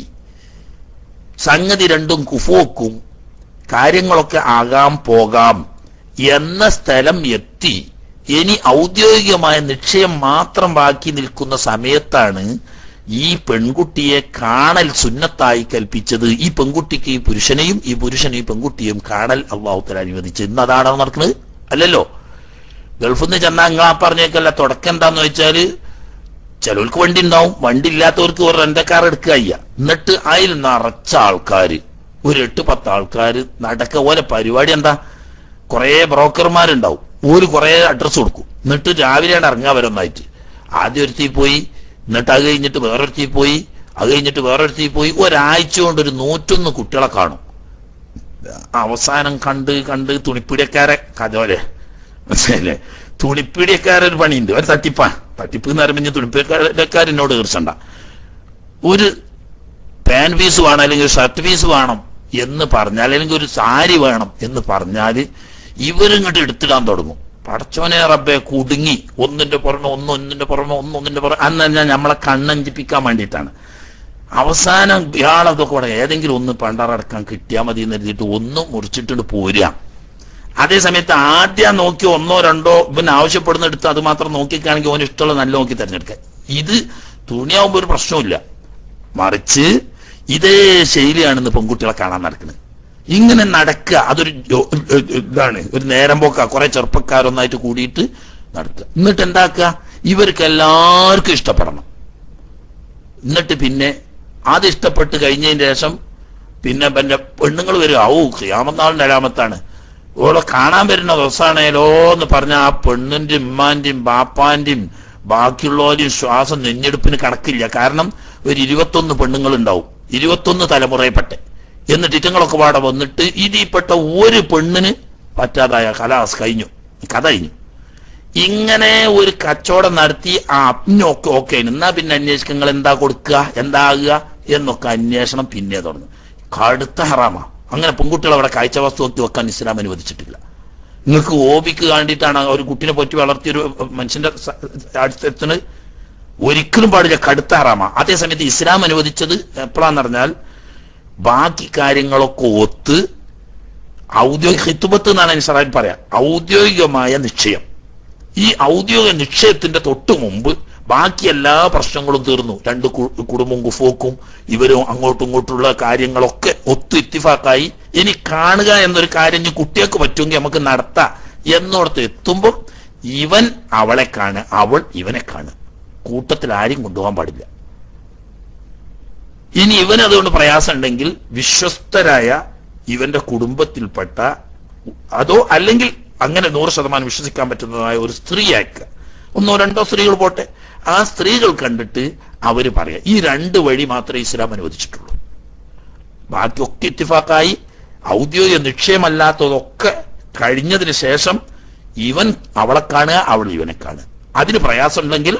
സംഗതി രണ്ടും കുഫോക്കും കാര്യങ്ങളൊക്കെ ആകാം പോകാം എന്ന സ്ഥലം എത്തി ഇനി ഔദ്യോഗികമായ നിശ്ചയം മാത്രം ബാക്കി നിൽക്കുന്ന സമയത്താണ് ഈ പെൺകുട്ടിയെ കാണൽ സുന്നത്തായി കൽപ്പിച്ചത് ഈ പെൺകുട്ടിക്ക് ഈ പുരുഷനെയും ഈ പുരുഷന് ഈ പെൺകുട്ടിയും കാണൽ അള്ളാഹുത്തല അനുവദിച്ചത് ഇന്ന് അതാണോ നടക്കുന്നത് അല്ലല്ലോ ഗൾഫിൽ നിന്ന് ചെന്നാൽ നിങ്ങൾ ആ പറഞ്ഞേക്കല്ല തുടക്കം എന്താന്ന് വെച്ചാല് ചിലർക്ക് വണ്ടി ഉണ്ടാവും വണ്ടി ഇല്ലാത്തവർക്ക് ഒരു റെന്റക്കാർ എടുക്കുക അയ്യ എന്നിട്ട് അതിൽ നിറച്ച ആൾക്കാര് ഒരു എട്ട് പത്ത് ആൾക്കാര് നടക്ക ഓരോ പരിപാടി എന്താ കുറെ ബ്രോക്കർമാരുണ്ടാവും ഒരു കുറെ അഡ്രസ് കൊടുക്കും എന്നിട്ട് രാവിലെയാണ് ഇറങ്ങാൻ വരുന്നതായിട്ട് ആദ്യം ഒരുത്തി പോയി എന്നിട്ട് അത് കഴിഞ്ഞിട്ട് വേറൊരുത്തി പോയി അത് കഴിഞ്ഞിട്ട് വേറൊരുത്തി പോയി ഒരാഴ്ച കൊണ്ട് ഒരു നൂറ്റൊന്ന് കുട്ടികളെ കാണും അവസാനം കണ്ട് കണ്ട് തുണിപ്പിടിയക്കാരെ കഥോലെ മനസ്സിലല്ലേ തുണിപ്പിടിയക്കാരൊരു പണിയുണ്ട് ഒരു തട്ടിപ്പാ തട്ടിപ്പ് എന്ന് പറയുമ്പോൾ തുണിപ്പിടിയക്കാരെന്നോട് തീർച്ചണ്ട ഒരു പാൻ പീസ് വേണം അല്ലെങ്കിൽ ഷർട്ട് പീസ് വേണം എന്ന് പറഞ്ഞാൽ അല്ലെങ്കിൽ ഒരു സാരി വേണം എന്ന് പറഞ്ഞാൽ ഇവരിങ്ങോട്ട് എടുത്തിടാൻ തുടങ്ങും പടച്ചോനെ റബ്ബെ കുടുങ്ങി ഒന്നിന്റെ പുറമെ ഒന്ന് ഒന്നിന്റെ പുറമെ ഒന്ന് ഒന്നിന്റെ പുറമെ അന്ന് ഞാൻ നമ്മളെ കണ്ണഞ്ചിപ്പിക്കാൻ വേണ്ടിയിട്ടാണ് അവസാനം ഇയാളതൊക്കെ കൂടെ ഏതെങ്കിലും ഒന്ന് പണ്ടാറടക്കാൻ കിട്ടിയാൽ മതി എന്ന് എഴുതിയിട്ട് ഒന്ന് മുറിച്ചിട്ടുണ്ട് പോരുക അതേ സമയത്ത് ആദ്യം നോക്കി ഒന്നോ രണ്ടോ ഇവൻ ആവശ്യപ്പെടുന്ന എടുത്ത് അത് മാത്രം നോക്കിക്കാണെങ്കിൽ ഓന് ഇഷ്ടമുള്ള നല്ല നോക്കി തിരഞ്ഞെടുക്കുക ഇത് തുണിയാവുമ്പോൾ ഒരു പ്രശ്നമില്ല മറിച്ച് ഇതേ ശൈലിയാണെന്ന് പെൺകുട്ടികളെ കാണാൻ നടക്കുന്നത് ഇങ്ങനെ നടക്കുക അതൊരു ജോ- ഇതാണ് ഒരു നേരം പോക്ക കുറെ ചെറുപ്പക്കാരൊന്നായിട്ട് കൂടിയിട്ട് നടക്കുക എന്നിട്ട് എന്താക്കുക ഇവർക്ക് എല്ലാവർക്കും ഇഷ്ടപ്പെടണം എന്നിട്ട് പിന്നെ അത് ഇഷ്ടപ്പെട്ട് കഴിഞ്ഞതിന് ശേഷം പിന്നെ എന്റെ പെണ്ണുങ്ങൾ വരും ഔ ക്യാമനാളിന്റെ അലാമത്താണ് ഓളെ കാണാൻ വരുന്ന ദിവസമാണേലോ എന്ന് പറഞ്ഞ ആ പെണ്ണിന്റെ ഉമ്മാന്റെയും ബാപ്പാന്റെയും ബാക്കിയുള്ളവരെയും ശ്വാസം നെഞ്ഞെടുപ്പിന് കണക്കില്ല കാരണം ഒരു ഇരുപത്തൊന്ന് പെണ്ണുങ്ങൾ ഉണ്ടാവും ഇരുപത്തൊന്ന് തലമുറയിൽപ്പെട്ടെ എന്നിട്ട് ഇറ്റങ്ങളൊക്കെ പാടെ വന്നിട്ട് ഇതിൽപ്പെട്ട ഒരു പെണ്ണിന് പറ്റാതായ കലാസ് കഴിഞ്ഞു കഥ കഴിഞ്ഞു ഇങ്ങനെ ഒരു കച്ചവടം നടത്തി ആ അപ്പിനൊക്കെ ഓക്കെ എന്നാ പിന്നെ അന്വേഷിക്കുക നിങ്ങൾ എന്താ കൊടുക്കുക എന്താ ആകുക എന്നൊക്കെ അന്വേഷണം പിന്നെ തുടങ്ങും കടുത്ത ഹറാമ അങ്ങനെ പെൺകുട്ടികളെ അവിടെ കാഴ്ച വസ്തു നോക്കി വെക്കാൻ ഇസ്ലാം അനുവദിച്ചിട്ടില്ല നിങ്ങൾക്ക് ഓബിക്ക് കാണ്ടിട്ടാണ് ഒരു കുട്ടിനെ പറ്റി വളർത്തിയൊരു മനുഷ്യന്റെ സ- അടുത്തെത്തുന്നത് ഒരിക്കലും പാടില്ല കടുത്ത ഹറാമ അതേസമയത്ത് ഇസ്ലാം അനുവദിച്ചത് എപ്പോഴാന്ന് പറഞ്ഞാൽ ബാക്കി കാര്യങ്ങളൊക്കെ ഒത്ത് ഔദ്യോഗിക ഹിത്തുബത്ത് എന്നാണ് അനുസരാൻ പറയാം ഔദ്യോഗികമായ നിശ്ചയം ഈ ഔദ്യോഗിക നിശ്ചയത്തിന്റെ തൊട്ടു മുമ്പ് ബാക്കി എല്ലാ പ്രശ്നങ്ങളും തീർന്നു രണ്ട് കു- കുടുംബവും കുഫോക്കും ഇവരും അങ്ങോട്ടും ഇങ്ങോട്ടുള്ള കാര്യങ്ങളൊക്കെ ഒത്തു ഇത്തിഫാക്കായി ഇനി കാണുക എന്നൊരു കാര്യം ഇനി കുട്ടികൾക്ക് പറ്റുമെങ്കിൽ നമുക്ക് നടത്താം എന്നോടത്ത് എത്തുമ്പോൾ ഇവൻ അവളെ കാണുക അവൾ ഇവനെ കാണുക കൂട്ടത്തിൽ ആരും കൊണ്ടുപോകാൻ പാടില്ല ഇനി ഇവൻ അതുകൊണ്ട് പ്രയാസം ഉണ്ടെങ്കിൽ വിശ്വസ്തരായ ഇവന്റെ കുടുംബത്തിൽപ്പെട്ട അതോ അല്ലെങ്കിൽ അങ്ങനെ നൂറ് ശതമാനം വിശ്വസിക്കാൻ പറ്റുന്നതായ ഒരു സ്ത്രീ അയക്കുക ഒന്നോ രണ്ടോ സ്ത്രീകൾ പോട്ടെ ആ സ്ത്രീകൾ കണ്ടിട്ട് അവര് പറയാം ഈ രണ്ട് വഴി മാത്രമേ ഇസ്ലാം അനുവദിച്ചിട്ടുള്ളൂ ബാക്കിയൊക്കെ ഇത്തിഫാക്കായി ഔദ്യോഗിക നിക്ഷയമല്ലാത്തതൊക്കെ കഴിഞ്ഞതിന് ശേഷം ഇവൻ അവളെ കാണുക അവൾ ഇവനെ കാണുക അതിന് പ്രയാസമുണ്ടെങ്കിൽ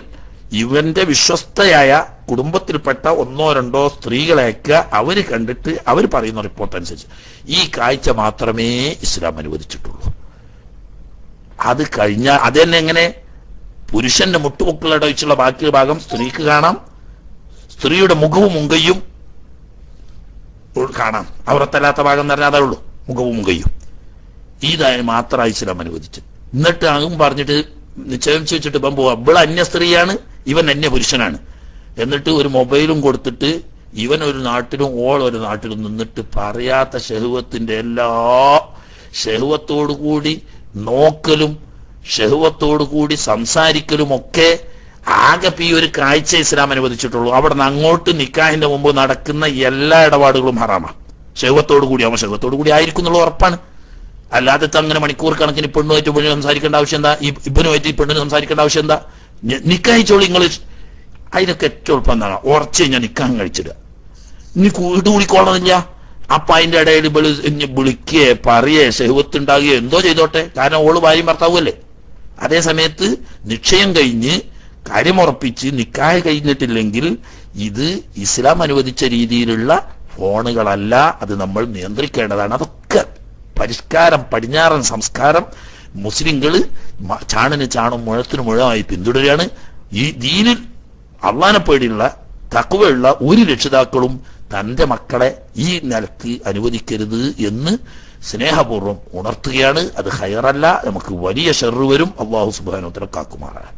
ഇവന്റെ വിശ്വസ്തയായ കുടുംബത്തിൽപ്പെട്ട ഒന്നോ രണ്ടോ സ്ത്രീകളെ അയക്കുക അവര് കണ്ടിട്ട് അവർ പറയുന്ന റിപ്പോർട്ട് അനുസരിച്ച് ഈ കാഴ്ച മാത്രമേ ഇസ്ലാം അനുവദിച്ചിട്ടുള്ളൂ അത് കഴിഞ്ഞാൽ അത് തന്നെ എങ്ങനെ പുരുഷന്റെ മുട്ടുമുക്കളുടെ വെച്ചുള്ള ബാക്കി ഭാഗം സ്ത്രീക്ക് കാണാം സ്ത്രീയുടെ മുഖവും മുങ്കയും ഉൾ- കാണാം അവറത്തല്ലാത്ത ഭാഗം എന്ന് പറഞ്ഞാൽ അതേ ഉള്ളൂ മുഖവും മുങ്കയും ഇതായി മാത്രമായി ഇസ്ലാം അനുവദിച്ചു എന്നിട്ട് ആകും പറഞ്ഞിട്ട് നിശ്ചയിച്ച് വെച്ചിട്ട് ഇപ്പം പോവാ ഇവള് അന്യ സ്ത്രീയാണ് ഇവൻ അന്യ പുരുഷനാണ് എന്നിട്ട് ഒരു മൊബൈലും കൊടുത്തിട്ട് ഇവൻ ഒരു നാട്ടിലും ഓൾ ഒരു നാട്ടിലും നിന്നിട്ട് പറയാത്ത ഷെഹുവത്തിന്റെ എല്ലാ ഷെഹുവത്തോടു കൂടി നോക്കലും ഷെഹുവത്തോടു കൂടി സംസാരിക്കലും ഒക്കെ ആകെ ഇപ്പൊ ഈ ഒരു കാഴ്ച ഇസ്ലാം അനുവദിച്ചിട്ടുള്ളൂ അവിടെ നിന്ന് അങ്ങോട്ട് നിക്കാഹിന്റെ മുമ്പ് നടക്കുന്ന എല്ലാ ഇടപാടുകളും ഹറാമാണ് ഷെഹുവത്തോടു കൂടി ആവുമ്പോൾ ഷെഹുവത്തോടു കൂടി ആയിരിക്കും എന്നുള്ള ഉറപ്പാണ് അല്ലാതെ ഇത് അങ്ങനെ മണിക്കൂർ കണക്കിന് പെണ്ണുമായിട്ട് പെണ്ണിന് സംസാരിക്കേണ്ട ആവശ്യം എന്താ ഈ ഇബനുമായിട്ട് ഈ പെണ്ണിന് സംസാരിക്കേണ്ട ആവശ്യം എന്താ ഞ- നിക്കാഹിച്ചോളി നിങ്ങൾ അതിനൊക്കെ ഏറ്റവും എളുപ്പം എന്താണ് ഉറച്ച് കഴിഞ്ഞാൽ നിക്കാഹം കഴിച്ചിടുക ഇനി വീട് കൂടിക്കോളന്നില്ല അപ്പൊ അതിന്റെ ഇടയിൽ വിളി ഇനി വിളിക്കേ പറയേ ഷെഹുവത്തുണ്ടാകുകയോ എന്തോ ചെയ്തോട്ടെ കാരണം ഓള് ഭാര്യയും ഭർത്താവുമല്ലേ അതേ സമയത്ത് നിശ്ചയം കഴിഞ്ഞ് കാര്യമുറപ്പിച്ച് നിക്കാഹ് കഴിഞ്ഞിട്ടില്ലെങ്കിൽ ഇത് ഇസ്ലാം അനുവദിച്ച രീതിയിലുള്ള ഫോണുകളല്ല അത് നമ്മൾ നിയന്ത്രിക്കേണ്ടതാണ് അതൊക്കെ പരിഷ്കാരം പടിഞ്ഞാറൻ സംസ്കാരം മുസ്ലിങ്ങള് മ- ചാണിന് ചാണും മുഴത്തിന് മുഴമായി പിന്തുടരുകയാണ് ഈ ദീനിൽ അള്ളാനെ പേടിയുള്ള തക്കുവയുള്ള ഒരു രക്ഷിതാക്കളും തന്റെ മക്കളെ ഈ നിലക്ക് അനുവദിക്കരുത് എന്ന് സ്നേഹപൂർവ്വം ഉണർത്തുകയാണ് അത് ഹയറല്ല നമുക്ക് വലിയ ഷെറ് വരും അള്ളാഹു സുബാനോത്തര കാക്കുമാറാകട്ടെ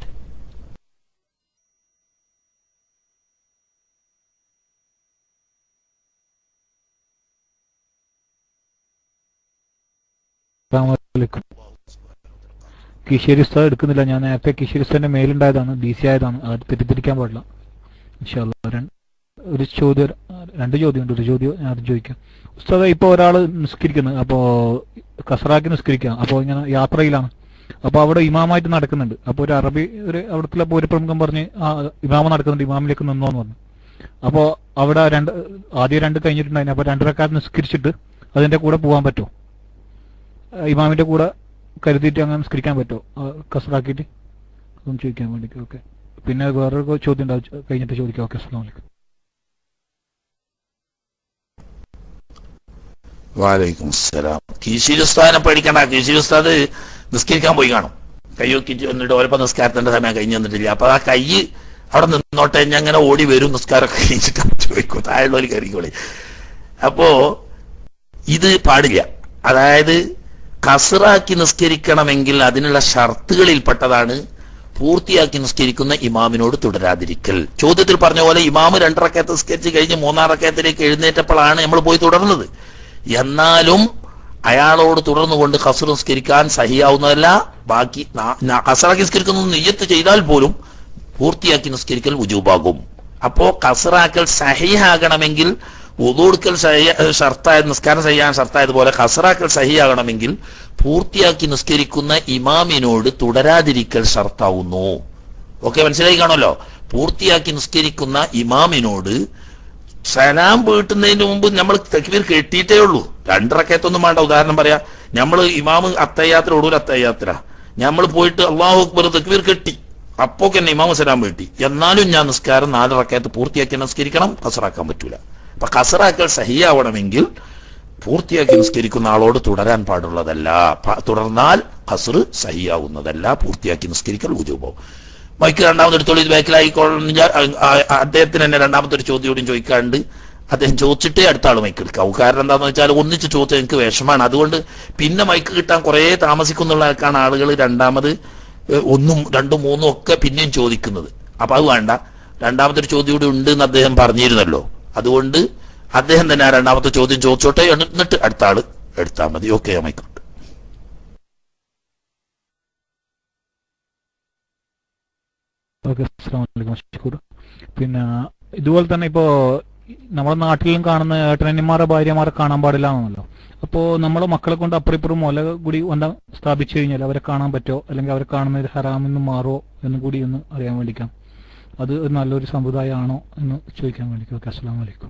അസ്സലാമലൈക്കും കിഷേരി ഉസ്താദ് എടുക്കുന്നില്ല ഞാൻ നേരത്തെ കിഷേരി ഉസ്താദിന്റെ മെയിലുണ്ടായതാണ് ഡി സി ആയതാണ് അത് തെറ്റിദ്ധരിക്കാൻ പാടില്ല ഇൻഷാ അല്ലാ. രണ്ട്- ഒരു ചോദ്യം രണ്ട് ചോദ്യമുണ്ട് ഒരു ചോദ്യം ഞാൻ അത് ചോദിക്കാം ഉസ്താദ് ഇപ്പോൾ ഒരാൾ നിസ്കരിക്കുന്നു അപ്പോൾ കസറാക്കി നിസ്കരിക്കുക അപ്പോൾ ഇങ്ങനെ യാത്രയിലാണ് അപ്പോൾ അവിടെ ഇമാമായിട്ട് നടക്കുന്നുണ്ട് അപ്പോൾ ഒരു അറബി ഒരു അവിടുത്തെ പൗരപ്രമുഖം പറഞ്ഞ് ആ ഇമാമ നടക്കുന്നുണ്ട് ഇമാമിലേക്ക് നിന്നോന്ന് പറഞ്ഞു അപ്പോൾ അവിടെ രണ്ട് ആദ്യം രണ്ട് കഴിഞ്ഞിട്ടുണ്ടായിരുന്നു അപ്പോൾ രണ്ടരക്കാർ നിസ്കരിച്ചിട്ട് അതിന്റെ കൂടെ പോകാൻ പറ്റുമോ ഇമാമിന്റെ കൂടെ കരുതിയിട്ട് അങ്ങനെ നിസ്കരിക്കാൻ പറ്റുമോ കസറാക്കിയിട്ട് അതൊന്നും ചോദിക്കാൻ വേണ്ടി ഓക്കെ പിന്നെ വേറൊരു ചോദ്യം ഉണ്ടാവും ചോ- കഴിഞ്ഞിട്ട് ചോദിക്കാം ഓക്കെ അസ്സാം വലൈക്കും വാലൈക്കും അസ്സലാം കീശിരി ഉസ്താദിനെ പേടിക്കണ്ട കീശിരി ഉസ്താദ് നിസ്കരിക്കാൻ പോയി കാണും കൈ നോക്കി എന്നിട്ട് ഓരോ നിസ്കാരത്തിന്റെ സമയം കഴിഞ്ഞ് വന്നിട്ടില്ല അപ്പൊ ആ കൈ അവിടെ നിന്നോട്ടെ ഞാൻ അങ്ങനെ ഓടി വരും നിസ്കാരമൊക്കെ കഴിഞ്ഞിട്ട് ചോദിക്കും താഴെയുള്ളവർ കയറിക്കോളി അപ്പോ ഇത് പാടില്ല അതായത് കസറാക്കി നിസ്കരിക്കണമെങ്കിൽ അതിനുള്ള ഷർത്തുകളിൽപ്പെട്ടതാണ് പൂർത്തിയാക്കി നിസ്കരിക്കുന്ന ഇമാമിനോട് തുടരാതിരിക്കൽ ചോദ്യത്തിൽ പറഞ്ഞ പോലെ ഇമാമ് രണ്ടറക്കത്ത് നിസ്കരിച്ച് കഴിഞ്ഞ് മൂന്നാം റക്കത്തിലേക്ക് എഴുന്നേറ്റപ്പോഴാണ് നമ്മൾ പോയി തുടർന്നത് എന്നാലും അയാളോട് തുടർന്നുകൊണ്ട് ഖസർ നിസ്കരിക്കാൻ സഹിയാവുന്നതല്ല ബാക്കി നാ- നാ- ഖസറാക്കി നിസ്കരിക്കുന്ന നെയ്യത്ത് ചെയ്താൽ പോലും പൂർത്തിയാക്കി നിസ്കരിക്കൽ ഉജൂബാകും അപ്പോ കസറാക്കൽ സഹിയാകണമെങ്കിൽ ഉദൂടുക്കൽ ഷർത്തായ നിസ്കാരം ചെയ്യാൻ ഷർത്തായതുപോലെ കസറാക്കൽ സഹിയാകണമെങ്കിൽ പൂർത്തിയാക്കി നിസ്കരിക്കുന്ന ഇമാമിനോട് തുടരാതിരിക്കൽ ഷർത്താവുന്നു ഓക്കെ മനസ്സിലായി കാണുമല്ലോ പൂർത്തിയാക്കി നിസ്കരിക്കുന്ന ഇമാമിനോട് സലാം വീട്ടുന്നതിന് മുമ്പ് നമ്മൾ തക്ബീർ കെട്ടിയിട്ടേ ഉള്ളൂ രണ്ടറക്കത്തൊന്നും വേണ്ട ഉദാഹരണം പറയാ നമ്മൾ ഇമാമ് അത്തയ്യാത്ര ഒടൂർ അത്തയ്യാത്ര നമ്മൾ പോയിട്ട് അള്ളാഹു അക്ബർ തക്ബീർ കെട്ടി അപ്പോ തന്നെ ഇമാമ് സലാം വീട്ടി എന്നാലും ഞാൻ നിസ്കാരം നാലറക്കത്ത് പൂർത്തിയാക്കി നിസ്കരിക്കണം കസറാക്കാൻ പറ്റൂല അപ്പൊ കസറാക്കൽ സഹിയാവണമെങ്കിൽ പൂർത്തിയാക്കി നിസ്കരിക്കുന്ന ആളോട് തുടരാൻ പാടുള്ളതല്ല പ- തുടർന്നാൽ കസറ് സഹിയാവുന്നതല്ല പൂർത്തിയാക്കി നിസ്കരിക്കൽ ഉജൂബോ മൈക്ക് രണ്ടാമത് എടുത്തോളൂ ഇത് ബാക്കിലായിക്കോളുന്ന അദ്ദേഹത്തിന് തന്നെ രണ്ടാമത്തെ ഒരു ചോദ്യം കൂടി ചോദിക്കാണ്ട് അദ്ദേഹം ചോദിച്ചിട്ടേ അടുത്ത ആൾ മൈക്ക് എടുക്കാവൂ കാരണം എന്താന്ന് വെച്ചാൽ ഒന്നിച്ച് ചോദിച്ചാൽ എനിക്ക് വിഷമാണ് അതുകൊണ്ട് പിന്നെ മൈക്ക് കിട്ടാൻ കുറേ താമസിക്കുന്നുള്ളതൊക്കെയാണ് ആളുകൾ രണ്ടാമത് ഏഹ്, ഒന്നും രണ്ടും മൂന്നും ഒക്കെ പിന്നെയും ചോദിക്കുന്നത് അപ്പൊ അത് വേണ്ട രണ്ടാമത്തെ ഒരു ചോദ്യം കൂടി ഉണ്ട് എന്ന് അദ്ദേഹം പറഞ്ഞിരുന്നല്ലോ അതുകൊണ്ട് അദ്ദേഹം തന്നെ ആ രണ്ടാമത്തെ ചോദ്യം ചോദിച്ചോട്ടെ എന്നിട്ട് അടുത്ത ആള് എടുത്താൽ മതി ഓക്കെ മൈക്ക് ഓക്കെ അസ്സാം വലൈക്കും മഷ്കൂർ പിന്നെ ഇതുപോലെ തന്നെ ഇപ്പോൾ നമ്മുടെ നാട്ടിലും കാണുന്ന ഏട്ടനന്മാരെ ഭാര്യമാരെ കാണാൻ പാടില്ല എന്നല്ലോ അപ്പോൾ നമ്മളെ മക്കളെ കൊണ്ട് അപ്പുറം ഇപ്പുറം മുല കൂടി ഒന്ന് സ്ഥാപിച്ചു കഴിഞ്ഞാൽ അവരെ കാണാൻ പറ്റുമോ അല്ലെങ്കിൽ അവരെ കാണുന്നത് ഹറാമെന്ന് മാറുമോ എന്നും കൂടി ഒന്ന് അറിയാൻ വേണ്ടിക്കാം അത് ഒരു നല്ലൊരു സമ്പ്രദായമാണോ എന്ന് ചോദിക്കാൻ വേണ്ടി ഓക്കെ അസ്സാം വലൈക്കും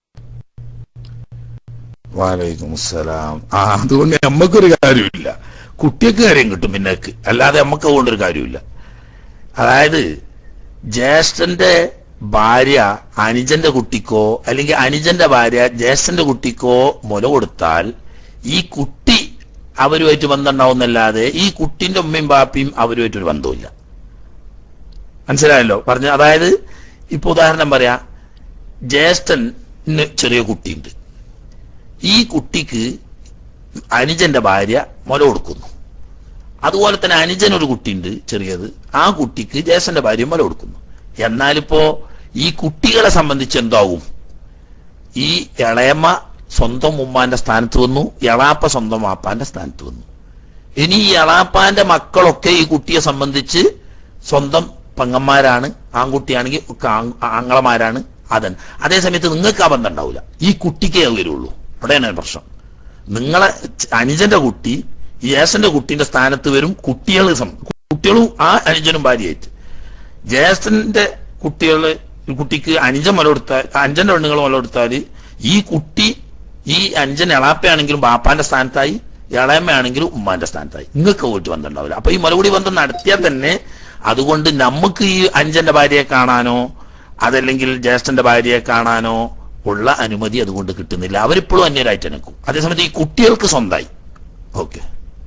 വാലൈക്കും അസ്സലാം ആ അതുകൊണ്ട് നമ്മക്കൊരു കാര്യമില്ല കുട്ടിക്ക് കാര്യം കിട്ടും പിന്നേക്ക് അല്ലാതെ നമുക്ക് അതുകൊണ്ടൊരു കാര്യമില്ല അതായത് ജ്യേഷ്ഠന്റെ ഭാര്യ അനുജന്റെ കുട്ടിക്കോ അല്ലെങ്കിൽ അനുജന്റെ ഭാര്യ ജ്യേഷ്ഠന്റെ കുട്ടിക്കോ മുല കൊടുത്താൽ ഈ കുട്ടി അവരുമായിട്ട് ബന്ധമുണ്ടാവുന്നല്ലാതെ ഈ കുട്ടിന്റെ ഉമ്മയും ബാപ്പയും അവരുമായിട്ട് ഒരു ബന്ധവുമില്ല മനസ്സിലായല്ലോ പറഞ്ഞു അതായത് ഇപ്പൊ ഉദാഹരണം പറയാ ജ്യേഷ്ഠന് ചെറിയ കുട്ടിയുണ്ട് ഈ കുട്ടിക്ക് അനുജന്റെ ഭാര്യ മുല കൊടുക്കുന്നു അതുപോലെ തന്നെ അനുജൻ ഒരു കുട്ടിയുണ്ട് ചെറിയത് ആ കുട്ടിക്ക് ജ്യേഷ്ഠന്റെ ഭാര്യ മുല കൊടുക്കുന്നു എന്നാലിപ്പോ ഈ കുട്ടികളെ സംബന്ധിച്ച് എന്താവും ഈ ഇളയമ്മ സ്വന്തം ഉമ്മാന്റെ സ്ഥാനത്ത് വന്നു എളാപ്പ സ്വന്തം വാപ്പാന്റെ സ്ഥാനത്ത് വന്നു ഇനി ഈ എളാപ്പാന്റെ മക്കളൊക്കെ ഈ കുട്ടിയെ സംബന്ധിച്ച് സ്വന്തം പെങ്ങന്മാരാണ് ആൺകുട്ടിയാണെങ്കിൽ ഒക്കെ ആങ്- ആങ്ങളമാരാണ് അതൻ അതേ സമയത്ത് നിങ്ങൾക്ക് ആ ബന്ധം ഉണ്ടാവില്ല ഈ കുട്ടിക്കേ അത് വരുള്ളൂ അവിടെയാണ് പ്രശ്നം നിങ്ങളെ അനുജന്റെ കുട്ടി ഈ യേശന്റെ കുട്ടീന്റെ സ്ഥാനത്ത് വരും കുട്ടികൾ കുട്ടികളും ആ അനുജനും ഭാര്യയായിട്ട് ജ്യേഷ്ഠന്റെ കുട്ടികള് ഈ കുട്ടിക്ക് അഞ്ചൻ മുല കൊടുത്താൽ അഞ്ചന്റെ പെണ്ണുങ്ങൾ മുല കൊടുത്താൽ ഈ കുട്ടി ഈ അഞ്ചൻ എളാപ്പയാണെങ്കിലും ബാപ്പാന്റെ സ്ഥാനത്തായി ഇളയമ്മയാണെങ്കിലും ഉമ്മാന്റെ സ്ഥാനത്തായി നിങ്ങൾക്ക് പോയിട്ട് ബന്ധം ഉണ്ടാവില്ല അപ്പൊ ഈ മുലകുടി ബന്ധം നടത്തിയാൽ തന്നെ അതുകൊണ്ട് നമുക്ക് ഈ അഞ്ചന്റെ ഭാര്യയെ കാണാനോ അതല്ലെങ്കിൽ ജ്യേഷ്ഠന്റെ ഭാര്യയെ കാണാനോ ഉള്ള അനുമതി അതുകൊണ്ട് കിട്ടുന്നില്ല അവരിപ്പോഴും അന്യരായിട്ട് നിൽക്കും അതേസമയത്ത് ഈ കുട്ടികൾക്ക് സ്വന്തമായി ഓക്കെ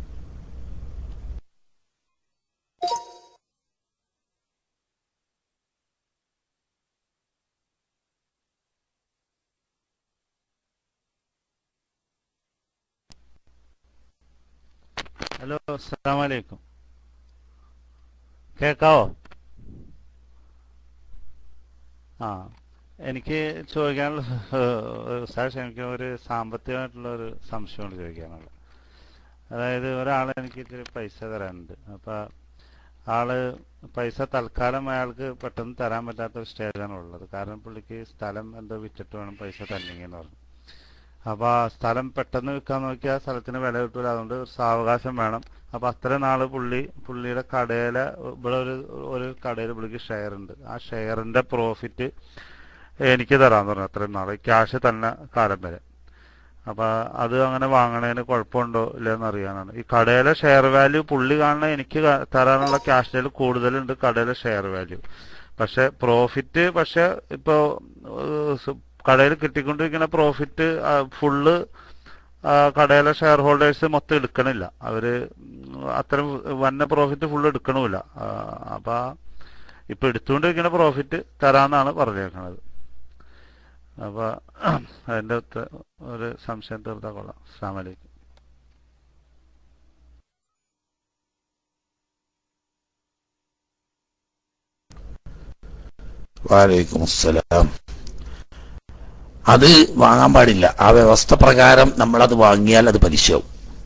ഹലോ അസ്സാം വലൈക്കും കേക്കാവോ ആ എനിക്ക് ചോദിക്കാനുള്ള സാർ എനിക്ക് ഒരു സാമ്പത്തികമായിട്ടുള്ള ഒരു സംശയമാണ് ചോദിക്കാനുള്ളത് അതായത് ഒരാൾ എനിക്ക് ഇത്തിരി പൈസ തരാനുണ്ട് അപ്പോൾ ആള് പൈസ തൽക്കാലം അയാൾക്ക് പെട്ടെന്ന് തരാൻ പറ്റാത്ത ഒരു സ്റ്റേജാണ് ഉള്ളത് കാരണം പുള്ളിക്ക് സ്ഥലം എന്തോ വിറ്റിട്ട് വേണം പൈസ തന്നെങ്കിൽ പറഞ്ഞു അപ്പൊ ആ സ്ഥലം പെട്ടെന്ന് വിൽക്കാൻ നോക്കിയാൽ സ്ഥലത്തിന് വില കിട്ടൂല അതുകൊണ്ട് ഒരു സാവകാശം വേണം അപ്പൊ അത്ര നാള് പുള്ളി പുള്ളിയുടെ കടയിലെ ഇവിടെ ഒരു ഒരു കടയിൽ പുള്ളിക്ക് ഷെയർ ഉണ്ട് ആ ഷെയറിന്റെ പ്രോഫിറ്റ് എനിക്ക് തരാന്ന് പറഞ്ഞു അത്രയും നാള് ക്യാഷ് തന്നെ കാലം വരെ അപ്പൊ അത് അങ്ങനെ വാങ്ങണതിന് കുഴപ്പമുണ്ടോ ഇല്ലെന്ന് അറിയാനാണ് ഈ കടയിലെ ഷെയർ വാല്യൂ പുള്ളി കാണുന്ന എനിക്ക് ക- തരാനുള്ള ക്യാഷിൽ കൂടുതലുണ്ട് കടയിലെ ഷെയർ വാല്യൂ പക്ഷെ പ്രോഫിറ്റ് പക്ഷെ ഇപ്പോ ഏഹ്, സ് കടയിൽ കിട്ടിക്കൊണ്ടിരിക്കുന്ന പ്രോഫിറ്റ് ഫുള്ള് കടയിലെ ഷെയർ ഹോൾഡേഴ്സ് മൊത്തം എടുക്കണില്ല അവര് ഉം, അത്രയും വന്ന പ്രോഫിറ്റ് ഫുള്ള് എടുക്കണമില്ല ആ, അപ്പൊ ഇപ്പൊ എടുത്തുകൊണ്ടിരിക്കുന്ന പ്രോഫിറ്റ് തരാന്നാണ് പറഞ്ഞേക്കണത് അപ്പൊ അതിന്റെ ഉത്ത- ഒരു സംശയം തീർത്താ കൊള്ളാം അസ്സാം വലൈക്കും വാലൈക്കും അസ്സലാം അത് വാങ്ങാൻ പാടില്ല ആ വ്യവസ്ഥ പ്രകാരം നമ്മളത് വാങ്ങിയാൽ അത് പലിശയാവും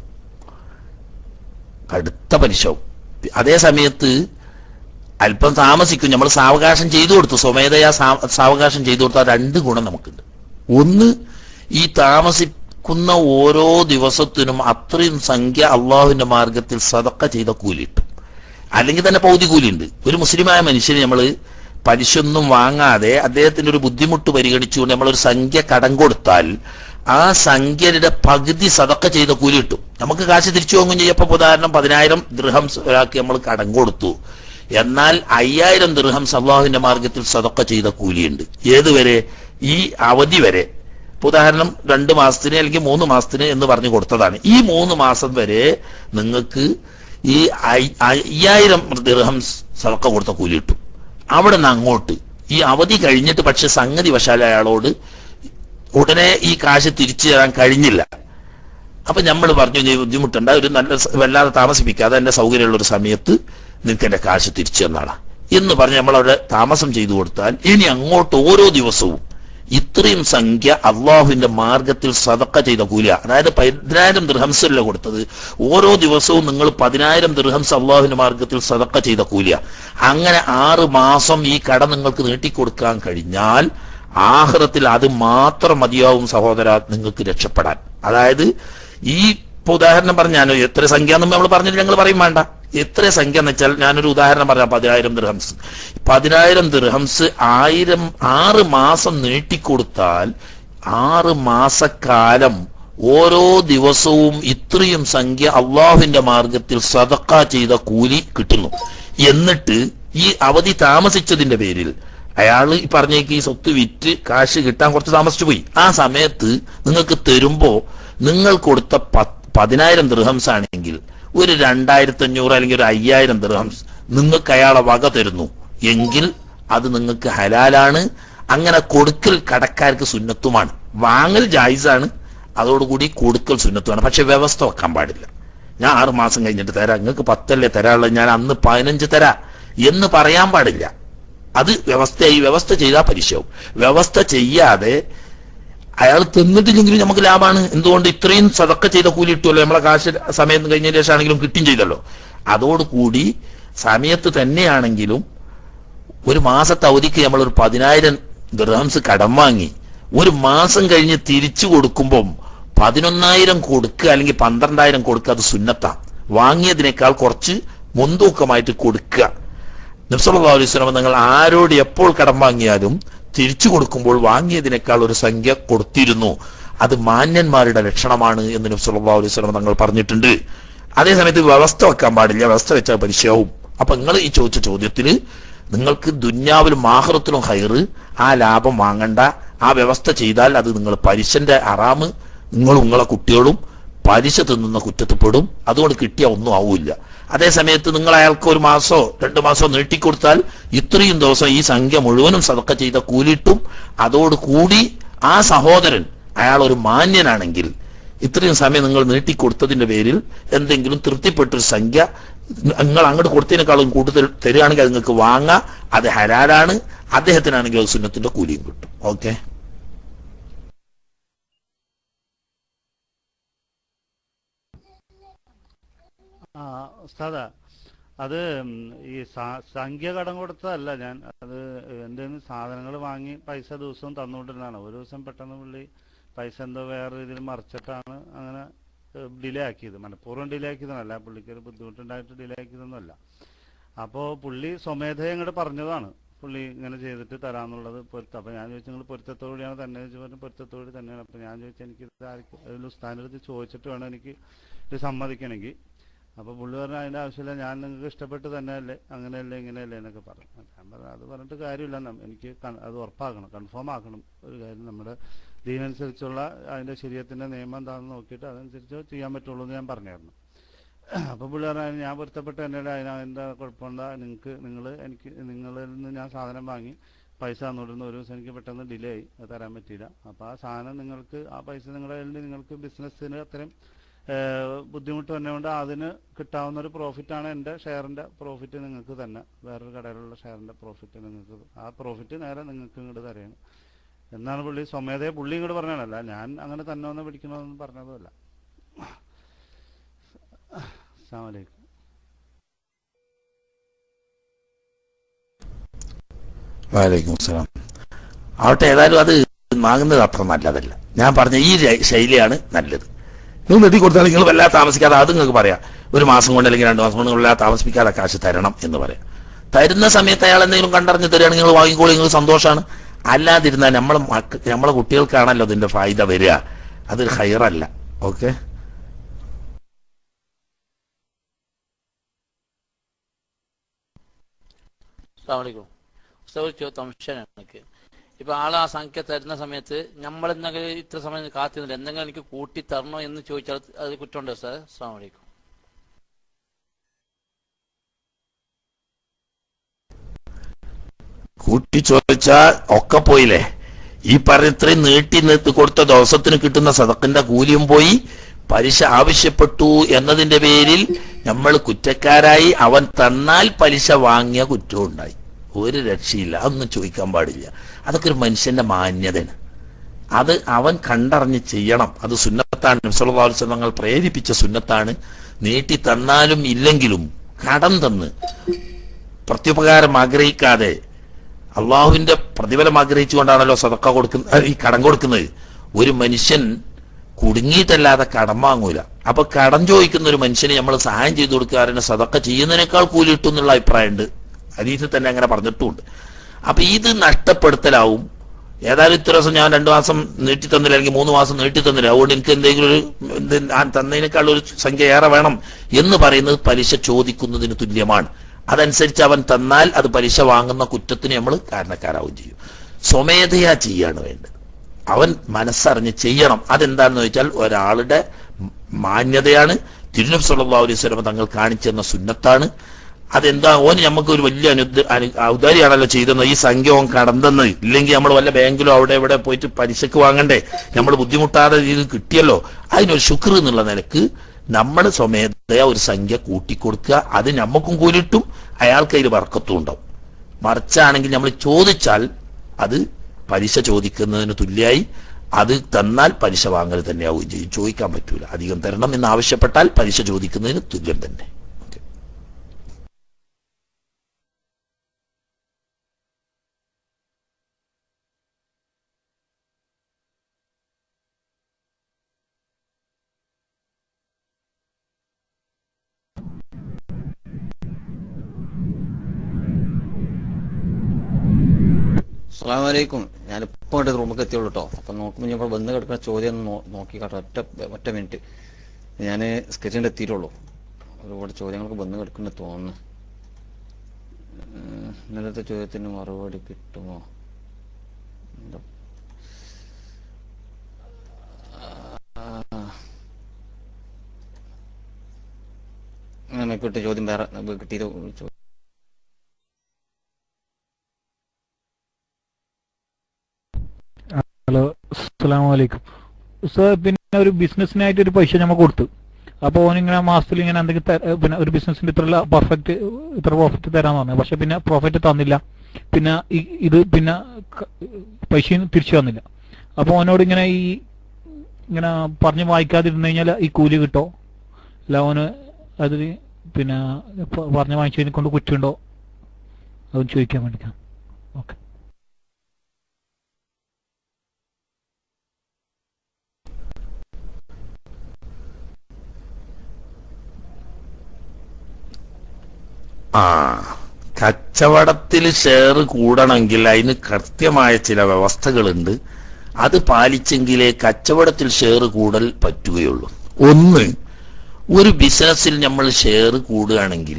കടുത്ത പലിശയാവും അതേ സമയത്ത് അല്പം താമസിക്കും നമ്മൾ സാവകാശം ചെയ്തു കൊടുത്തു സ്വമേധയാ സാ- സാവകാശം ചെയ്തു കൊടുത്താൽ രണ്ട് ഗുണം നമുക്കുണ്ട് ഒന്ന് ഈ താമസിക്കുന്ന ഓരോ ദിവസത്തിനും അത്രയും സംഖ്യ അള്ളാഹുവിന്റെ മാർഗത്തിൽ സതക്ക ചെയ്ത കൂലി കിട്ടും അല്ലെങ്കിൽ തന്നെ പൗതി കൂലിയുണ്ട് ഒരു മുസ്ലിമായ മനുഷ്യന് നമ്മൾ പലിശൊന്നും വാങ്ങാതെ അദ്ദേഹത്തിന്റെ ഒരു ബുദ്ധിമുട്ട് പരിഗണിച്ചുകൊണ്ട് നമ്മളൊരു സംഖ്യ കടം കൊടുത്താൽ ആ സംഖ്യയുടെ പകുതി സതക്ക ചെയ്ത കൂലി കിട്ടും നമുക്ക് കാശ് തിരിച്ചു വാങ്ങും ചെയ്യപ്പോ ഉദാഹരണം പതിനായിരം ദൃഹംസ് ഒരാൾക്ക് നമ്മൾ കടം കൊടുത്തു എന്നാൽ അയ്യായിരം ദൃഹംസ് അള്ളാഹുവിന്റെ മാർഗത്തിൽ സതക്ക ചെയ്ത കൂലിയുണ്ട് ഏതുവരെ ഈ അവധി വരെ ഇപ്പൊ ഉദാഹരണം രണ്ട് മാസത്തിന് അല്ലെങ്കിൽ മൂന്ന് മാസത്തിന് എന്ന് പറഞ്ഞു കൊടുത്തതാണ് ഈ മൂന്ന് മാസം വരെ നിങ്ങൾക്ക് ഈ അയ്- അയ്യായിരം ദിർഹംസ് സതക്ക കൊടുത്ത കൂലി കിട്ടും അവിടെ നിന്ന് അങ്ങോട്ട് ഈ അവധി കഴിഞ്ഞിട്ട് പക്ഷെ സംഗതി വശാല അയാളോട് ഉടനെ ഈ കാശ് തിരിച്ചു തരാൻ കഴിഞ്ഞില്ല അപ്പൊ നമ്മൾ പറഞ്ഞു "നീ ബുദ്ധിമുട്ടുണ്ട് ഒരു നല്ല സ- വല്ലാതെ താമസിപ്പിക്കാതെ എന്റെ സൗകര്യമുള്ള ഒരു സമയത്ത് നിനക്ക് എന്റെ കാശ് തിരിച്ചു തന്നാളാ എന്ന് പറഞ്ഞ് നമ്മളവിടെ താമസം ചെയ്തു കൊടുത്താൽ ഇനി അങ്ങോട്ട് ഓരോ ദിവസവും ഇത്രയും സംഖ്യ അള്ളാഹുവിന്റെ മാർഗത്തിൽ സതക്ക ചെയ്ത കൂലിയ അതായത് പതിനായിരം ദൃഹംസല്ല കൊടുത്തത് ഓരോ ദിവസവും നിങ്ങൾ പതിനായിരം ദൃഹംസ് അള്ളാഹുവിന്റെ മാർഗത്തിൽ സതക്ക ചെയ്ത കൂലിയ അങ്ങനെ ആറ് മാസം ഈ കട നിങ്ങൾക്ക് നീട്ടിക്കൊടുക്കാൻ കഴിഞ്ഞാൽ ആഹ്റത്തിൽ അത് മാത്രം മതിയാവും സഹോദര നിങ്ങൾക്ക് രക്ഷപ്പെടാൻ അതായത് ഈ ഇപ്പൊ ഉദാഹരണം പറഞ്ഞാലോ എത്ര സംഖ്യ എന്ന് നമ്മൾ പറഞ്ഞിട്ട് ഞങ്ങൾ പറയും വേണ്ട എത്ര സംഖ്യ എന്ന് വെച്ചാൽ ഞാനൊരു ഉദാഹരണം പറയാം പതിനായിരം ദിർഹംസ് പതിനായിരം ദിർഹംസ് ആയിരം ആറ് മാസം നീട്ടിക്കൊടുത്താൽ ആറ് മാസക്കാലം ഓരോ ദിവസവും ഇത്രയും സംഖ്യ അള്ളാഹുവിന്റെ മാർഗത്തിൽ സദക്ക ചെയ്ത കൂലി കിട്ടുന്നു എന്നിട്ട് ഈ അവധി താമസിച്ചതിന്റെ പേരിൽ അയാൾ ഈ പറഞ്ഞേക്ക് ഈ സ്വത്ത് വിറ്റ് കാശ് കിട്ടാൻ കുറച്ച് താമസിച്ചു പോയി ആ സമയത്ത് നിങ്ങൾക്ക് തരുമ്പോ നിങ്ങൾ കൊടുത്ത പത്ത് പതിനായിരം ദൃഹംസ് ആണെങ്കിൽ ഒരു രണ്ടായിരത്തി അഞ്ഞൂറ് അല്ലെങ്കിൽ ഒരു അയ്യായിരം ദൃഹംസ് നിങ്ങൾക്ക് അയാളെ വക തരുന്നു എങ്കിൽ അത് നിങ്ങൾക്ക് ഹലാലാണ് അങ്ങനെ കൊടുക്കൽ കടക്കാർക്ക് സുന്നത്തുമാണ് വാങ്ങൽ ജായിസാണ് അതോടുകൂടി കൊടുക്കൽ സുന്നത്തുമാണ് പക്ഷെ വ്യവസ്ഥ വെക്കാൻ പാടില്ല ഞാൻ ആറ് മാസം കഴിഞ്ഞിട്ട് തരാം നിങ്ങൾക്ക് പത്തല്ലേ തരാനുള്ളത് ഞാൻ അന്ന് പതിനഞ്ച് തരാ എന്ന് പറയാൻ പാടില്ല അത് വ്യവസ്ഥയായി വ്യവസ്ഥ ചെയ്താൽ പരിശവും വ്യവസ്ഥ ചെയ്യാതെ അയാൾ തിന്നിട്ടില്ലെങ്കിലും നമുക്ക് ലാഭമാണ് എന്തുകൊണ്ട് ഇത്രയും സതക്ക ചെയ്ത കൂലി കിട്ടുമല്ലോ നമ്മളെ കാശ് സമയം കഴിഞ്ഞതിന് ശേഷമാണെങ്കിലും കിട്ടുകയും ചെയ്തല്ലോ അതോടുകൂടി സമയത്ത് തന്നെയാണെങ്കിലും ഒരു മാസത്തെ അവധിക്ക് നമ്മൾ ഒരു പതിനായിരം ദിർഹംസ് കടം വാങ്ങി ഒരു മാസം കഴിഞ്ഞ് തിരിച്ചു കൊടുക്കുമ്പം പതിനൊന്നായിരം കൊടുക്കുക അല്ലെങ്കിൽ പന്ത്രണ്ടായിരം കൊടുക്കുക അത് സുന്നത്താ വാങ്ങിയതിനേക്കാൾ കുറച്ച് മുൻതൂക്കമായിട്ട് കൊടുക്കുക നബ്സല്ലാ അലൈഹി സ്വലം നിങ്ങൾ ആരോട് എപ്പോൾ കടം വാങ്ങിയാലും തിരിച്ചു കൊടുക്കുമ്പോൾ വാങ്ങിയതിനേക്കാൾ ഒരു സംഖ്യ കൊടുത്തിരുന്നു അത് മാന്യന്മാരുടെ ലക്ഷണമാണ് എന്ന് നബ്സല്ലാ അലൈഹി സ്വലം തങ്ങൾ പറഞ്ഞിട്ടുണ്ട് അതേസമയത്ത് വ്യവസ്ഥ വെക്കാൻ പാടില്ല വ്യവസ്ഥ വെച്ചാൽ പരിശയവും അപ്പൊ നിങ്ങൾ ഈ ചോദിച്ച ചോദ്യത്തിന് നിങ്ങൾക്ക് ദുന്യാവിലും മാഹറത്തിലും ഹൈറ് ആ ലാഭം വാങ്ങണ്ട ആ വ്യവസ്ഥ ചെയ്താൽ അത് നിങ്ങൾ പലിശന്റെ അറാമ് നിങ്ങളും നിങ്ങളെ കുട്ടികളും പലിശ തിന്നുന്ന കുറ്റത്തിൽപ്പെടും അതുകൊണ്ട് കിട്ടിയ ഒന്നും ആവൂല്ല അതേ സമയത്ത് നിങ്ങൾ അയാൾക്ക് ഒരു മാസോ രണ്ടു മാസോ നീട്ടിക്കൊടുത്താൽ ഇത്രയും ദിവസം ഈ സംഖ്യ മുഴുവനും സതക്ക ചെയ്ത കൂലിട്ടും അതോടുകൂടി ആ സഹോദരൻ അയാൾ ഒരു മാന്യനാണെങ്കിൽ ഇത്രയും സമയം നിങ്ങൾ നീട്ടിക്കൊടുത്തതിന്റെ പേരിൽ എന്തെങ്കിലും തൃപ്തിപ്പെട്ടൊരു സംഖ്യ നിങ്ങൾ അങ്ങോട്ട് കൊടുത്തതിനേക്കാളും കൂടുതൽ തരികയാണെങ്കിൽ അത് നിങ്ങൾക്ക് വാങ്ങാം അത് ഹലാലാണ് അദ്ദേഹത്തിനാണെങ്കിൽ അത് സുന്നത്തിന്റെ കൂലിയും കിട്ടും ഓക്കെ ആ ഉസ്താദ അത് ഉം, ഈ സ- സംഖ്യ കടം കൊടുത്തതല്ല ഞാൻ അത് എന്തെങ്കിലും സാധനങ്ങൾ വാങ്ങി പൈസ ദിവസവും തന്നുകൊണ്ടിരുന്നതാണ് ഒരു ദിവസം പെട്ടെന്ന് പുള്ളി പൈസ എന്തോ വേറെ രീതിയിൽ മറിച്ചിട്ടാണ് അങ്ങനെ ഡിലേ ആക്കിയത് മനഃപൂർവ്വം ഡിലേ ആക്കിയതല്ല പുള്ളിക്ക് ഒരു ബുദ്ധിമുട്ടുണ്ടായിട്ട് ഡിലേ ആക്കിയതൊന്നുമല്ല അപ്പോൾ പുള്ളി സ്വമേധയെ ഇങ്ങോട്ട് പറഞ്ഞതാണ് പുള്ളി ഇങ്ങനെ ചെയ്തിട്ട് തരാന്നുള്ളത് പൊരുത്തം അപ്പോൾ ഞാൻ ചോദിച്ചു നിങ്ങൾ പൊരുത്തത്തോടെയാണ് തന്നെ ചോദിച്ചു പറഞ്ഞു പൊരുത്തത്തോടെ തന്നെയാണ് അപ്പോൾ ഞാൻ ചോദിച്ചു എനിക്ക് ഇത് ആർക്ക് അതിൽ ഉസ്താൻ്റെ അടുത്ത് ചോദിച്ചിട്ട് വേണം എനിക്ക് ഇത് സമ്മതിക്കണമെങ്കിൽ അപ്പോൾ പുള്ളി പറഞ്ഞു അതിൻ്റെ ആവശ്യമില്ല ഞാൻ നിങ്ങൾക്ക് ഇഷ്ടപ്പെട്ട് തന്നെയല്ലേ അങ്ങനെയല്ലേ ഇങ്ങനെയല്ലേ എന്നൊക്കെ പറഞ്ഞു ഞാൻ പറഞ്ഞു അത് പറഞ്ഞിട്ട് കാര്യമില്ല നം- എനിക്ക് കൺ- അത് ഉറപ്പാക്കണം കൺഫേം ആക്കണം ഒരു കാര്യം നമ്മുടെ ദീനനുസരിച്ചുള്ള അതിൻ്റെ ശരീരത്തിൻ്റെ നിയമം എന്താണെന്ന് നോക്കിയിട്ട് അതനുസരിച്ച് ചെയ്യാൻ പറ്റുള്ളൂ എന്ന് ഞാൻ പറഞ്ഞായിരുന്നു അപ്പോൾ പുള്ളി പറഞ്ഞു ഞാൻ പൊരുത്തപ്പെട്ട് തന്നെയല്ലേ അതിന് അതിൻ്റെ കുഴപ്പമുണ്ടാ നിങ്ങൾക്ക് നിങ്ങൾ എനിക്ക് നിങ്ങളിൽ നിന്ന് ഞാൻ സാധനം വാങ്ങി പൈസ തന്നുകൊണ്ടിരുന്ന ഒരു ദിവസം എനിക്ക് പെട്ടെന്ന് ഡിലേ ആയി അത് തരാൻ പറ്റിയില്ല അപ്പോൾ ആ സാധനം നിങ്ങൾക്ക് ആ പൈസ നിങ്ങളുടെ കയ്യിൽ നിങ്ങൾക്ക് ബിസിനസ്സിന് അത്രയും ഏഹ്, ബുദ്ധിമുട്ട് വന്നതുകൊണ്ട് അതിന് കിട്ടാവുന്ന ഒരു പ്രോഫിറ്റാണ് എൻ്റെ ഷെയറിൻ്റെ പ്രോഫിറ്റ് നിങ്ങൾക്ക് തന്നെ വേറൊരു കടയിലുള്ള ഷെയറിൻ്റെ പ്രോഫിറ്റ് നിങ്ങൾക്ക് ആ പ്രോഫിറ്റ് നേരെ നിങ്ങൾക്ക് ഇങ്ങോട്ട് തരുകയാണ് എന്നാണ് പുള്ളി സ്വമേധയെ പുള്ളി ഇങ്ങോട്ട് പറഞ്ഞതല്ല ഞാൻ അങ്ങനെ തന്നെ ഒന്ന് പിടിക്കണമെന്ന് പറഞ്ഞതുമല്ല അസ്സാം വലൈക്കും വാലൈക്കും അസ്സലാം ആവട്ടെ ഏതായാലും അത് വാങ്ങുന്നത് അത്ര നല്ലതല്ല ഞാൻ പറഞ്ഞ ഈ ര- ശൈലിയാണ് നല്ലത് നിങ്ങൾ നെട്ടി കൊടുത്താൽ നിങ്ങൾ വല്ലാതെ താമസിക്കാതെ അത് നിങ്ങൾക്ക് പറയാം ഒരു മാസം കൊണ്ട് അല്ലെങ്കിൽ രണ്ട് മാസം കൊണ്ട് നിങ്ങൾ വല്ലാതെ താമസിപ്പിക്കാതെ കാശ് തരണം എന്ന് പറയാം തരുന്ന സമയത്ത് അയാൾ എന്തെങ്കിലും കണ്ടറിഞ്ഞ് തരികയാണെങ്കിൽ നിങ്ങൾ വാങ്ങിക്കോളി നിങ്ങൾ സന്തോഷമാണ് അല്ലാതിരുന്നാൽ നമ്മളെ മക്ക നമ്മളെ കുട്ടികൾക്കാണല്ലോ അതിന്റെ ഫായ്ദ വരിക അത് ഹൈറല്ല ഓക്കെ അസ്സാമലൈക്കും ഉസ്താദ് ഒരു ചോ- സംശയമാണ് എനിക്ക് ഇപ്പൊ ആൾ ആ സംഖ്യ തരുന്ന സമയത്ത് നമ്മൾ എന്തെങ്കിലും ഇത്ര സമയം കാത്തിരുന്നില്ല എന്തെങ്കിലും എനിക്ക് കൂട്ടി തരണോ എന്ന് ചോദിച്ചാൽ അത് കുറ്റമുണ്ടോ സാർ അസ്സാമലൈക്കും കൂട്ടി ചോദിച്ചാൽ ഒക്കെ പോയില്ലേ ഈ പറഞ്ഞ ഇത്രയും നീട്ടി നിർത്തി കൊടുത്ത ദിവസത്തിന് കിട്ടുന്ന സദക്കിന്റെ കൂലിയും പോയി പലിശ ആവശ്യപ്പെട്ടു എന്നതിന്റെ പേരിൽ നമ്മൾ കുറ്റക്കാരായി അവൻ തന്നാൽ പലിശ വാങ്ങിയ കുറ്റവും ഉണ്ടായി ഒരു രക്ഷയില്ല അതൊന്നും ചോദിക്കാൻ പാടില്ല അതൊക്കെ ഒരു മനുഷ്യന്റെ മാന്യതയാണ് അത് അവൻ കണ്ടറിഞ്ഞ് ചെയ്യണം അത് സുന്നത്താണ് നബ്സല്ലാസ്ലങ്ങൾ പ്രേരിപ്പിച്ച സുന്നത്താണ് നീട്ടി തന്നാലും ഇല്ലെങ്കിലും കടം തന്ന് പ്രത്യുപകാരം ആഗ്രഹിക്കാതെ അള്ളാഹുവിന്റെ പ്രതിഫലം ആഗ്രഹിച്ചുകൊണ്ടാണല്ലോ സദക്ക കൊടുക്കുന്ന ഈ കടം കൊടുക്കുന്നത് ഒരു മനുഷ്യൻ കുടുങ്ങിയിട്ടല്ലാതെ കടം വാങ്ങൂല അപ്പൊ കടം ചോദിക്കുന്ന ഒരു മനുഷ്യന് നമ്മൾ സഹായം ചെയ്തു കൊടുക്കാറിന് സദക്ക ചെയ്യുന്നതിനേക്കാൾ കൂലി കിട്ടും എന്നുള്ള അഭിപ്രായമുണ്ട് ഹദീസിൽ തന്നെ അങ്ങനെ പറഞ്ഞിട്ടുമുണ്ട് അപ്പൊ ഇത് നഷ്ടപ്പെടുത്തലാവും ഏതായാലും ഇത്ര ദിവസം ഞാൻ രണ്ടു മാസം നീട്ടി തന്നില്ല അല്ലെങ്കിൽ മൂന്ന് മാസം നീട്ടി തന്നില്ല അതുകൊണ്ട് എനിക്ക് എന്തെങ്കിലും ഒരു എന്ത് ആ തന്നതിനേക്കാൾ ഒരു സംഖ്യ ഏറെ വേണം എന്ന് പറയുന്നത് പലിശ ചോദിക്കുന്നതിന് തുല്യമാണ് അതനുസരിച്ച് അവൻ തന്നാൽ അത് പലിശ വാങ്ങുന്ന കുറ്റത്തിന് നമ്മൾ കാരണക്കാരാവുകയും ചെയ്യും സ്വമേധയാ ചെയ്യാണ് വേണ്ടത് അവൻ മനസ്സറിഞ്ഞ് ചെയ്യണം അതെന്താണെന്ന് വെച്ചാൽ ഒരാളുടെ മാന്യതയാണ് തിരുനബ് സല്ലല്ലാഹു അലൈഹി വസല്ലം തങ്ങൾ കാണിച്ചു തന്ന സുന്നത്താണ് അതെന്താ ഓന് നമുക്ക് ഒരു വലിയ അനുദ അനു ഔദാരിയാണല്ലോ ചെയ്തെന്ന് ഈ സംഖ്യ ഓൻ കടന്നെന്ന് ഇല്ലെങ്കിൽ നമ്മൾ വല്ല ബാങ്കിലോ അവിടെ ഇവിടെ പോയിട്ട് പലിശക്ക് വാങ്ങണ്ടേ നമ്മൾ ബുദ്ധിമുട്ടാതെ ഇത് കിട്ടിയല്ലോ അതിനൊരു ശുക്ർ എന്നുള്ള നിലക്ക് നമ്മൾ സ്വമേധയ ഒരു സംഖ്യ കൂട്ടിക്കൊടുക്കുക അത് നമുക്കും കൂലിട്ടും അയാൾക്ക് അതിൽ വർക്കത്തും ഉണ്ടാവും മറിച്ചാണെങ്കിൽ നമ്മൾ ചോദിച്ചാൽ അത് പലിശ ചോദിക്കുന്നതിന് തുല്യമായി അത് തന്നാൽ പലിശ വാങ്ങൽ തന്നെയാവുകയും ചെയ്യും ചോദിക്കാൻ പറ്റൂല അധികം തരണം എന്ന് ആവശ്യപ്പെട്ടാൽ പലിശ ചോദിക്കുന്നതിന് തുല്യം തന്നെ അസ്സാമലൈക്കും ഞാൻ ഇപ്പം ഇങ്ങോട്ട് റൂമിൽ എത്തിയുള്ളൂ കേട്ടോ അപ്പം നോക്കുമ്പോൾ ഞാൻ വന്ന് കിടക്കുന്ന ചോദ്യം ഒന്ന് നോ- നോക്കി കേട്ടോ ഒറ്റ ഒറ്റ മിനിറ്റ് ഞാൻ സ്കെച്ചിൻ്റെ എത്തിയിട്ടുള്ളൂ ഒരുപാട് ചോദ്യങ്ങൾക്ക് വന്ന് കിടക്കുന്ന തോന്നുന്നു ഉം, ഇന്നലത്തെ ചോദ്യത്തിന് മറുപടി കിട്ടുമോ എന്താ? ആ. അങ്ങനെ കിട്ടിയ ചോദ്യം വേറെ കിട്ടിയത് ചോ- ഹലോ അസ്സലാം വലൈക്കും സർ പിന്നെ ഒരു ബിസിനസ്സിനായിട്ട് ഒരു പൈസ നമ്മൾ കൊടുത്തു അപ്പോൾ ഓനിങ്ങനെ മാസത്തിൽ ഇങ്ങനെ എന്തെങ്കിലും ത- പിന്നെ ഒരു ബിസിനസ്സിന്റെ ഇത്ര പെർഫെക്റ്റ് ഇത്ര പ്രോഫിറ്റ് തരാന്ന് പറഞ്ഞു പക്ഷെ പിന്നെ പ്രോഫിറ്റ് തന്നില്ല പിന്നെ ഈ- ഇത് പിന്നെ ക- പൈസ തിരിച്ചു തന്നില്ല അപ്പോൾ ഓനോട് ഇങ്ങനെ ഈ ഇങ്ങനെ പറഞ്ഞ് വായിക്കാതിരുന്നു കഴിഞ്ഞാൽ ഈ കൂലി കിട്ടോ അല്ല ഓന് അത് പിന്നെ പ- പറഞ്ഞ് വാങ്ങിച്ചതിനെ കൊണ്ട് കുറ്റുണ്ടോ അതും ചോദിക്കാൻ വേണ്ടിയിട്ടാണ് ഓക്കെ ആ കച്ചവടത്തിൽ ഷെയർ കൂടണമെങ്കിൽ അതിന് കൃത്യമായ ചില വ്യവസ്ഥകളുണ്ട് അത് പാലിച്ചെങ്കിലേ കച്ചവടത്തിൽ ഷെയർ കൂടൽ പറ്റുകയുള്ളൂ ഒന്ന് ഒരു ബിസിനസ്സിൽ നമ്മൾ ഷെയർ കൂടുകയാണെങ്കിൽ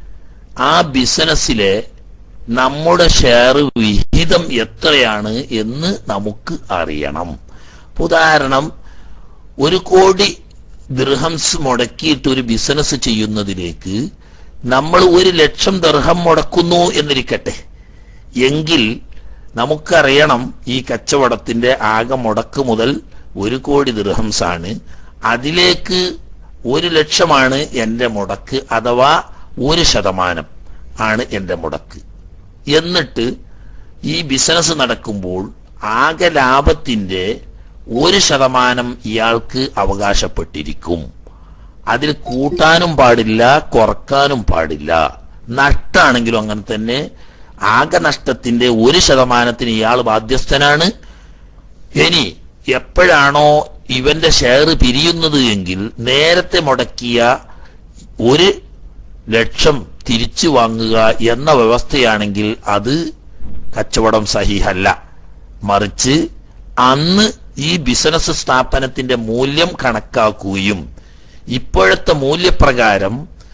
ആ ബിസിനസ്സിലെ നമ്മുടെ ഷെയർ വിഹിതം എത്രയാണ് എന്ന് നമുക്ക് അറിയണം ഉദാഹരണം ഒരു കോടി ദൃഹംസ് മുടക്കിയിട്ട് ഒരു ബിസിനസ് ചെയ്യുന്നതിലേക്ക് നമ്മൾ ഒരു ലക്ഷം ദർഹം മുടക്കുന്നു എന്നിരിക്കട്ടെ എങ്കിൽ നമുക്കറിയണം ഈ കച്ചവടത്തിന്റെ ആകെ മുടക്ക് മുതൽ ഒരു കോടി ദൃഹംസ് ആണ് അതിലേക്ക് ഒരു ലക്ഷമാണ് എൻ്റെ മുടക്ക് അഥവാ ഒരു ശതമാനം ആണ് എൻ്റെ മുടക്ക് എന്നിട്ട് ഈ ബിസിനസ് നടക്കുമ്പോൾ ആകെ ലാഭത്തിന്റെ ഒരു ശതമാനം ഇയാൾക്ക് അവകാശപ്പെട്ടിരിക്കും അതിൽ കൂട്ടാനും പാടില്ല കുറക്കാനും പാടില്ല നഷ്ടാണെങ്കിലും അങ്ങനെ തന്നെ ആകെ നഷ്ടത്തിന്റെ ഒരു ശതമാനത്തിന് ഇയാൾ ബാധ്യസ്ഥനാണ് ഇനി എപ്പോഴാണോ ഇവന്റെ ഷെയർ പിരിയുന്നത് എങ്കിൽ നേരത്തെ മുടക്കിയ ഒരു ലക്ഷം തിരിച്ചു വാങ്ങുക എന്ന വ്യവസ്ഥയാണെങ്കിൽ അത് കച്ചവടം സഹിഹല്ല മറിച്ച് അന്ന് ഈ ബിസിനസ് സ്ഥാപനത്തിന്റെ മൂല്യം കണക്കാക്കുകയും ഇപ്പോഴത്തെ മൂല്യപ്രകാരം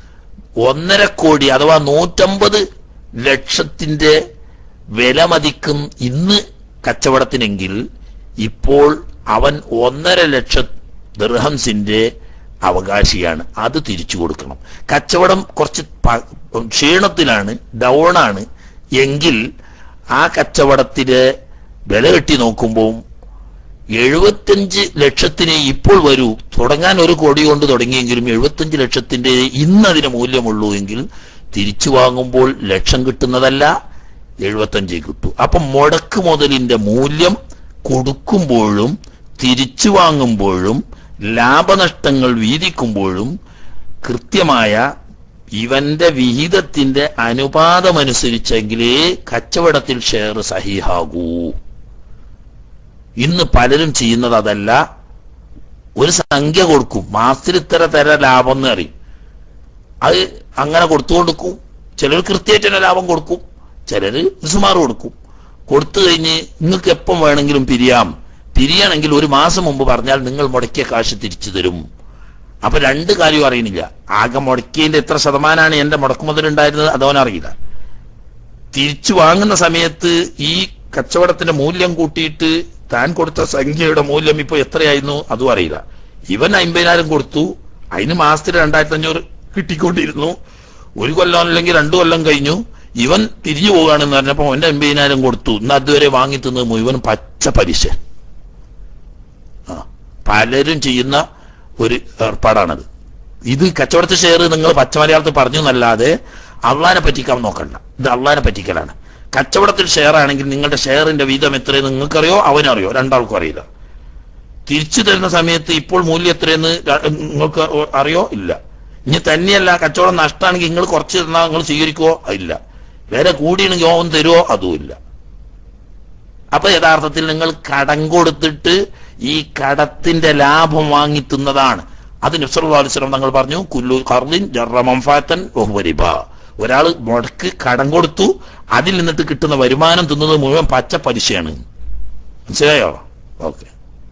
ഒന്നര കോടി അഥവാ നൂറ്റമ്പത് ലക്ഷത്തിന്റെ വില മതിക്കും ഇന്ന് കച്ചവടത്തിനെങ്കിൽ ഇപ്പോൾ അവൻ ഒന്നര ലക്ഷം ദർഹംസിന്റെ അവകാശിയാണ് അത് തിരിച്ചു കൊടുക്കണം കച്ചവടം കുറച്ച് പ- ക്ഷീണത്തിലാണ് ഡൗണാണ് എങ്കിൽ ആ കച്ചവടത്തിലെ വില കെട്ടി നോക്കുമ്പോൾ എഴുപത്തഞ്ച് ലക്ഷത്തിന് ഇപ്പോൾ വരൂ തുടങ്ങാൻ ഒരു കോടി കൊണ്ട് തുടങ്ങിയെങ്കിലും എഴുപത്തഞ്ച് ലക്ഷത്തിന്റെ ഇന്ന് അതിന് മൂല്യമുള്ളൂ എങ്കിൽ തിരിച്ചു വാങ്ങുമ്പോൾ ലക്ഷം കിട്ടുന്നതല്ല എഴുപത്തഞ്ചേ കിട്ടൂ അപ്പം മുടക്ക് മുതലിന്റെ മൂല്യം കൊടുക്കുമ്പോഴും തിരിച്ചു വാങ്ങുമ്പോഴും ലാഭനഷ്ടങ്ങൾ വീതിക്കുമ്പോഴും കൃത്യമായ ഇവന്റെ വിഹിതത്തിന്റെ അനുപാതമനുസരിച്ചെങ്കിലേ കച്ചവടത്തിൽ ഷെയർ സഹിഹാകൂ ഇന്ന് പലരും ചെയ്യുന്നത് അതല്ല ഒരു സംഖ്യ കൊടുക്കും മാസത്തിൽ ഇത്ര തര ലാഭം എന്ന് അറിയും അത് അങ്ങനെ കൊടുത്തു കൊടുക്കും ചിലർ കൃത്യമായിട്ട് തന്നെ ലാഭം കൊടുക്കും ചിലർ സുമാർ കൊടുക്കും കൊടുത്തു കഴിഞ്ഞ് നിങ്ങൾക്ക് എപ്പം വേണമെങ്കിലും പിരിയാം പിരിയണമെങ്കിൽ ഒരു മാസം മുമ്പ് പറഞ്ഞാൽ നിങ്ങൾ മുടക്കിയ കാശ് തിരിച്ചു തരും അപ്പൊ രണ്ട് കാര്യം അറിയണില്ല ആകെ മുടക്കിയതിന്റെ എത്ര ശതമാനമാണ് എന്റെ മുടക്കുമുതലുണ്ടായിരുന്നത് അതോൻ അറിയില്ല തിരിച്ചു വാങ്ങുന്ന സമയത്ത് ഈ കച്ചവടത്തിന്റെ മൂല്യം കൂട്ടിയിട്ട് താൻ കൊടുത്ത സംഖ്യയുടെ മൂല്യം ഇപ്പൊ എത്രയായിരുന്നു അതും അറിയില്ല ഇവൻ അമ്പതിനായിരം കൊടുത്തു അതിന് മാസത്തിൽ രണ്ടായിരത്തി അഞ്ഞൂറ് കിട്ടിക്കൊണ്ടിരുന്നു ഒരു കൊല്ലം അല്ലെങ്കിൽ രണ്ടു കൊല്ലം കഴിഞ്ഞു ഇവൻ തിരിഞ്ഞു പോവുകയാണെന്ന് പറഞ്ഞപ്പോ അവന്റെ അമ്പതിനായിരം കൊടുത്തു ഇന്ന് അതുവരെ വാങ്ങി തിന്നത് മുഴുവൻ പച്ച പലിശ ആ പലരും ചെയ്യുന്ന ഒരു ഏർപ്പാടാണത് ഇത് കച്ചവടത്തെ ഷെയർ നിങ്ങൾ പച്ച മലയാളത്തിൽ പറഞ്ഞു എന്നല്ലാതെ അള്ളാനെ പറ്റിക്കാൻ നോക്കണ്ട ഇത് അള്ളാനെ പറ്റിക്കലാണ് കച്ചവടത്തിൽ ഷെയർ ആണെങ്കിൽ നിങ്ങളുടെ ഷെയറിന്റെ വീതം എത്രയെന്ന് നിങ്ങൾക്കറിയോ അവനറിയോ രണ്ടാൾക്കും അറിയില്ല തിരിച്ചു തരുന്ന സമയത്ത് ഇപ്പോൾ മൂല്യം എത്രയെന്ന് ര- നിങ്ങൾക്ക് അറിയോ ഇല്ല ഇനി തന്നെയല്ല കച്ചവടം നഷ്ടമാണെങ്കിൽ നിങ്ങൾ കുറച്ച് തന്നാൽ നിങ്ങൾ സ്വീകരിക്കുവോ ഇല്ല വേറെ കൂടിയാണെങ്കിൽ ഓൻ തരുവോ അതും ഇല്ല അപ്പൊ യഥാർത്ഥത്തിൽ നിങ്ങൾ കടം കൊടുത്തിട്ട് ഈ കടത്തിന്റെ ലാഭം വാങ്ങി തിന്നതാണ് അത് നിസ്വലം തങ്ങൾ പറഞ്ഞു കുല്ലു കർലിൻ ജറമംഫാത്തൻ ബഹുവരിബ ഒരാൾ മുടക്ക് കടം കൊടുത്തു അതിൽ നിന്നിട്ട് കിട്ടുന്ന വരുമാനം തിന്നത് മുഴുവൻ പച്ച പലിശയാണ് മനസ്സിലായോ ഓക്കെ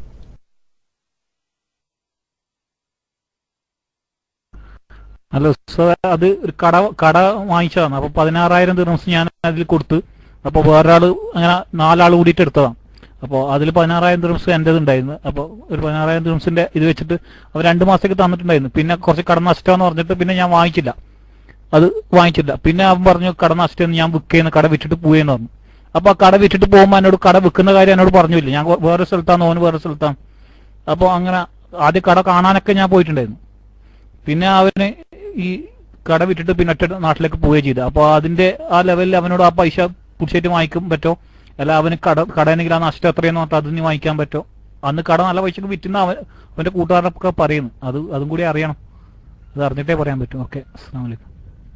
അല്ല ഉസ്താദ് അത് ഒരു കട കട വാങ്ങിച്ചതാണ് അപ്പൊ പതിനാറായിരം ദിർഹംസ് ഞാൻ അതിൽ കൊടുത്ത് അപ്പൊ വേറൊരാള് അങ്ങനെ നാലാൾ കൂടിയിട്ട് എടുത്തതാണ് അപ്പോൾ അതിൽ പതിനാറായിരം ദിർഹംസ് എൻ്റെത് ഉണ്ടായിരുന്നു അപ്പോൾ ഒരു പതിനാറായിരം ദിർഹംസിന്റെ ഇത് വെച്ചിട്ട് അവർ രണ്ട് മാസത്തേക്ക് തന്നിട്ടുണ്ടായിരുന്നു പിന്നെ കുറച്ച് കട നഷ്ടമെന്ന് പറഞ്ഞിട്ട് പിന്നെ ഞാൻ വാങ്ങിച്ചില്ല അത് വാങ്ങിച്ചില്ല പിന്നെ അവൻ പറഞ്ഞു കട നഷ്ടമെന്ന് ഞാൻ വിൽക്കുന്ന കട വിറ്റിട്ട് പോയെന്ന് പറഞ്ഞു അപ്പൊ ആ കട വിറ്റിട്ട് പോകുമ്പോൾ എന്നോട് കട വിൽക്കുന്ന കാര്യം എന്നോട് പറഞ്ഞില്ല ഞാൻ വേറെ സ്ഥലത്താണ് ഓന് വേറെ സ്ഥലത്താണ് അപ്പോൾ അങ്ങനെ ആദ്യം കട കാണാനൊക്കെ ഞാൻ പോയിട്ടുണ്ടായിരുന്നു പിന്നെ അവന് ഈ കട വിറ്റിട്ട് പിന്നെ ഒറ്റ നാട്ടിലേക്ക് പോവുകയും ചെയ്തു അപ്പോൾ അതിന്റെ ആ ലെവലിൽ അവനോട് ആ പൈസ പിടിച്ചിട്ട് വാങ്ങിക്കാൻ പറ്റോ അല്ല അവന് കട കടയെങ്കിൽ ആ നഷ്ടം എത്രയെന്ന് പറഞ്ഞാൽ അതിന് വാങ്ങിക്കാൻ പറ്റോ അന്ന് കട നല്ല പൈസക്ക് വിറ്റുന്ന അവൻ അവന്റെ കൂട്ടുകാരനൊക്കെ പറയുന്നു അത് അതും കൂടി അറിയണം അത് അറിഞ്ഞിട്ടേ പറയാൻ പറ്റും ഓക്കെ അസ്സാം വലൈക്കും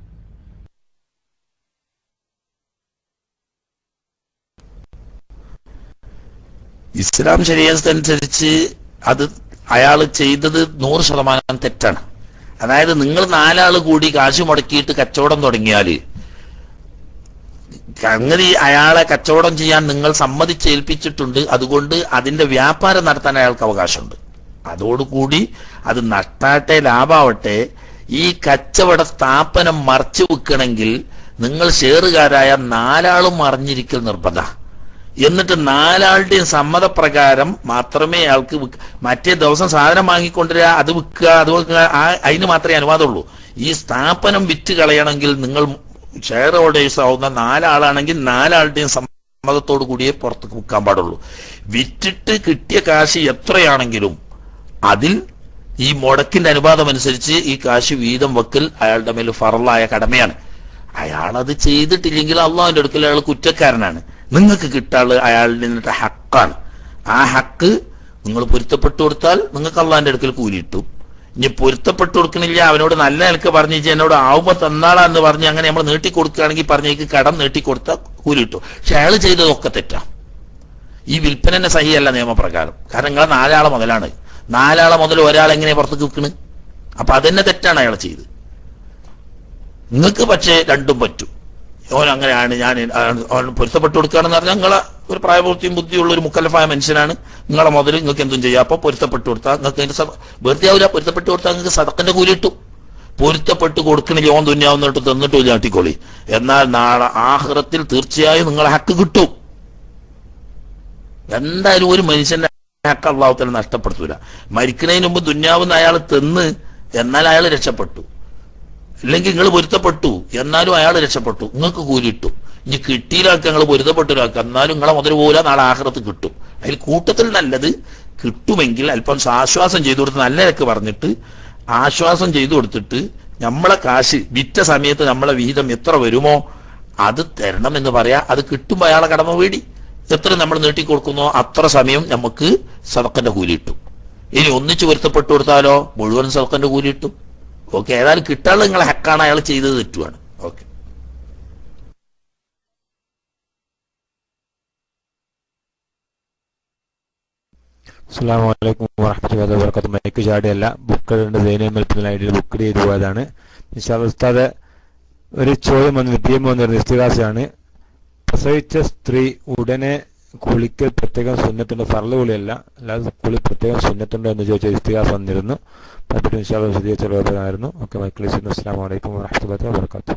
ഇസ്ലാം ശരീരത്തനുസരിച്ച് അത് അയാൾ ചെയ്തത് നൂറ് ശതമാനം തെറ്റാണ് അതായത് നിങ്ങൾ നാലാള് കൂടി കാശ് മുടക്കിയിട്ട് കച്ചവടം തുടങ്ങിയാല് സംഗതി അയാളെ കച്ചവടം ചെയ്യാൻ നിങ്ങൾ സമ്മതിച്ചേൽപ്പിച്ചിട്ടുണ്ട് അതുകൊണ്ട് അതിന്റെ വ്യാപാരം നടത്താൻ അയാൾക്ക് അവകാശമുണ്ട് അതോടുകൂടി അത് നഷ്ടാട്ടെ ലാഭാവട്ടെ ഈ കച്ചവട സ്ഥാപനം മറച്ചു വെക്കണമെങ്കിൽ നിങ്ങൾ ഷെയറുകാരായ നാലാളും അറിഞ്ഞിരിക്കൽ നിർബന്ധ എന്നിട്ട് നാലാളുടെയും സമ്മതപ്രകാരം മാത്രമേ അയാൾക്ക് വിക്ക- മറ്റേ ദിവസം സാധനം വാങ്ങിക്കൊണ്ടുവരിക അത് വിൽക്കുക അത് വെക്കുക ആ അതിന് മാത്രമേ അനുവാദമുള്ളൂ ഈ സ്ഥാപനം വിറ്റ് കളയണമെങ്കിൽ നിങ്ങൾ ഷെയർ ഹോൾഡേഴ്സ് ആവുന്ന നാലാളാണെങ്കിൽ നാലാളുടെയും സമ്മതത്തോടു കൂടിയേ പുറത്ത് വിൽക്കാൻ പാടുള്ളൂ വിറ്റിട്ട് കിട്ടിയ കാശ് എത്രയാണെങ്കിലും അതിൽ ഈ മുടക്കിന്റെ അനുപാതം അനുസരിച്ച് ഈ കാശ് വീതം വെക്കൽ അയാളുടെ മേൽ ഫറലായ കടമയാണ് അയാളത് ചെയ്തിട്ടില്ലെങ്കിൽ അള്ളാഹിന്റെ അടുക്കൽ അയാൾ കുറ്റക്കാരനാണ് നിങ്ങൾക്ക് കിട്ടാള് അയാളിൽ നിന്നിട്ട് ഹക്കാണ് ആ ഹക്ക് നിങ്ങൾ പൊരുത്തപ്പെട്ടു കൊടുത്താൽ നിങ്ങൾക്ക് അള്ളാഹിന്റെ അടുക്കൽ കൂലി കിട്ടും ഇനി പൊരുത്തപ്പെട്ടു കൊടുക്കണില്ല അവനോട് നല്ല നിലക്ക് പറഞ്ഞു "ഇജ്ജ് എന്നോട് ആവുമ്പോ തന്നാളാന്ന് പറഞ്ഞ് അങ്ങനെ നമ്മൾ നീട്ടി കൊടുക്കുകയാണെങ്കിൽ പറഞ്ഞേക്ക് കടം നീട്ടി കൊടുത്താൽ കൂലി കിട്ടും പക്ഷെ അയാൾ ചെയ്തതൊക്കെ തെറ്റാ ഈ വിൽപ്പന സഹിയല്ല നിയമപ്രകാരം കാരണം നിങ്ങളെ നാലാളെ മുതലാണ് നാലാളെ മുതൽ ഒരാൾ എങ്ങനെ പുറത്തേക്ക് വിൽക്കണ് അപ്പൊ അതന്നെ തെറ്റാണ് അയാൾ ചെയ്ത് നിങ്ങൾക്ക് പക്ഷേ രണ്ടും പറ്റും ഓൻ അങ്ങനെയാണ് ഞാൻ ഓൻ പൊരുത്തപ്പെട്ടു കൊടുക്കുകയാണെന്ന് പറഞ്ഞാൽ നിങ്ങളെ ഒരു പ്രായപൂർത്തിയും ബുദ്ധിയുള്ള ഒരു മുക്കലഫായ മനുഷ്യനാണ് നിങ്ങളെ മുതൽ നിങ്ങൾക്ക് എന്തും ചെയ്യാം അപ്പൊ പൊരുത്തപ്പെട്ടു കൊടുത്താൽ നിങ്ങൾക്ക് അതിന്റെ സ- വെറുതെ ആവില്ല പൊരുത്തപ്പെട്ടു കൊടുത്താൽ നിങ്ങൾക്ക് സദക്കന്റെ കൂലി കിട്ടും പൊരുത്തപ്പെട്ട് കൊടുക്കണില്ല ഓൻ തുന്നാവുന്നിട്ട് തന്നിട്ട് ചാട്ടിക്കോളി എന്നാൽ നാളെ ആഹ്റത്തിൽ തീർച്ചയായും നിങ്ങളെ ഹക്ക് കിട്ടും എന്തായാലും ഒരു മനുഷ്യന്റെ ഹക്ക് അള്ളാഹുത്തല നഷ്ടപ്പെടുത്തൂല മരിക്കുന്നതിന് മുമ്പ് ദുന്യാവുന്ന അയാൾ തിന്ന് എന്നാൽ അയാൾ രക്ഷപ്പെട്ടു ഇല്ലെങ്കിൽ നിങ്ങൾ പൊരുത്തപ്പെട്ടു എന്നാലും അയാൾ രക്ഷപ്പെട്ടു നിങ്ങൾക്ക് കൂലിട്ടു ഇനി കിട്ടിയിലാൾക്ക് ഞങ്ങൾ പൊരുത്തപ്പെട്ടൊരാൾക്ക് എന്നാലും നിങ്ങളെ മുതൽ പോലെ നാളെ ആഹ്റത്ത് കിട്ടും അതിൽ കൂട്ടത്തിൽ നല്ലത് കിട്ടുമെങ്കിൽ അല്പം ആശ്വാസം ചെയ്തു കൊടുത്ത് നല്ല നിലക്ക് പറഞ്ഞിട്ട് ആശ്വാസം ചെയ്തു കൊടുത്തിട്ട് നമ്മളെ കാശ് വിറ്റ സമയത്ത് നമ്മളെ വിഹിതം എത്ര വരുമോ അത് തരണം എന്ന് പറയാ അത് കിട്ടുമ്പോൾ അയാളെ കടമ വേടി എത്ര നമ്മൾ നീട്ടിക്കൊടുക്കുന്നോ അത്ര സമയം നമുക്ക് സദക്കന്റെ കൂലി കിട്ടും ഇനി ഒന്നിച്ച് പൊരുത്തപ്പെട്ടു കൊടുത്താലോ മുഴുവൻ സദക്കന്റെ കൂലി കിട്ടും ഓക്കെ ഏതായാലും കിട്ടാനുള്ള നിങ്ങളെ ഹക്കാണ് അയാൾ ചെയ്തത് തെറ്റുമാണ് ഓക്കെ അസ്സാം വലൈക്കും വാഹമത്തുല്ലാ വർക്കത്ത് മൈക്ക് ചാടിയല്ല ബുക്കുകളുണ്ട് ദൈനം മൽപ്പിനായിട്ട് ബുക്ക് ചെയ്തു പോയതാണ് നിഷാദ് ഉസ്താദ് ഒരു ചോദ്യം വന്നത് പി എം വന്നിരുന്ന ഇസ്തിഹാസയാണ് പ്രസവിച്ച സ്ത്രീ ഉടനെ കുളിക്കൽ പ്രത്യേകം സുന്നത്തുണ്ട് ഫർള് കുളിയല്ല അല്ലാതെ കുളി പ്രത്യേകം സുന്നത്തുണ്ടോ എന്ന് ചോദിച്ച ഇസ്തിഹാസ് വന്നിരുന്നു പതിനെട്ട് നിമിഷം വിശദീകരിച്ച രൂപമായിരുന്നു ഓക്കെ മൈക്കിളിസ് അസ്സാം വലൈക്കും വാഹമത്തുല്ലാ വാബർക്കാത്തു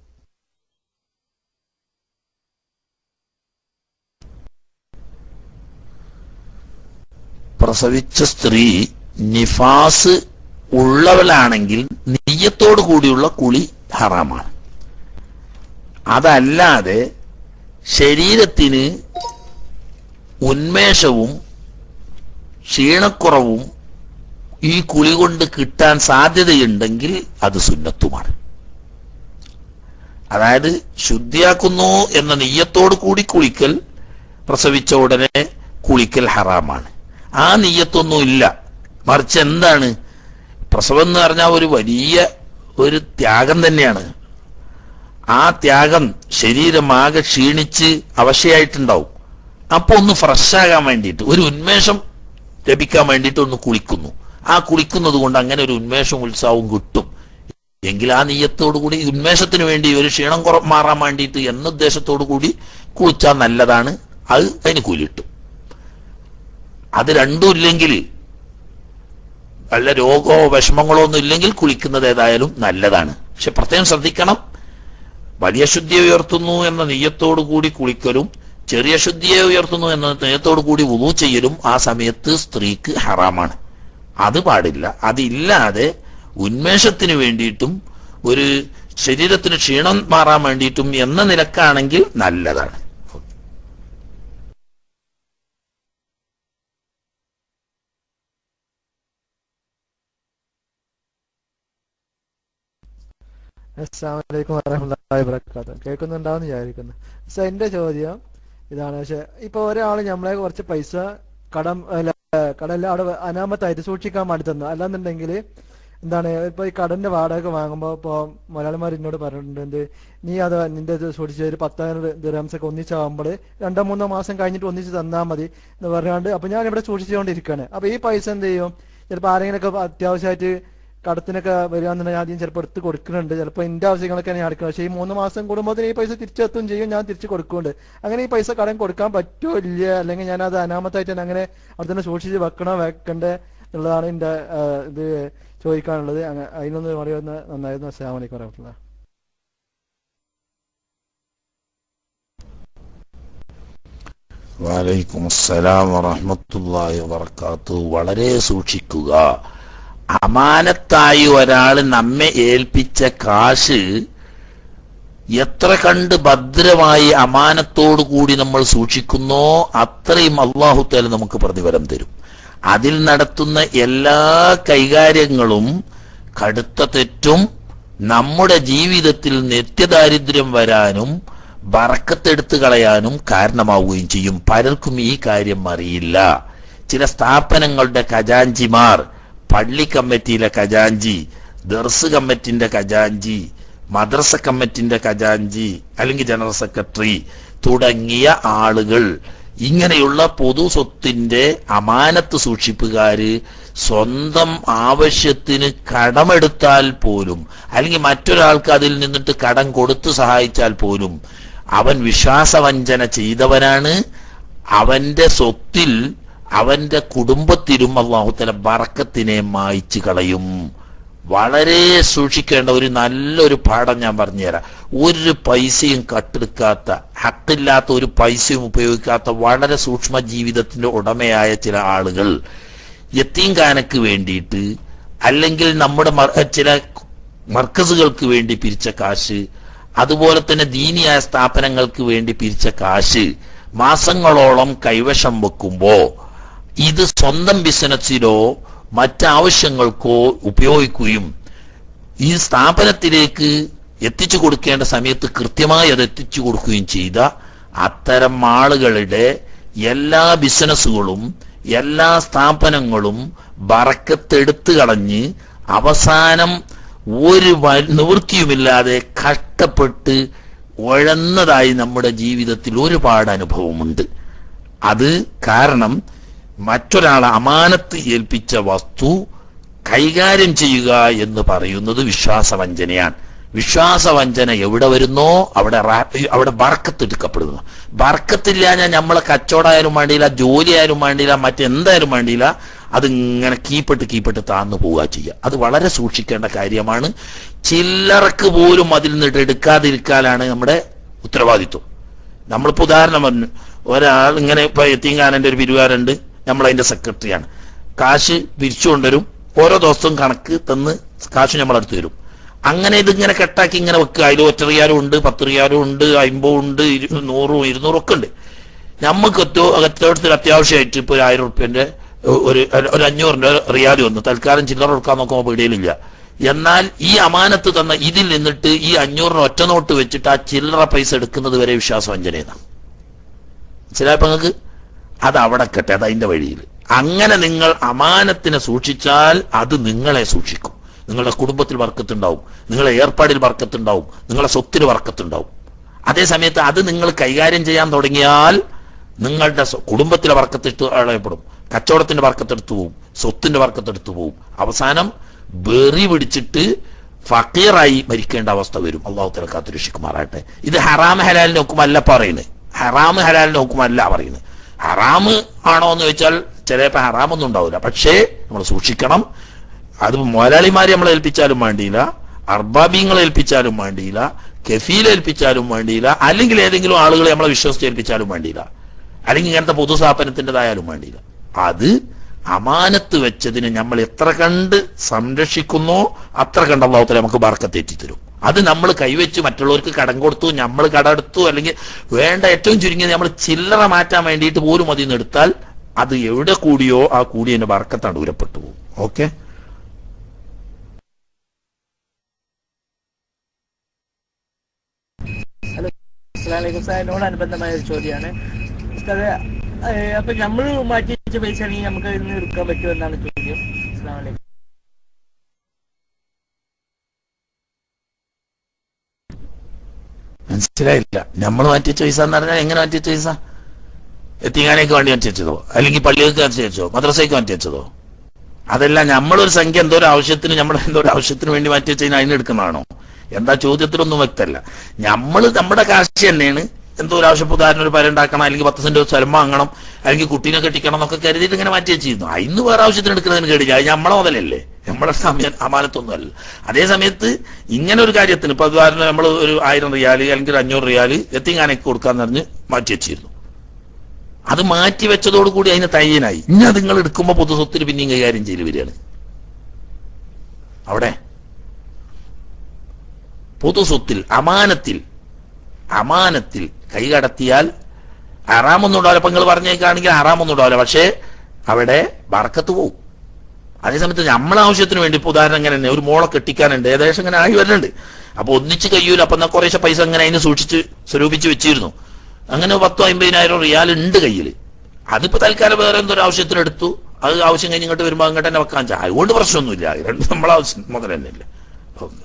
പ്രസവിച്ച സ്ത്രീ നിഫാസ് ഉള്ളവളാണെങ്കിൽ നെയ്യത്തോടു കൂടിയുള്ള കുളി ഹറാമാണ് അതല്ലാതെ ശരീരത്തിന് ഉന്മേഷവും ക്ഷീണക്കുറവും ഈ കുളി കൊണ്ട് കിട്ടാൻ സാധ്യതയുണ്ടെങ്കിൽ അത് സുന്നത്തുമാണ് അതായത് ശുദ്ധിയാക്കുന്നു എന്ന നെയ്യത്തോടു കൂടി കുളിക്കൽ പ്രസവിച്ച ഉടനെ കുളിക്കൽ ഹറാമാണ് ആ നെയ്യത്തൊന്നും ഇല്ല മറിച്ച് എന്താണ് പ്രസവം എന്ന് പറഞ്ഞാൽ ഒരു വലിയ ഒരു ത്യാഗം തന്നെയാണ് ആ ത്യാഗം ശരീരമാകെ ക്ഷീണിച്ച് അവശയായിട്ടുണ്ടാവും അപ്പൊ ഒന്ന് ഫ്രഷ് ആകാൻ വേണ്ടിയിട്ട് ഒരു ഉന്മേഷം ലഭിക്കാൻ വേണ്ടിയിട്ട് ഒന്ന് കുളിക്കുന്നു ആ കുളിക്കുന്നത് കൊണ്ട് അങ്ങനെ ഒരു ഉന്മേഷവും ഉത്സാഹവും കിട്ടും എങ്കിൽ ആ നീയത്തോടു കൂടി ഉന്മേഷത്തിന് വേണ്ടി ഒരു ക്ഷീണം കുറ മാറാൻ വേണ്ടിയിട്ട് എന്ന ഉദ്ദേശത്തോടു കൂടി കുളിച്ചാൽ നല്ലതാണ് അത് അതിന് കൂലി കിട്ടും അത് രണ്ടും ഇല്ലെങ്കിൽ വല്ല രോഗമോ വിഷമങ്ങളോ ഒന്നും ഇല്ലെങ്കിൽ കുളിക്കുന്നത് ഏതായാലും നല്ലതാണ് പക്ഷെ പ്രത്യേകം ശ്രദ്ധിക്കണം വലിയ ശുദ്ധിയെ ഉയർത്തുന്നു എന്ന നെയ്യത്തോടു കൂടി കുളിക്കലും ചെറിയ ശുദ്ധിയെ ഉയർത്തുന്നു എന്ന നെയ്യത്തോടു കൂടി വുളു ചെയ്യലും ആ സമയത്ത് സ്ത്രീക്ക് ഹറാമാണ് അത് പാടില്ല അതില്ലാതെ ഉന്മേഷത്തിന് വേണ്ടിയിട്ടും ഒരു ശരീരത്തിന് ക്ഷീണം മാറാൻ വേണ്ടിയിട്ടും എന്ന നിലക്കാണെങ്കിൽ നല്ലതാണ് അസ്സാമലൈക്കും വരഹമുല്ലാ വബർക്കാത്ത കേൾക്കുന്നുണ്ടാവും വിചാരിക്കുന്നു പക്ഷെ എന്റെ ചോദ്യം ഇതാണ് പക്ഷെ ഇപ്പൊ ഒരാൾ നമ്മളെ കുറച്ച് പൈസ കടം അല്ല കടല്ല അവിടെ അനാമത്തായിട്ട് സൂക്ഷിക്കാൻ വേണ്ടി തന്നു അല്ലാന്നുണ്ടെങ്കിൽ എന്താണ് ഇപ്പൊ ഈ കടന്റെ വാടക വാങ്ങുമ്പോൾ ഇപ്പൊ മലയാളിമാർ എന്നോട് പറഞ്ഞിട്ടുണ്ട് എന്ത് നീ അത് നിന്റെ ഇത് സൂക്ഷിച്ച് ഒരു പത്തായിരം ദിറംസ് ഒക്കെ ഒന്നിച്ചാകുമ്പോൾ രണ്ടോ മൂന്നോ മാസം കഴിഞ്ഞിട്ട് ഒന്നിച്ച് തന്നാൽ മതി എന്ന് പറഞ്ഞാണ്ട് അപ്പൊ ഞാൻ ഇവിടെ സൂക്ഷിച്ചുകൊണ്ടിരിക്കുകയാണ് അപ്പൊ ഈ പൈസ എന്ത് ചെയ്യും ചിലപ്പോൾ ആരെങ്കിലുമൊക്കെ അത്യാവശ്യമായിട്ട് കടത്തിനൊക്കെ വരികയാണെന്നുണ്ടെങ്കിൽ ആദ്യം ചിലപ്പോൾ എടുത്ത് കൊടുക്കുന്നുണ്ട് ചിലപ്പോൾ എൻ്റെ ആവശ്യങ്ങളൊക്കെ ഞാൻ അടക്കുന്നത് പക്ഷേ ഈ മൂന്ന് മാസം കൂടുമ്പോൾ ഈ പൈസ തിരിച്ചെത്തും ചെയ്യും ഞാൻ തിരിച്ച് കൊടുക്കുന്നുണ്ട് അങ്ങനെ ഈ പൈസ കടം കൊടുക്കാൻ പറ്റുമോ ഇല്ല അല്ലെങ്കിൽ ഞാൻ അത് അനാമത്തായിട്ട് തന്നെ അങ്ങനെ അവിടെ തന്നെ സൂക്ഷിച്ച് വെക്കണോ വെക്കണ്ടേ എന്നുള്ളതാണ് എൻ്റെ ആ, ഇത് ചോദിക്കാനുള്ളത് അങ്ങ- അതിനൊന്ന് പറയുന്ന നന്നായിരുന്നു അസ്സാം വലൈക്കും വരഹമുല്ല വലൈക്കും അസ്സലാം വറഹമത്തുള്ളാഹി വബർക്കാത്തു വളരെ സൂക്ഷിക്കുക അമാനത്തായി ഒരാൾ നമ്മെ ഏൽപ്പിച്ച കാശ് എത്ര കണ്ട് ഭദ്രമായി അമാനത്തോടു കൂടി നമ്മൾ സൂക്ഷിക്കുന്നോ അത്രയും അള്ളാഹു തആല നമുക്ക് പ്രതിഫലം തരും അതിൽ നടത്തുന്ന എല്ലാ കൈകാര്യങ്ങളും കടുത്ത തെറ്റും നമ്മുടെ ജീവിതത്തിൽ നിത്യദാരിദ്ര്യം വരാനും ബറക്കത്തെടുത്തു കളയാനും കാരണമാവുകയും ചെയ്യും പലർക്കും ഈ കാര്യം അറിയില്ല ചില സ്ഥാപനങ്ങളുടെ ഖജാഞ്ചിമാർ പള്ളി കമ്മിറ്റിയിലെ ഖജാഞ്ചി ദർസ് കമ്മിറ്റിന്റെ ഖജാഞ്ചി മദ്രസ കമ്മിറ്റിന്റെ ഖജാഞ്ചി അല്ലെങ്കിൽ ജനറൽ സെക്രട്ടറി തുടങ്ങിയ ആളുകൾ ഇങ്ങനെയുള്ള പൊതു സ്വത്തിന്റെ അമാനത്ത് സൂക്ഷിപ്പുകാര് സ്വന്തം ആവശ്യത്തിന് കടമെടുത്താൽ പോലും അല്ലെങ്കിൽ മറ്റൊരാൾക്ക് അതിൽ നിന്നിട്ട് കടം കൊടുത്തു സഹായിച്ചാൽ പോലും അവൻ വിശ്വാസവഞ്ചന ചെയ്തവനാണ് അവന്റെ സ്വത്തിൽ അവന്റെ കുടുംബത്തിലും അള്ളാഹുത്തല ബറക്കത്തിനെ മായ്ച്ചു കളയും വളരെ സൂക്ഷിക്കേണ്ട ഒരു നല്ലൊരു പാഠം ഞാൻ പറഞ്ഞുതരാം ഒരു പൈസയും കട്ടെടുക്കാത്ത ഹക്കില്ലാത്ത ഒരു പൈസയും ഉപയോഗിക്കാത്ത വളരെ സൂക്ഷ്മ ജീവിതത്തിന്റെ ഉടമയായ ചില ആളുകൾ യത്തീംഖാനക്ക് വേണ്ടിയിട്ട് അല്ലെങ്കിൽ നമ്മുടെ മർ- ചില മർക്കസുകൾക്ക് വേണ്ടി പിരിച്ച കാശ് അതുപോലെ തന്നെ ദീനിയായ സ്ഥാപനങ്ങൾക്ക് വേണ്ടി പിരിച്ച കാശ് മാസങ്ങളോളം കൈവശം വെക്കുമ്പോ ഇത് സ്വന്തം ബിസിനസ്സിലോ മറ്റാവശ്യങ്ങൾക്കോ ഉപയോഗിക്കുകയും ഈ സ്ഥാപനത്തിലേക്ക് എത്തിച്ചു കൊടുക്കേണ്ട സമയത്ത് കൃത്യമായി അത് എത്തിച്ചു കൊടുക്കുകയും ചെയ്ത അത്തരം ആളുകളുടെ എല്ലാ ബിസിനസ്സുകളും എല്ലാ സ്ഥാപനങ്ങളും ബറക്കത്തെടുത്തു കളഞ്ഞ് അവസാനം ഒരു വ- നിവൃത്തിയുമില്ലാതെ കഷ്ടപ്പെട്ട് ഉഴന്നതായി നമ്മുടെ ജീവിതത്തിൽ ഒരുപാട് അനുഭവമുണ്ട് അത് കാരണം മറ്റൊരാളെ അമാനത്ത് ഏൽപ്പിച്ച വസ്തു കൈകാര്യം ചെയ്യുക എന്ന് പറയുന്നത് വിശ്വാസവഞ്ചനയാണ് വിശ്വാസവഞ്ചന എവിടെ വരുന്നോ അവിടെ റാ- അവിടെ ബർക്കത്ത് എടുക്കപ്പെടുന്നു ബർക്കത്തില്ലാഞ്ഞാൽ നമ്മളെ കച്ചവടമായാലും വേണ്ടിയില്ല ജോലി ആയാലും വേണ്ടിയില്ല മറ്റെന്തായാലും വേണ്ടിയില്ല അത് ഇങ്ങനെ കീപ്പെട്ട് കീപ്പെട്ട് താന്നു പോവുക ചെയ്യുക അത് വളരെ സൂക്ഷിക്കേണ്ട കാര്യമാണ് ചില്ലറക്ക് പോലും അതിൽ നിന്നിട്ട് എടുക്കാതിരിക്കാനാണ് നമ്മുടെ ഉത്തരവാദിത്വം നമ്മളിപ്പോ ഉദാഹരണം പറഞ്ഞു ഒരാൾ ഇങ്ങനെ ഇപ്പൊ എത്തിങ്കാനന്റെ ഒരു പിരിവാരുണ്ട് നമ്മൾ അതിന്റെ സെക്രട്ടറിയാണ് കാശ് പിരിച്ചു കൊണ്ടുവരും ഓരോ ദിവസവും കണക്ക് തന്ന് കാശ് നമ്മളടുത്ത് തരും അങ്ങനെ ഇതിങ്ങനെ കെട്ടാക്കി ഇങ്ങനെ വെക്കുക അതിൽ ഒറ്ററിയാലും ഉണ്ട് പത്ത് റിയാലും ഉണ്ട് അമ്പതും ഉണ്ട് ഇരു- നൂറും ഇരുന്നൂറും ഒക്കെ ഉണ്ട് നമുക്ക് അത്യാവശ്യത്തിൽ അത്യാവശ്യമായിട്ട് ഇപ്പൊ ഒരു ആയിരം റുപ്യന്റെ ഒരു ഒരു അഞ്ഞൂറിന്റെ റിയാൽ വന്നു തൽക്കാലം ചില്ലറ കൊടുക്കാൻ നോക്കുമ്പോൾ പീടിയിലില്ല എന്നാൽ ഈ അമാനത്ത് തന്ന ഇതിൽ നിന്നിട്ട് ഈ അഞ്ഞൂറിന് ഒറ്റ നോട്ട് വെച്ചിട്ട് ആ ചില്ലറ പൈസ എടുക്കുന്നത് വരെ വിശ്വാസവഞ്ചനയാണ് മനസ്സിലായപ്പോ നിങ്ങൾക്ക് അത് അവിടെ കട്ടെ അത് അതിന്റെ വഴിയിൽ അങ്ങനെ നിങ്ങൾ അമാനത്തിനെ സൂക്ഷിച്ചാൽ അത് നിങ്ങളെ സൂക്ഷിക്കും നിങ്ങളുടെ കുടുംബത്തിൽ വർക്കത്തുണ്ടാവും നിങ്ങളുടെ ഏർപ്പാടിൽ വർക്കത്തുണ്ടാവും നിങ്ങളുടെ സ്വത്തിന് വർക്കത്തുണ്ടാവും അതേ സമയത്ത് അത് നിങ്ങൾ കൈകാര്യം ചെയ്യാൻ തുടങ്ങിയാൽ നിങ്ങളുടെ സ്വ- കുടുംബത്തിലെ വർക്കത്തെടുത്ത് അളയപ്പെടും കച്ചവടത്തിന്റെ വർക്കത്തെടുത്ത് പോവും സ്വത്തിന്റെ വർക്കത്തെടുത്ത് പോവും അവസാനം ബെറി പിടിച്ചിട്ട് ഫക്കീറായി മരിക്കേണ്ട അവസ്ഥ വരും അള്ളാഹു തല കാത്തുരക്ഷിക്കുമാറാട്ടെ ഇത് ഹറാം ഹലാലിനെ നോക്കുമല്ല പറയുന്നത് ഹറാം ഹലാലിനെ നോക്കുമല്ല പറയുന്നത് ഹറാമ് ആണോ എന്ന് ചോദിച്ചാൽ ചിലപ്പോ ഹറാമൊന്നും ഉണ്ടാവില്ല പക്ഷേ നമ്മൾ സൂക്ഷിക്കണം അത് മുതലാളിമാരെ നമ്മൾ ഏൽപ്പിച്ചാലും വേണ്ടിയില്ല അർബാബീങ്ങളെ ഏൽപ്പിച്ചാലും വേണ്ടിയില്ല കെഫീൽ ഏൽപ്പിച്ചാലും വേണ്ടിയില്ല അല്ലെങ്കിൽ ഏതെങ്കിലും ആളുകളെ നമ്മളെ വിശ്വസിച്ച് ഏൽപ്പിച്ചാലും വേണ്ടിയില്ല അല്ലെങ്കിൽ ഇങ്ങനത്തെ പൊതുസ്ഥാപനത്തിൻ്റെതായാലും വേണ്ടിയില്ല അത് അമാനത്ത് വെച്ചതിന് നമ്മൾ എത്ര കണ്ട് സംരക്ഷിക്കുന്നോ അത്ര കണ്ട് അള്ളാഹുത്തല നമുക്ക് ബർക്കത്ത് തരും അത് നമ്മൾ കൈവച്ച് മറ്റുള്ളവർക്ക് കടം കൊടുത്തു നമ്മൾ കടമെടുത്തു അല്ലെങ്കിൽ വേണ്ട ഏറ്റവും ചുരുങ്ങിയത് നമ്മൾ ചില്ലറ മാറ്റാൻ വേണ്ടിയിട്ട് പോലും അതിൽ നിന്ന് എടുത്താൽ അത് എവിടെ കൂടിയോ ആ കൂടിയതിന്റെ ബർക്കത്താണ് ദൂരപ്പെട്ടു പോകും ഓക്കെ ഹലോ അസ്സലാമലൈക്കും സാർ എന്നോടനുബന്ധമായ ഒരു ചോദ്യമാണ് ഉസ്താദ് ഏഹ് അപ്പൊ നമ്മൾ മാറ്റി വെച്ച പൈസ ആണെങ്കിൽ നമുക്ക് ഇന്ന് എടുക്കാൻ പറ്റുമെന്നാണ് ചോദ്യം അസ്സലാമലൈക്കും മനസ്സിലായില്ല നമ്മൾ മാറ്റി വെച്ച പൈസ എന്ന് പറഞ്ഞാൽ എങ്ങനെ മാറ്റി വെച്ച പൈസ എത്തിങ്ങാനേക്ക് വേണ്ടി മാറ്റി വെച്ചതോ അല്ലെങ്കിൽ പള്ളികൾക്ക് മാറ്റി വെച്ചോ മദ്രസയ്ക്ക് മാറ്റി വെച്ചതോ അതല്ല നമ്മളൊരു സംഖ്യ എന്തോ ഒരു ആവശ്യത്തിന് നമ്മൾ എന്തോ ഒരു ആവശ്യത്തിന് വേണ്ടി മാറ്റി വെച്ചതിന് അതിന് എടുക്കുന്നതാണോ എന്താ ചോദ്യത്തിലൊന്നും വ്യക്തമല്ല നമ്മൾ നമ്മുടെ കാശ് തന്നെയാണ് എന്തോ ഒരു ആവശ്യം ഉദാഹരണം ഒരു പരണ്ടാക്കണം അല്ലെങ്കിൽ പത്ത് സെന്റ് സ്ഥലം വാങ്ങണം അല്ലെങ്കിൽ കുട്ടീനെ കെട്ടിക്കണം എന്നൊക്കെ കരുതിയിട്ട് ഇങ്ങനെ മാറ്റി വെച്ചിരുന്നു അതിന് വേറെ ആവശ്യത്തിന് എടുക്കുന്നതിന് കേടില്ല അത് നമ്മളെ മുതലല്ലേ നമ്മളെ സമയം അമാനത്തൊന്നും അല്ല അതേ സമയത്ത് ഇങ്ങനെ ഒരു കാര്യത്തിന് ഇപ്പൊ ഉദാഹരണം നമ്മൾ ഒരു ആയിരം റിയാല് അല്ലെങ്കിൽ ഒരു അഞ്ഞൂറ് റിയാല് എത്തിങ്ങാനൊക്കെ കൊടുക്കാന്ന് പറഞ്ഞ് മാറ്റി വെച്ചിരുന്നു അത് മാറ്റി വെച്ചതോടുകൂടി അതിന് തയ്യനായി ഇനി അത് നിങ്ങൾ എടുക്കുമ്പോൾ പൊതുസ്വത്തിന് പിന്നെയും കൈകാര്യം ചെയ്ത് വരികയാണ് അവിടെ പൊതുസ്വത്തിൽ അമാനത്തിൽ അമാനത്തിൽ കൈകടത്തിയാൽ ഹറാമൊന്നും ഉണ്ടാവില്ല ഇപ്പൊ നിങ്ങൾ പറഞ്ഞേക്കാണെങ്കിൽ ഹറാമൊന്നും ഉണ്ടാവില്ല പക്ഷേ അവിടെ ബർക്കത്ത് പോവും അതേസമയത്ത് നമ്മളെ ആവശ്യത്തിന് വേണ്ടി ഇപ്പൊ ഉദാഹരണം ഇങ്ങനെ തന്നെ ഒരു മോളെ കെട്ടിക്കാനുണ്ട് ഏകദേശം ഇങ്ങനെ ആയി വരുന്നുണ്ട് അപ്പൊ ഒന്നിച്ച് കഴിയൂല അപ്പൊ എന്നാ കുറേശ്ശെ പൈസ അങ്ങനെ അതിന് സൂക്ഷിച്ച് സ്വരൂപിച്ച് വെച്ചിരുന്നു അങ്ങനെ പത്തോ അമ്പതിനായിരം റിയാൽ ഉണ്ട് കയ്യിൽ അതിപ്പോ തൽക്കാലം വേറെ എന്തോ ഒരു ആവശ്യത്തിന് എടുത്തു അത് ആവശ്യം കഴിഞ്ഞ് ഇങ്ങോട്ട് വരുമ്പോൾ അങ്ങോട്ട് തന്നെ വെക്കാൻ ചാ അതുകൊണ്ട് പ്രശ്നമൊന്നുമില്ല രണ്ട് നമ്മളെ ആവശ്യം മുതൽ തന്നെ ഇല്ല ഓക്കെ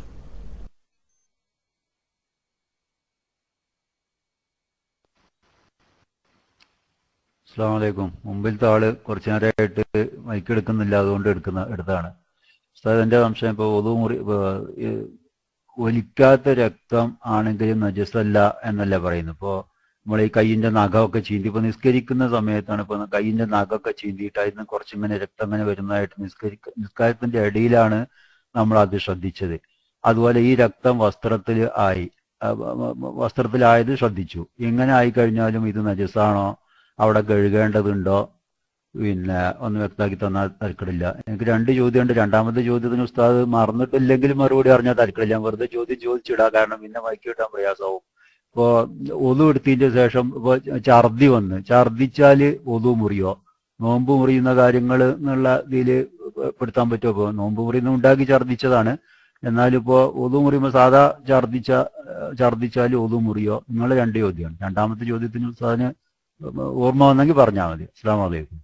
അസ്സാം വലൈക്കും മുമ്പിലത്തെ ആള് കുറച്ചു നേരമായിട്ട് മൈക്ക് എടുക്കുന്നില്ല അതുകൊണ്ട് എടുക്കുന്ന എടുത്താണ് ഉസ്താദ് എന്റെ സംശയം ഇപ്പൊ ഒതു മുറി ഇപ്പൊ, ഈ ഒലിക്കാത്ത രക്തം ആണെങ്കിലും നജസല്ല എന്നല്ല പറയുന്നത് ഇപ്പോ നമ്മൾ ഈ കൈയിന്റെ നഖമൊക്കെ ചീന്തി ഇപ്പൊ നിസ്കരിക്കുന്ന സമയത്താണ് ഇപ്പൊ കൈയിന്റെ നഖമൊക്കെ ചീന്തിയിട്ട് അതിന് കുറച്ചിങ്ങനെ രക്തം ഇങ്ങനെ വരുന്നതായിട്ട് നിസ്കരിക്ക നിസ്കാരത്തിന്റെ ഇടയിലാണ് നമ്മൾ അത് ശ്രദ്ധിച്ചത് അതുപോലെ ഈ രക്തം വസ്ത്രത്തിൽ ആയി ആ, വ- വ- വസ്ത്രത്തിലായത് ശ്രദ്ധിച്ചു ഇങ്ങനെ ആയിക്കഴിഞ്ഞാലും ഇത് നജസാണോ അവിടെ കഴുകേണ്ടതുണ്ടോ പിന്നെ ഒന്ന് വ്യക്തമാക്കി തന്നാൽ തരക്കടില്ല എനിക്ക് രണ്ട് ചോദ്യമുണ്ട് രണ്ടാമത്തെ ചോദ്യത്തിന് ഉസ്താദ് മറന്നിട്ടില്ലെങ്കിലും മറുപടി അറിഞ്ഞാൽ തരക്കടില്ല ഞാൻ വെറുതെ ചോദ്യം ചോദിച്ചിടാം കാരണം പിന്നെ മൈക്ക് കിട്ടാൻ പ്രയാസമാവും ഇപ്പോ ഒതു എടുത്തതിന്റെ ശേഷം ഇപ്പൊ ഛർദി വന്ന് ഛർദിച്ചാല് ഒതു മുറിയോ നോമ്പ് മുറിയുന്ന കാര്യങ്ങൾ എന്നുള്ള ഇതില് പെടുത്താൻ പറ്റുമോ ഇപ്പൊ നോമ്പ് മുറിയുന്ന ഉണ്ടാക്കി ഛർദിച്ചതാണ് എന്നാലിപ്പോ ഒതു മുറിയുമ്പോ സാധാ ഛർദിച്ച ഛർദിച്ചാൽ ഒതു മുറിയോ നിങ്ങളെ രണ്ട് ചോദ്യമാണ് രണ്ടാമത്തെ ചോദ്യത്തിന് ഉസ്താദിന് ഓർമ്മ വന്നെങ്കിൽ പറഞ്ഞാൽ മതി അസ്സാം വലൈക്കും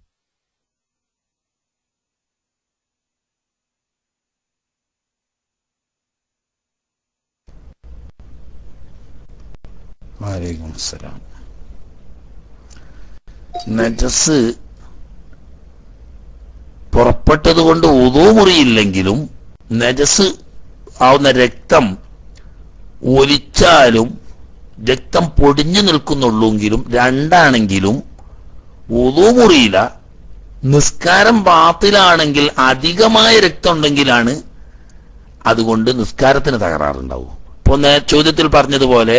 വലൈക്കും അസ്സലാം നജസ് പുറപ്പെട്ടത് കൊണ്ട് ഉദു മുറിയില്ലെങ്കിലും നജസ് ആവുന്ന രക്തം ഒലിച്ചാലും രക്തം പൊടിഞ്ഞു നിൽക്കുന്നുള്ളൂങ്കിലും രണ്ടാണെങ്കിലും ഒതു മുറിയില്ല നിസ്കാരം ബാത്തിലാണെങ്കിൽ അധികമായ രക്തം ഉണ്ടെങ്കിലാണ് അതുകൊണ്ട് നിസ്കാരത്തിന് തകരാറുണ്ടാവും ഇപ്പൊ നേ ചോദ്യത്തിൽ പറഞ്ഞതുപോലെ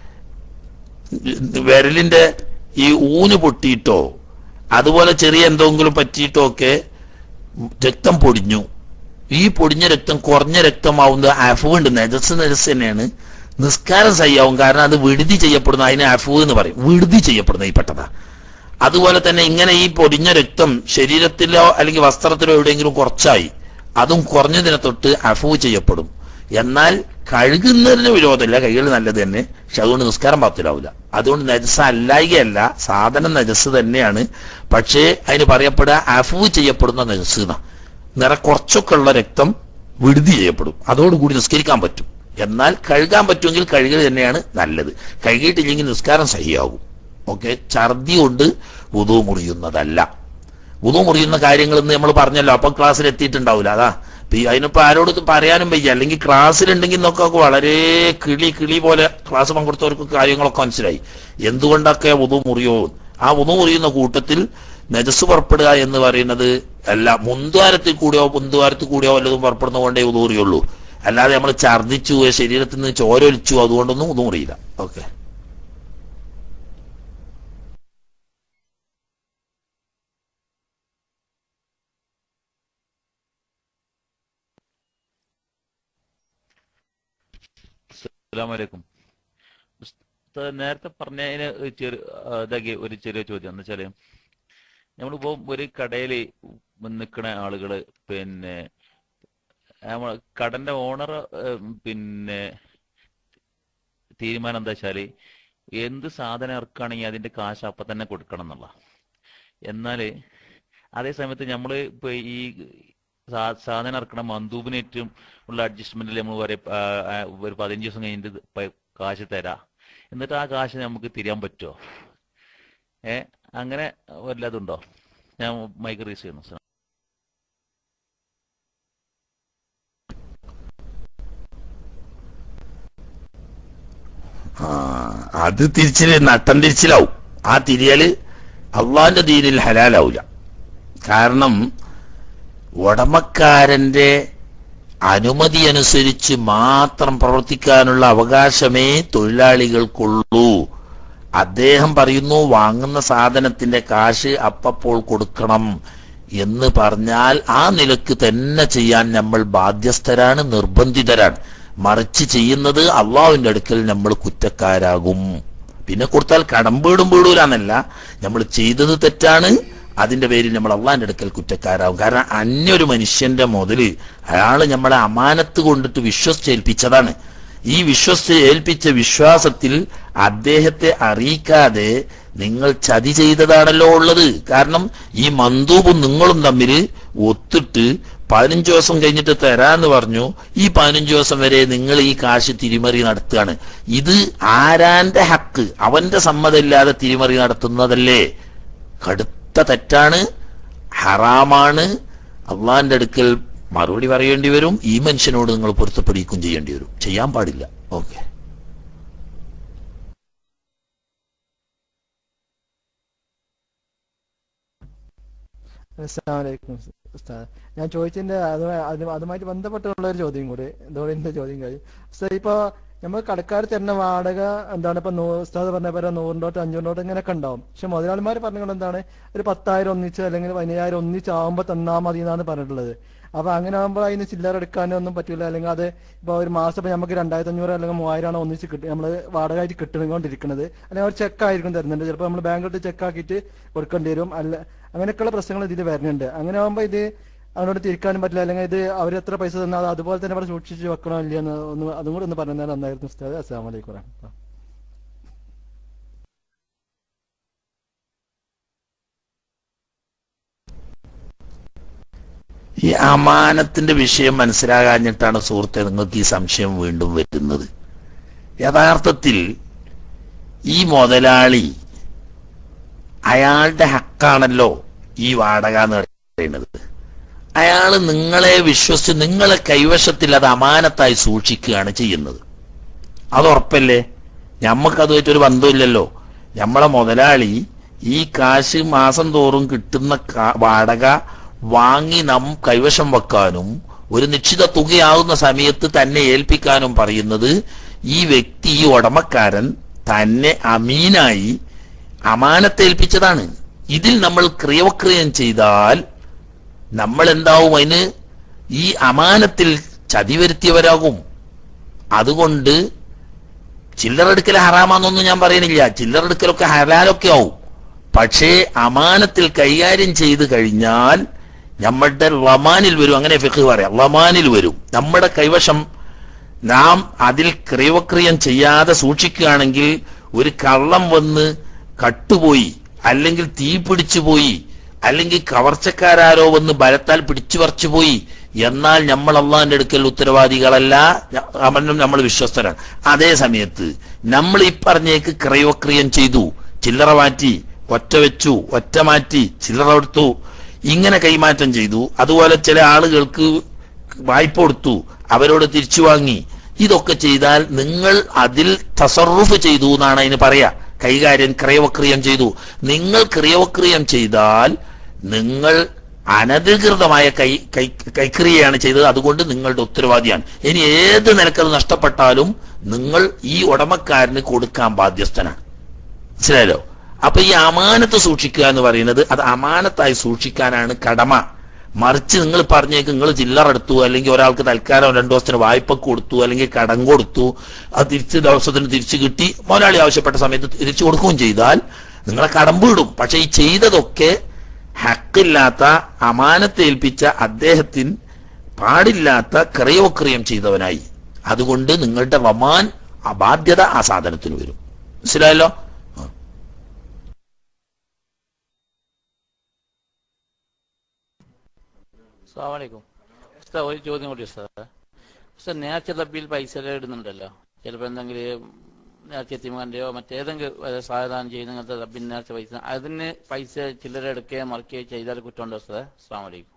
വിരലിന്റെ ഈ ഊന് പൊട്ടിയിട്ടോ അതുപോലെ ചെറിയ എന്തെങ്കിലും പറ്റിയിട്ടോ ഒക്കെ രക്തം പൊടിഞ്ഞു ഈ പൊടിഞ്ഞ രക്തം കുറഞ്ഞ രക്തമാവുന്നത് അഫുണ്ട് നജസ് നജസ് തന്നെയാണ് നിസ്കാരം സയ്യാവും കാരണം അത് വിടുതി ചെയ്യപ്പെടുന്ന അതിനെ അഫു എന്ന് പറയും വിടുതി ചെയ്യപ്പെടുന്ന ഈ പെട്ടതാ അതുപോലെ തന്നെ ഇങ്ങനെ ഈ പൊടിഞ്ഞ രക്തം ശരീരത്തിലോ അല്ലെങ്കിൽ വസ്ത്രത്തിലോ എവിടെയെങ്കിലും കുറച്ചായി അതും കുറഞ്ഞതിനെ തൊട്ട് അഫു ചെയ്യപ്പെടും എന്നാൽ കഴുകുന്നതിന് വിരോധമില്ല കൈകൾ നല്ലത് തന്നെ പക്ഷെ അതുകൊണ്ട് നിസ്കാരം പാത്തിലാവില്ല അതുകൊണ്ട് നജസ് അല്ലായികയല്ല സാധനം നജസ് തന്നെയാണ് പക്ഷേ അതിന് പറയപ്പെടുക അഫു ചെയ്യപ്പെടുന്ന നജസ് എന്നാ നിറ കുറച്ചൊക്കെ ഉള്ള രക്തം വിടുതി ചെയ്യപ്പെടും അതോടുകൂടി നിസ്കരിക്കാൻ പറ്റും എന്നാൽ കഴുകാൻ പറ്റുമെങ്കിൽ കഴുകൽ തന്നെയാണ് നല്ലത് കഴുകിയിട്ടില്ലെങ്കിൽ നിസ്കാരം സഹിയാകും ഓക്കെ ഛർദി കൊണ്ട് ഉതു മുറിയുന്നതല്ല ഉതു മുറിയുന്ന കാര്യങ്ങൾ എന്ന് നമ്മൾ പറഞ്ഞല്ലോ അപ്പം ക്ലാസ്സിൽ എത്തിയിട്ടുണ്ടാവില്ല അതാ ഇപ്പൊ ഈ അതിനിപ്പോ ആരോട് ഇത് പറയാനും വയ്യ അല്ലെങ്കിൽ ക്ലാസ്സിലുണ്ടെങ്കിൽ നോക്കൊക്കെ വളരെ കിളി കിളി പോലെ ക്ലാസ് പങ്കെടുത്തവർക്ക് കാര്യങ്ങളൊക്കെ മനസ്സിലായി എന്തുകൊണ്ടൊക്കെ ഉതു മുറിയോ ആ ഉതു മുറിയുന്ന കൂട്ടത്തിൽ നജസ് പുറപ്പെടുക എന്ന് പറയുന്നത് അല്ല മുന്തുവാരത്തിൽ കൂടിയോ മുന്തുവാരത്തിൽ കൂടിയോ വല്ലതും പുറപ്പെടുന്ന കൊണ്ടേ ഉതു മുറിയുള്ളൂ അല്ലാതെ നമ്മൾ ഛർദിച്ചു ശരീരത്തിൽ നിന്ന് ചോരൊലിച്ചു അതുകൊണ്ടൊന്നും ഉതു മുറിയില്ല ഓക്കെ അസ്സലാമലൈക്കും ഉസ്താദ് നേരത്തെ പറഞ്ഞതിന് ഒരു ചെറു ആ, ഇതാക്കി ഒരു ചെറിയ ചോദ്യം എന്ന് വെച്ചാല് നമ്മളിപ്പോ ഒരു കടയിൽ നിൽക്കുന്ന ആളുകള് പിന്നെ നമ്മളെ കടന്റെ ഓണർ പിന്നെ തീരുമാനം എന്താ വെച്ചാല് എന്ത് സാധനം ഇറക്കുകയാണെങ്കിൽ അതിന്റെ കാശ് അപ്പൊ തന്നെ കൊടുക്കണം എന്നുള്ള എന്നാല് അതേ സമയത്ത് നമ്മള് ഇപ്പൊ ഈ സാ- സാധനം ഇറക്കണ മന്ദൂബിനേറ്റും ഉള്ള അഡ്ജസ്റ്റ്മെന്റിൽ നമ്മൾ പറയും ആ, ആ, ഒരു പതിനഞ്ച് ദിവസം കഴിഞ്ഞിട്ട് ഇത് പ- കാശ് തരാം എന്നിട്ട് ആ കാശ് നമുക്ക് തിരിയാൻ പറ്റുമോ ഏ അങ്ങനെ വല്ലതുണ്ടോ ഞാൻ മൈക്ക് റീസ് ചെയ്യുന്നു സാർ ആ അത് തിരിച്ചില് നട്ടം തിരിച്ചിലാവും ആ തിരിയല് അള്ളാന്റെ ദീനിൽ ഹലാലാവൂല കാരണം ഉടമക്കാരന്റെ അനുമതി അനുസരിച്ച് മാത്രം പ്രവർത്തിക്കാനുള്ള അവകാശമേ തൊഴിലാളികൾക്കുള്ളൂ അദ്ദേഹം പറയുന്നു വാങ്ങുന്ന സാധനത്തിന്റെ കാശ് അപ്പപ്പോൾ കൊടുക്കണം എന്ന് പറഞ്ഞാൽ ആ നിലക്ക് തന്നെ ചെയ്യാൻ നമ്മൾ ബാധ്യസ്ഥരാണ് നിർബന്ധിതരാണ് മറിച്ച് ചെയ്യുന്നത് അള്ളാഹുവിന്റെ അടുക്കൽ നമ്മൾ കുറ്റക്കാരാകും പിന്നെ കൊടുത്താൽ കടം വീടും വീടൂലെന്നല്ല നമ്മൾ ചെയ്തത് തെറ്റാണ് അതിന്റെ പേരിൽ നമ്മൾ അള്ളാഹിന്റെ അടുക്കൽ കുറ്റക്കാരാകും കാരണം അന്യൊരു മനുഷ്യന്റെ മുതല് അയാള് നമ്മളെ അമാനത്ത് കൊണ്ടിട്ട് വിശ്വസിച്ചേൽപ്പിച്ചതാണ് ഈ വിശ്വസിച്ച് ഏൽപ്പിച്ച വിശ്വാസത്തിൽ അദ്ദേഹത്തെ അറിയിക്കാതെ നിങ്ങൾ ചതി ചെയ്തതാണല്ലോ ഉള്ളത് കാരണം ഈ മന്ദൂബും നിങ്ങളും തമ്മിൽ ഒത്തിട്ട് പതിനഞ്ച് ദിവസം കഴിഞ്ഞിട്ട് തരാന്ന് പറഞ്ഞു ഈ പതിനഞ്ച് ദിവസം വരെ നിങ്ങൾ ഈ കാശ് തിരിമറി നടത്തുകയാണ് ഇത് ആരാന്റെ ഹക്ക് അവന്റെ സമ്മതമില്ലാതെ തിരിമറി നടത്തുന്നതല്ലേ കടുത്ത തെറ്റാണ് ഹറാമാണ് അള്ളാന്റെ അടുക്കൽ മറുപടി പറയേണ്ടി വരും ഈ മനുഷ്യനോട് നിങ്ങൾ പൊരുത്തപ്പെടിക്കുകയും ചെയ്യേണ്ടി വരും ചെയ്യാൻ പാടില്ല ഓക്കെ അസ്സലാമലൈക്കും ഉസ്താദ് ഞാൻ ചോദിച്ചതിന്റെ അത് അത് അതുമായിട്ട് ബന്ധപ്പെട്ടുള്ള ഒരു ചോദ്യം കൂടി ഇതോടെ എന്റെ ചോദ്യം കഴിയും ഉസ്താദ് ഇപ്പൊ നമ്മൾ കടക്കാർ തരുന്ന വാടക എന്താണ് ഇപ്പൊ നൂ- ഉസ്താദ് പറഞ്ഞ പോലെ നൂറിൻ്റെ തൊട്ട് അഞ്ഞൂറിൻ്റെ തൊട്ട് ഇങ്ങനെയൊക്കെ ഉണ്ടാവും പക്ഷെ മുതലാളിമാർ പറഞ്ഞത് എന്താണ് ഒരു പത്തായിരം ഒന്നിച്ച് അല്ലെങ്കിൽ പതിനയ്യായിരം ഒന്നിച്ചാവുമ്പോൾ തന്നാൽ മതി എന്നാണ് പറഞ്ഞിട്ടുള്ളത് അപ്പൊ അങ്ങനെ ആകുമ്പോൾ അതിന് ചില്ലറ എടുക്കാനോ ഒന്നും പറ്റൂല അല്ലെങ്കിൽ അത് ഇപ്പൊ ഒരു മാസം ഇപ്പൊ നമുക്ക് രണ്ടായിരത്തി അഞ്ഞൂറ് അല്ലെങ്കിൽ മൂവായിരം ആണ് ഒന്നിച്ച് കിട്ടും നമ്മൾ വാടകയായിട്ട് കിട്ടുകൊണ്ടിരിക്കുന്നത് അല്ലെങ്കിൽ ഒരു ചെക്ക് ആയിരിക്കും തരുന്നുണ്ട് ചിലപ്പോൾ നമ്മൾ ബാങ്കിലോട്ട് ചെക്ക് ആക്കിയിട്ട് കൊടുക്കേണ്ടി വരും അല്ല അങ്ങനെയൊക്കെയുള്ള പ്രശ്നങ്ങൾ ഇതിൽ വരുന്നുണ്ട് അങ്ങനെ ആകുമ്പോൾ ഇത് അവനോട് തിരിക്കാനും പറ്റില്ല അല്ലെങ്കിൽ ഇത് അവർ എത്ര പൈസ തന്നാൽ അത് അതുപോലെ തന്നെ അവിടെ സൂക്ഷിച്ച് വെക്കണോ ഇല്ലയെന്ന് ഒന്ന് അതും കൂടി ഒന്ന് പറഞ്ഞാൽ നന്നായിരുന്നു ഉസ്താദ് അസ്സാം വലൈക്കും വറഹ്മത്തുള്ളാഹി. ഈ അമാനത്തിന്റെ വിഷയം മനസ്സിലാകാഞ്ഞിട്ടാണ് സുഹൃത്തെ നിങ്ങൾക്ക് ഈ സംശയം വീണ്ടും വരുന്നത് യഥാർത്ഥത്തിൽ ഈ മുതലാളി അയാളുടെ ഹക്കാണല്ലോ ഈ വാടക എന്ന് പറയുന്നത് അയാൾ നിങ്ങളെ വിശ്വസിച്ച് നിങ്ങളെ കൈവശത്തിൽ അത് അമാനത്തായി സൂക്ഷിക്കുകയാണ് ചെയ്യുന്നത് അത് ഉറപ്പല്ലേ ഞമ്മക്ക് അതുമായിട്ട് ഒരു ബന്ധമില്ലല്ലോ നമ്മളെ മുതലാളി ഈ കാശ് മാസം തോറും കിട്ടുന്ന കാ- വാടക വാങ്ങി നാം കൈവശം വെക്കാനും ഒരു നിശ്ചിത തുകയാവുന്ന സമയത്ത് തന്നെ ഏൽപ്പിക്കാനും പറയുന്നത് ഈ വ്യക്തി ഈ ഉടമക്കാരൻ തന്നെ അമീനായി അമാനത്തേൽപ്പിച്ചതാണ് ഇതിൽ നമ്മൾ ക്രിയവക്രിയം ചെയ്താൽ നമ്മൾ എന്താവും അതിന് ഈ അമാനത്തിൽ ചതി വരുത്തിയവരാകും അതുകൊണ്ട് ചില്ലറെടുക്കൽ ഹറാമാന്നൊന്നും ഞാൻ പറയുന്നില്ല ചില്ലറെടുക്കലൊക്കെ ഹലാലൊക്കെ ആവും പക്ഷേ അമാനത്തിൽ കൈകാര്യം ചെയ്ത് കഴിഞ്ഞാൽ നമ്മുടെ ലമാനിൽ വരും അങ്ങനെ ഫിഖ് പറയാം ലമാനിൽ വരും നമ്മുടെ കൈവശം നാം അതിൽ ക്രിയവക്രിയം ചെയ്യാതെ സൂക്ഷിക്കുകയാണെങ്കിൽ ഒരു കള്ളം വന്ന് കട്ടുപോയി അല്ലെങ്കിൽ തീ പിടിച്ചു പോയി അല്ലെങ്കിൽ കവർച്ചക്കാരാരോ വന്ന് ബലത്താൽ പിടിച്ചു പറിച്ചു പോയി എന്നാൽ നമ്മൾ അള്ളാഹിന്റെ അടുക്കൽ ഉത്തരവാദികളല്ല ഞ- അവനും നമ്മൾ വിശ്വസ്തരാണ് അതേ സമയത്ത് നമ്മൾ ഈ പറഞ്ഞേക്ക് ക്രയോക്രിയം ചെയ്തു ചില്ലറ മാറ്റി ഒറ്റ വെച്ചു ഒറ്റ മാറ്റി ചില്ലറ എടുത്തു ഇങ്ങനെ കൈമാറ്റം ചെയ്തു അതുപോലെ ചില ആളുകൾക്ക് വായ്പ കൊടുത്തു അവരോട് തിരിച്ചു വാങ്ങി ഇതൊക്കെ ചെയ്താൽ നിങ്ങൾ അതിൽ തസറുഫ് ചെയ്തു എന്നാണ് അതിന് പറയാ കൈകാര്യം ക്രയവക്രിയം ചെയ്തു നിങ്ങൾ ക്രിയവക്രിയം ചെയ്താൽ നിങ്ങൾ അനധികൃതമായ കൈ കൈ കൈക്രിയയാണ് ചെയ്തത് അതുകൊണ്ട് നിങ്ങളുടെ ഉത്തരവാദിയാണ് ഇനി ഏത് നിലക്കത് നഷ്ടപ്പെട്ടാലും നിങ്ങൾ ഈ ഉടമക്കാരന് കൊടുക്കാൻ ബാധ്യസ്ഥനാണ് മനസ്സിലായല്ലോ അപ്പൊ ഈ അമാനത്ത് സൂക്ഷിക്കുക എന്ന് പറയുന്നത് അത് അമാനത്തായി സൂക്ഷിക്കാനാണ് കടമ മറിച്ച് നിങ്ങൾ പറഞ്ഞേക്ക് നിങ്ങൾ ചില്ലറെടുത്തു അല്ലെങ്കിൽ ഒരാൾക്ക് തൽക്കാലം രണ്ടു ദിവസത്തിന് വായ്പ കൊടുത്തു അല്ലെങ്കിൽ കടം കൊടുത്തു അത് തിരിച്ച് ദിവസത്തിന് തിരിച്ചു കിട്ടി മുതലാളി ആവശ്യപ്പെട്ട സമയത്ത് തിരിച്ചു കൊടുക്കുകയും ചെയ്താൽ നിങ്ങളെ കടമ്പ് വിടും പക്ഷെ ഈ ചെയ്തതൊക്കെ ഹക്കില്ലാത്ത അമാനത്തെ ഏൽപ്പിച്ച അദ്ദേഹത്തിന് പാടില്ലാത്ത ക്രയോക്രിയം ചെയ്തവനായി അതുകൊണ്ട് നിങ്ങളുടെ വമാൻ അബാധ്യത ആ സാധനത്തിന് വരും മനസ്സിലായല്ലോ അസ്സാമലൈക്കും ഉസ്താദ് ഒരു ചോദ്യം കൂടി ഉസ്താദ് ഉസ്താദ് നേർച്ച തപ്പിയിൽ പൈസ എല്ലാം ഇടുന്നുണ്ടല്ലോ ചിലപ്പോൾ എന്തെങ്കിലും നേർച്ച എത്തിമാൻ്റെയോ മറ്റേതെങ്കിലും ഒരു സാവധാനം ചെയ്യുന്ന ഇങ്ങനത്തെ തപ്പിൽ നേർച്ച പൈസ അതിന് പൈസ ചില്ലറ എടുക്കുകയോ മറിക്കുകയോ ചെയ്താൽ കുറ്റമുണ്ടോ ഉസ്താദ് അസ്സാം വലൈക്കും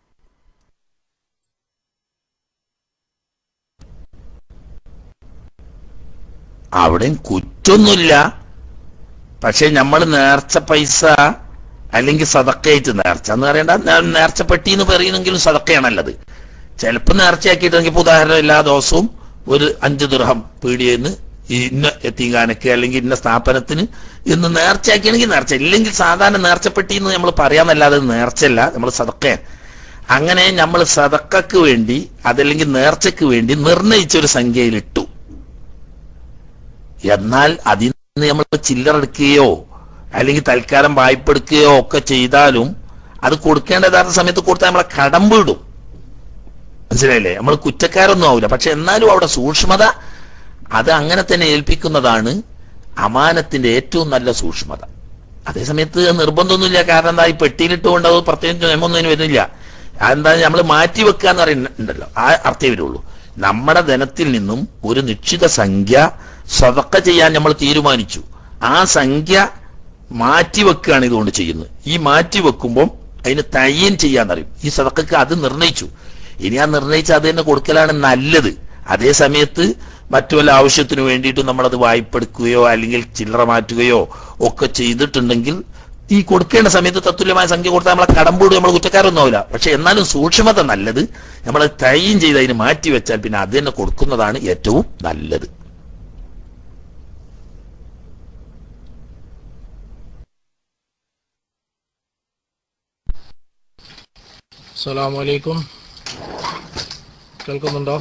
അവിടെയും കുറ്റൊന്നുമില്ല പക്ഷെ നമ്മൾ നേർച്ച പൈസ അല്ലെങ്കിൽ സതക്കയായിട്ട് നേർച്ച എന്ന് പറയണ്ട നേ- നേർച്ച പെട്ടി എന്ന് പറയുന്നെങ്കിലും സതക്കയാണല്ലത് ചിലപ്പോൾ നേർച്ചയാക്കിയിട്ടെങ്കിൽ ഇപ്പൊ ഉദാഹരണം എല്ലാ ദിവസവും ഒരു അഞ്ച് ദൃഹം പീടിയെന്ന് ഇന്ന എത്തിങ്കാനക്ക് അല്ലെങ്കിൽ ഇന്ന സ്ഥാപനത്തിന് ഇന്ന് നേർച്ചയാക്കിയാണെങ്കിൽ നേർച്ച ഇല്ലെങ്കിൽ സാധാരണ നേർച്ചപ്പെട്ടി എന്ന് നമ്മൾ പറയാന്നല്ലാതെ അത് നേർച്ചയല്ല നമ്മൾ സതക്കയാണ് അങ്ങനെ നമ്മൾ സതക്കക്ക് വേണ്ടി അതല്ലെങ്കിൽ നേർച്ചയ്ക്ക് വേണ്ടി നിർണയിച്ച ഒരു സംഖ്യയിൽ ഇട്ടു എന്നാൽ അതിൽ നിന്ന് നമ്മൾ ചില്ലറെടുക്കുകയോ അല്ലെങ്കിൽ തൽക്കാലം വായ്പ എടുക്കുകയോ ഒക്കെ ചെയ്താലും അത് കൊടുക്കേണ്ട യഥാർത്ഥ സമയത്ത് കൊടുത്താൽ നമ്മളെ കടം വീടും മനസ്സിലായില്ലേ നമ്മൾ കുറ്റക്കാരൊന്നും ആവില്ല പക്ഷെ എന്നാലും അവിടെ സൂക്ഷ്മത അത് അങ്ങനെ തന്നെ ഏൽപ്പിക്കുന്നതാണ് അമാനത്തിന്റെ ഏറ്റവും നല്ല സൂക്ഷ്മത അതേസമയത്ത് നിർബന്ധമൊന്നുമില്ല കാരണം എന്താ ഈ പെട്ടിയിലിട്ടുകൊണ്ട് അത് പ്രത്യേകിച്ച് നിയമമൊന്നും അതിന് വരുന്നില്ല അതെന്താ നമ്മൾ മാറ്റി വെക്കുക എന്ന് പറയുന്നുണ്ടല്ലോ ആ അർത്ഥേ വരുള്ളൂ നമ്മുടെ ധനത്തിൽ നിന്നും ഒരു നിശ്ചിത സംഖ്യ സ്വതക്ക ചെയ്യാൻ നമ്മൾ തീരുമാനിച്ചു ആ സംഖ്യ മാറ്റി വെക്കുകയാണ് ഇതുകൊണ്ട് ചെയ്യുന്നത് ഈ മാറ്റി വെക്കുമ്പോൾ അതിന് തയ്യൻ ചെയ്യാന്നറിയും ഈ സതക്കക്ക് അത് നിർണയിച്ചു ഇനി ആ നിർണയിച്ച അത് തന്നെ കൊടുക്കലാണ് നല്ലത് അതേ സമയത്ത് മറ്റു വല്ല ആവശ്യത്തിന് വേണ്ടിയിട്ട് നമ്മളത് വായ്പെടുക്കുകയോ അല്ലെങ്കിൽ ചില്ലറ മാറ്റുകയോ ഒക്കെ ചെയ്തിട്ടുണ്ടെങ്കിൽ ഈ കൊടുക്കേണ്ട സമയത്ത് തത്തുല്യമായ സംഖ്യ കൊടുത്താൽ നമ്മളെ കടമ്പോട് നമ്മൾ കുറ്റക്കാരൊന്നും ആവില്ല പക്ഷെ എന്നാലും സൂക്ഷ്മത നല്ലത് നമ്മൾ തയ്യം ചെയ്ത് അതിന് മാറ്റി വെച്ചാൽ പിന്നെ അത് തന്നെ കൊടുക്കുന്നതാണ് ഏറ്റവും നല്ലത് അസ്സലാമു അലൈക്കും കേൾക്കുന്നുണ്ടോ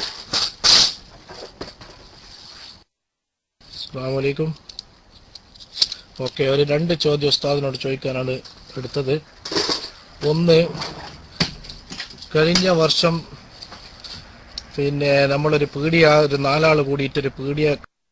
അസ്സലാമു അലൈക്കും ഓക്കെ ഒരു രണ്ട് ചോദ്യം ഉസ്താദിനോട് ചോദിക്കാനാണ് എടുത്തത് ഒന്ന് കഴിഞ്ഞ വർഷം പിന്നെ നമ്മളൊരു പീടിയ ഒരു നാലാൾ കൂടിയിട്ടൊരു പീടിയ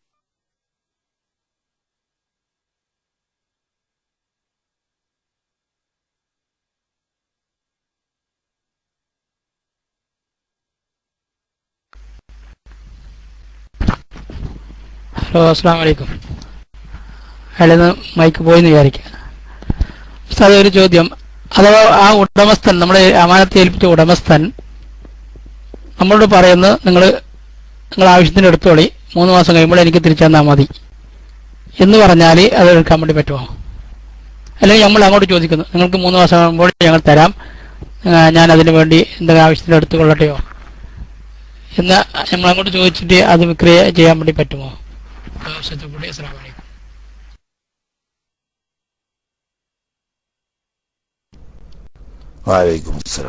ഹലോ അസ്സാം വലൈക്കും അയാളെന്ന് മൈക്ക് പോയെന്ന് വിചാരിക്കുക ഉസ്താദ് ഒരു ചോദ്യം അഥവാ ആ ഉടമസ്ഥൻ നമ്മളെ അമാനത്തെ ഏൽപ്പിച്ച ഉടമസ്ഥൻ നമ്മളോട് പറയുന്നത് നിങ്ങൾ നിങ്ങൾ ആവശ്യത്തിന് എടുത്തോളി മൂന്ന് മാസം കഴിയുമ്പോൾ എനിക്ക് തിരിച്ചു തന്നാൽ മതി എന്ന് പറഞ്ഞാൽ അത് എടുക്കാൻ വേണ്ടി പറ്റുമോ അല്ലെങ്കിൽ നമ്മൾ അങ്ങോട്ട് ചോദിക്കുന്നു നിങ്ങൾക്ക് മൂന്ന് മാസം ആകുമ്പോൾ ഞങ്ങൾ തരാം ആ, ഞാൻ അതിനു വേണ്ടി എന്തെങ്കിലും ആവശ്യത്തിന് എടുത്തുകൊള്ളട്ടെയോ എന്ന് നമ്മൾ അങ്ങോട്ട് ചോദിച്ചിട്ട് അത് വിക്രിയ ചെയ്യാൻ വേണ്ടി പറ്റുമോ ആവശ്യത്തെ കൂടി അസ്സലാമു അലൈക്കും വാലൈക്കും അസ്സലാം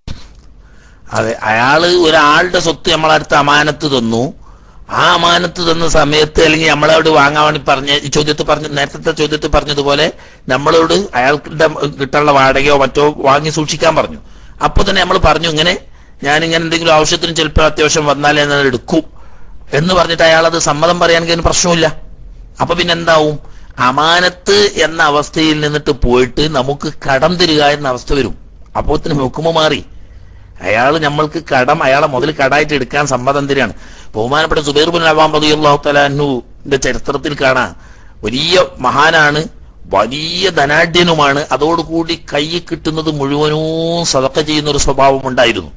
അതെ അയാള് ഒരാളുടെ സ്വത്ത് നമ്മളടുത്ത് അമാനത്ത് തന്നു ആ അമാനത്ത് തന്ന സമയത്ത് അല്ലെങ്കിൽ നമ്മളോട് വാങ്ങാൻ വേണ്ടി പറഞ്ഞ ഈ ചോദ്യത്തിൽ പറഞ്ഞ നേരത്തെ ചോദ്യത്തിൽ പറഞ്ഞതുപോലെ നമ്മളോട് അയാൾക്ക് കിട്ടാനുള്ള വാടകയോ മറ്റോ വാങ്ങി സൂക്ഷിക്കാൻ പറഞ്ഞു അപ്പൊ തന്നെ നമ്മൾ പറഞ്ഞു ഇങ്ങനെ ഞാൻ ഇങ്ങനെ എന്തെങ്കിലും ആവശ്യത്തിന് ചിലപ്പോൾ അത്യാവശ്യം വന്നാലേ ഞാൻ എടുക്കും എന്ന് പറഞ്ഞിട്ട് അയാൾ അത് സമ്മതം പറയാൻ പ്രശ്നമില്ല അപ്പൊ പിന്നെ എന്താവും അമാനത്ത് എന്ന അവസ്ഥയിൽ നിന്നിട്ട് പോയിട്ട് നമുക്ക് കടം തരിക എന്ന അവസ്ഥ വരും അപ്പോൾ തന്നെ ഹുക്കുമ മാറി അയാൾ നമ്മൾക്ക് കടം അയാളെ മുതൽ കടായിട്ട് എടുക്കാൻ സമ്മതം തരികയാണ് ബഹുമാനപ്പെട്ട സുബൈർ ബിൻ അവാം റളിയല്ലാഹു തലാഹുന്റെ ചരിത്രത്തിൽ കാണാം വലിയ മഹാനാണ് വലിയ ധനാഢ്യനുമാണ് അതോടുകൂടി കൈ കിട്ടുന്നത് മുഴുവനും സതക്ക ചെയ്യുന്ന ഒരു സ്വഭാവം ഉണ്ടായിരുന്നു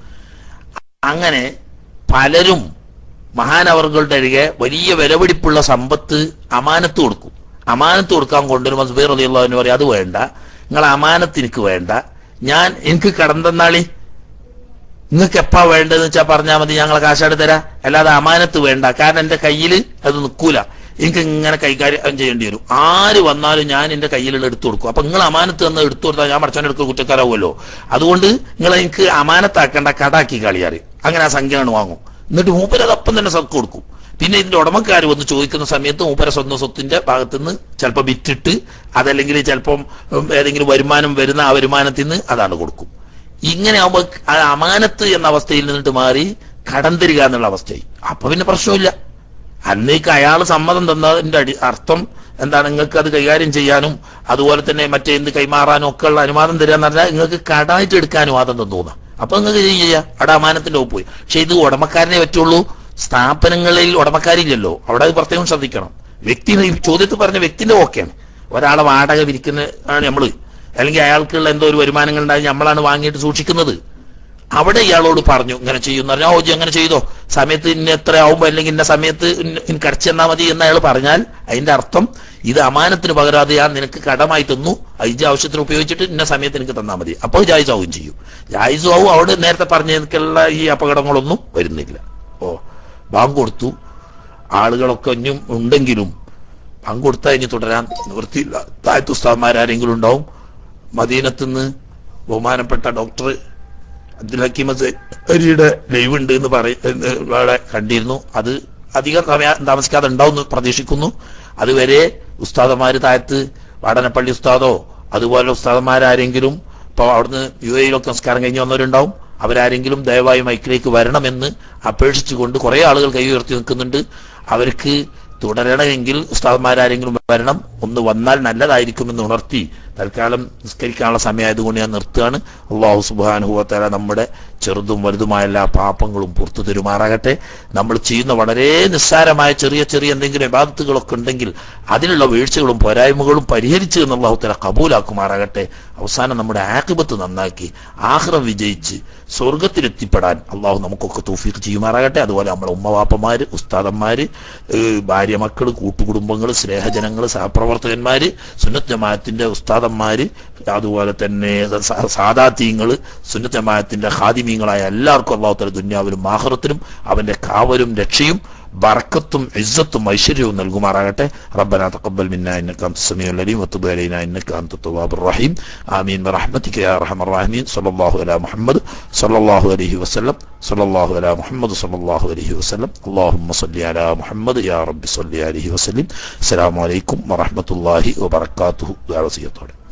അങ്ങനെ പലരും മഹാനവറുകളുടെ അരികെ വലിയ വിലപിടിപ്പുള്ള സമ്പത്ത് അമാനത്ത് കൊടുക്കും അമാനത്ത് കൊടുക്കാൻ കൊണ്ടുവരുമ്പോൾ സുബൈർ റളിയല്ലാഹു പറയും അത് വേണ്ട നിങ്ങൾ അമാനത്ത് എനിക്ക് വേണ്ട ഞാൻ എനിക്ക് കടം തന്നാളി നിങ്ങൾക്ക് എപ്പാ വേണ്ടതെന്ന് വെച്ചാൽ പറഞ്ഞാൽ മതി ഞങ്ങളെ കാശാട് തരാം അല്ലാതെ അമാനത്ത് വേണ്ട കാരണം എന്റെ കയ്യിൽ അത് നിൽക്കൂല എനിക്ക് ഇങ്ങനെ കൈകാര്യം ചെയ്യേണ്ടി വരും ആര് വന്നാലും ഞാൻ എന്റെ കയ്യിലുള്ള എടുത്തു കൊടുക്കും അപ്പൊ നിങ്ങൾ അമാനത്ത് തന്ന് എടുത്തു കൊടുത്താൽ ഞാൻ മടച്ചാൻ എടുക്കുന്ന കുറ്റക്കാരാവുമല്ലോ അതുകൊണ്ട് നിങ്ങൾ എനിക്ക് അമാനത്താക്കേണ്ട കടാക്കി കളിയാറ് അങ്ങനെ ആ സംഖ്യയാണ് വാങ്ങും എന്നിട്ട് മൂപ്പരതപ്പം തന്നെ സർക്ക് കൊടുക്കും പിന്നെ ഇതിന്റെ ഉടമക്കാർ വന്ന് ചോദിക്കുന്ന സമയത്ത് മൂപ്പര സ്വന്തം സ്വത്തിന്റെ ഭാഗത്തുനിന്ന് ചിലപ്പോൾ വിറ്റിട്ട് അതല്ലെങ്കിൽ ചിലപ്പം ഉം, ഏതെങ്കിലും വരുമാനം വരുന്ന ആ വരുമാനത്തിൽ നിന്ന് അതാണ് കൊടുക്കും ഇങ്ങനെ ആവുമ്പോൾ ആ അമാനത്ത് എന്ന അവസ്ഥയിൽ നിന്നിട്ട് മാറി കടം തരിക എന്നുള്ള അവസ്ഥയായി അപ്പൊ പിന്നെ പ്രശ്നമില്ല അന്നേക്ക് അയാൾ സമ്മതം തന്നതിന്റെ അടി അർത്ഥം എന്താണ് നിങ്ങൾക്ക് അത് കൈകാര്യം ചെയ്യാനും അതുപോലെ തന്നെ മറ്റേ എന്ത് കൈമാറാനും ഒക്കെ ഉള്ള അനുവാദം തരിക എന്ന് പറഞ്ഞാൽ നിങ്ങൾക്ക് കടായിട്ട് എടുക്കാൻ അനുവാദം തന്നൂന്ന അപ്പൊ നിങ്ങൾക്ക് ചെയ്യാം അവിടെ അമാനത്തിന്റെ ഒപ്പ് പോയി പക്ഷെ ഇത് ഉടമക്കാരനെ പറ്റുള്ളൂ സ്ഥാപനങ്ങളിൽ ഉടമക്കാരില്ലല്ലോ അവിടെ അത് പ്രത്യേകം ശ്രദ്ധിക്കണം വ്യക്തി ഈ ചോദ്യത്തിൽ പറഞ്ഞ വ്യക്തിന്റെ ഓക്കെയാണ് ഒരാളെ വാടക വിരിക്കുന്ന ആണ് നമ്മള് അല്ലെങ്കിൽ അയാൾക്കുള്ള എന്തോ ഒരു വരുമാനങ്ങൾ ഉണ്ടായി നമ്മളാണ് വാങ്ങിയിട്ട് സൂക്ഷിക്കുന്നത് അവിടെ ഇയാളോട് പറഞ്ഞു ഇങ്ങനെ ചെയ്യുന്ന പറഞ്ഞാൽ ഓ ജി അങ്ങനെ ചെയ്തോ സമയത്ത് ഇന്ന എത്ര ആവുമ്പോ അല്ലെങ്കിൽ ഇന്ന സമയത്ത് എനിക്ക് അടച്ചു തന്നാ മതി എന്ന് അയാൾ പറഞ്ഞാൽ അതിന്റെ അർത്ഥം ഇത് അമാനത്തിന് പകരാതെ ഞാൻ നിനക്ക് കടമായി തന്നു അതിന്റെ ആവശ്യത്തിന് ഉപയോഗിച്ചിട്ട് ഇന്ന സമയത്ത് എനിക്ക് തന്നാൽ മതി അപ്പോൾ ജായിസ് ആവുകയും ചെയ്യും ജായിസ് ആവും അവിടെ നേരത്തെ പറഞ്ഞതിനുള്ള ഈ അപകടങ്ങളൊന്നും വരുന്നില്ല ഓ ബാങ്ക് കൊടുത്തു ആളുകളൊക്കെ ഇനിയും ഉണ്ടെങ്കിലും ബാങ്ക് കൊടുത്താൽ ഇനി തുടരാൻ നിവൃത്തിയില്ല താഴത്ത് ഉസ്താദ്മാരാരെങ്കിലും ഉണ്ടാവും മദീനത്തുനിന്ന് ബഹുമാനപ്പെട്ട ഡോക്ടർ അബ്ദുൽ ഹക്കീം അരിയുടെ ലൈവ് ഉണ്ട് എന്ന് പറയുന്ന കണ്ടിരുന്നു അത് അധികം സമയം താമസിക്കാതെ ഉണ്ടാവും എന്ന് പ്രതീക്ഷിക്കുന്നു അതുവരെ ഉസ്താദന്മാര് താഴത്ത് വാടനപ്പള്ളി ഉസ്താദോ അതുപോലെ ഉസ്താദന്മാരാരെങ്കിലും ഇപ്പോൾ അവിടുന്ന് യു എയിലൊക്കെ സംസ്കാരം കഴിഞ്ഞ് വന്നവരുണ്ടാവും അവരാരെങ്കിലും ദയവായി മൈക്കിലേക്ക് വരണമെന്ന് അപേക്ഷിച്ചുകൊണ്ട് കുറെ ആളുകൾ കൈ ഉയർത്തി നിൽക്കുന്നുണ്ട് അവർക്ക് തുടരണമെങ്കിൽ ഉസ്താദ്മാരാരെങ്കിലും വരണം ഒന്ന് വന്നാൽ നല്ലതായിരിക്കുമെന്ന് ഉണർത്തി തൽക്കാലം നിസ്കരിക്കാനുള്ള സമയമായതുകൊണ്ട് ഞാൻ നിർത്തുകയാണ് അള്ളാഹു സുബാനുഭവത്തല നമ്മുടെ ചെറുതും വലുതുമായ എല്ലാ പാപങ്ങളും പുറത്തു തരുമാറാകട്ടെ നമ്മൾ ചെയ്യുന്ന വളരെ നിസ്സാരമായ ചെറിയ ചെറിയ എന്തെങ്കിലും വിവാദത്തുകളൊക്കെ ഉണ്ടെങ്കിൽ അതിനുള്ള വീഴ്ചകളും പോരായ്മകളും പരിഹരിച്ച് എന്ന് അള്ളാഹുത്തല കബൂലാക്കുമാറാകട്ടെ അവസാനം നമ്മുടെ ആക്കിബത്ത് നന്നാക്കി ആഹ്റം വിജയിച്ച് സ്വർഗത്തിലെത്തിപ്പെടാൻ അള്ളാഹു നമുക്കൊക്കെ തൗഫീഖ് ചെയ്യുമാറാകട്ടെ അതുപോലെ നമ്മുടെ ഉമ്മവാപ്പമാര് ഉസ്താദന്മാര് ഏഹ് ഭാര്യ മക്കള് കൂട്ടുകുടുംബങ്ങള് സ്നേഹജനങ്ങള് സഹപ്രവർത്തകന്മാര് സുന്നത്ത് ജമാഅത്തിന്റെ ഉസ്താദന്മാര് അതുപോലെ തന്നെ സ- സാദാത്തീങ്ങള് സുന്നത്ത് ജമാഅത്തിന്റെ ഖാദിമീങ്ങളായ എല്ലാവർക്കും അള്ളാഹു തല ദുന്യാവിലും ആഹ്റത്തിലും അവന്റെ കാവലും രക്ഷയും ബർക്കത്തും ഇസ്സത്തും ഐശ്വര്യവും നൽകുമാറാകട്ടെ റബ്ബന തഖബ്ബൽ മിന്നാ ഇന്നക അൻത സമീഉൽ അലീം വതുബ് അലൈനാ ഇന്നക അൻത തവ്വാബുർ റഹീം ആമീൻ ബിറഹ്മതിക യാ അർഹമർ റഹീമീൻ സല്ലല്ലാഹു അലാ മുഹമ്മദ് സല്ലല്ലാഹു അലൈഹി വസല്ലം സല്ലല്ലാഹു അലാ മുഹമ്മദ് സല്ലല്ലാഹു അലൈഹി വസല്ലം അല്ലാഹുമ്മ സല്ലി അലാ മുഹമ്മദ് യാ റബ്ബി സല്ലി അലൈഹി വസല്ലം അസ്സലാമു അലൈക്കും വറഹ്മത്തുള്ളാഹി വബറകാതുഹു ദുആ വസിയത്തോടെ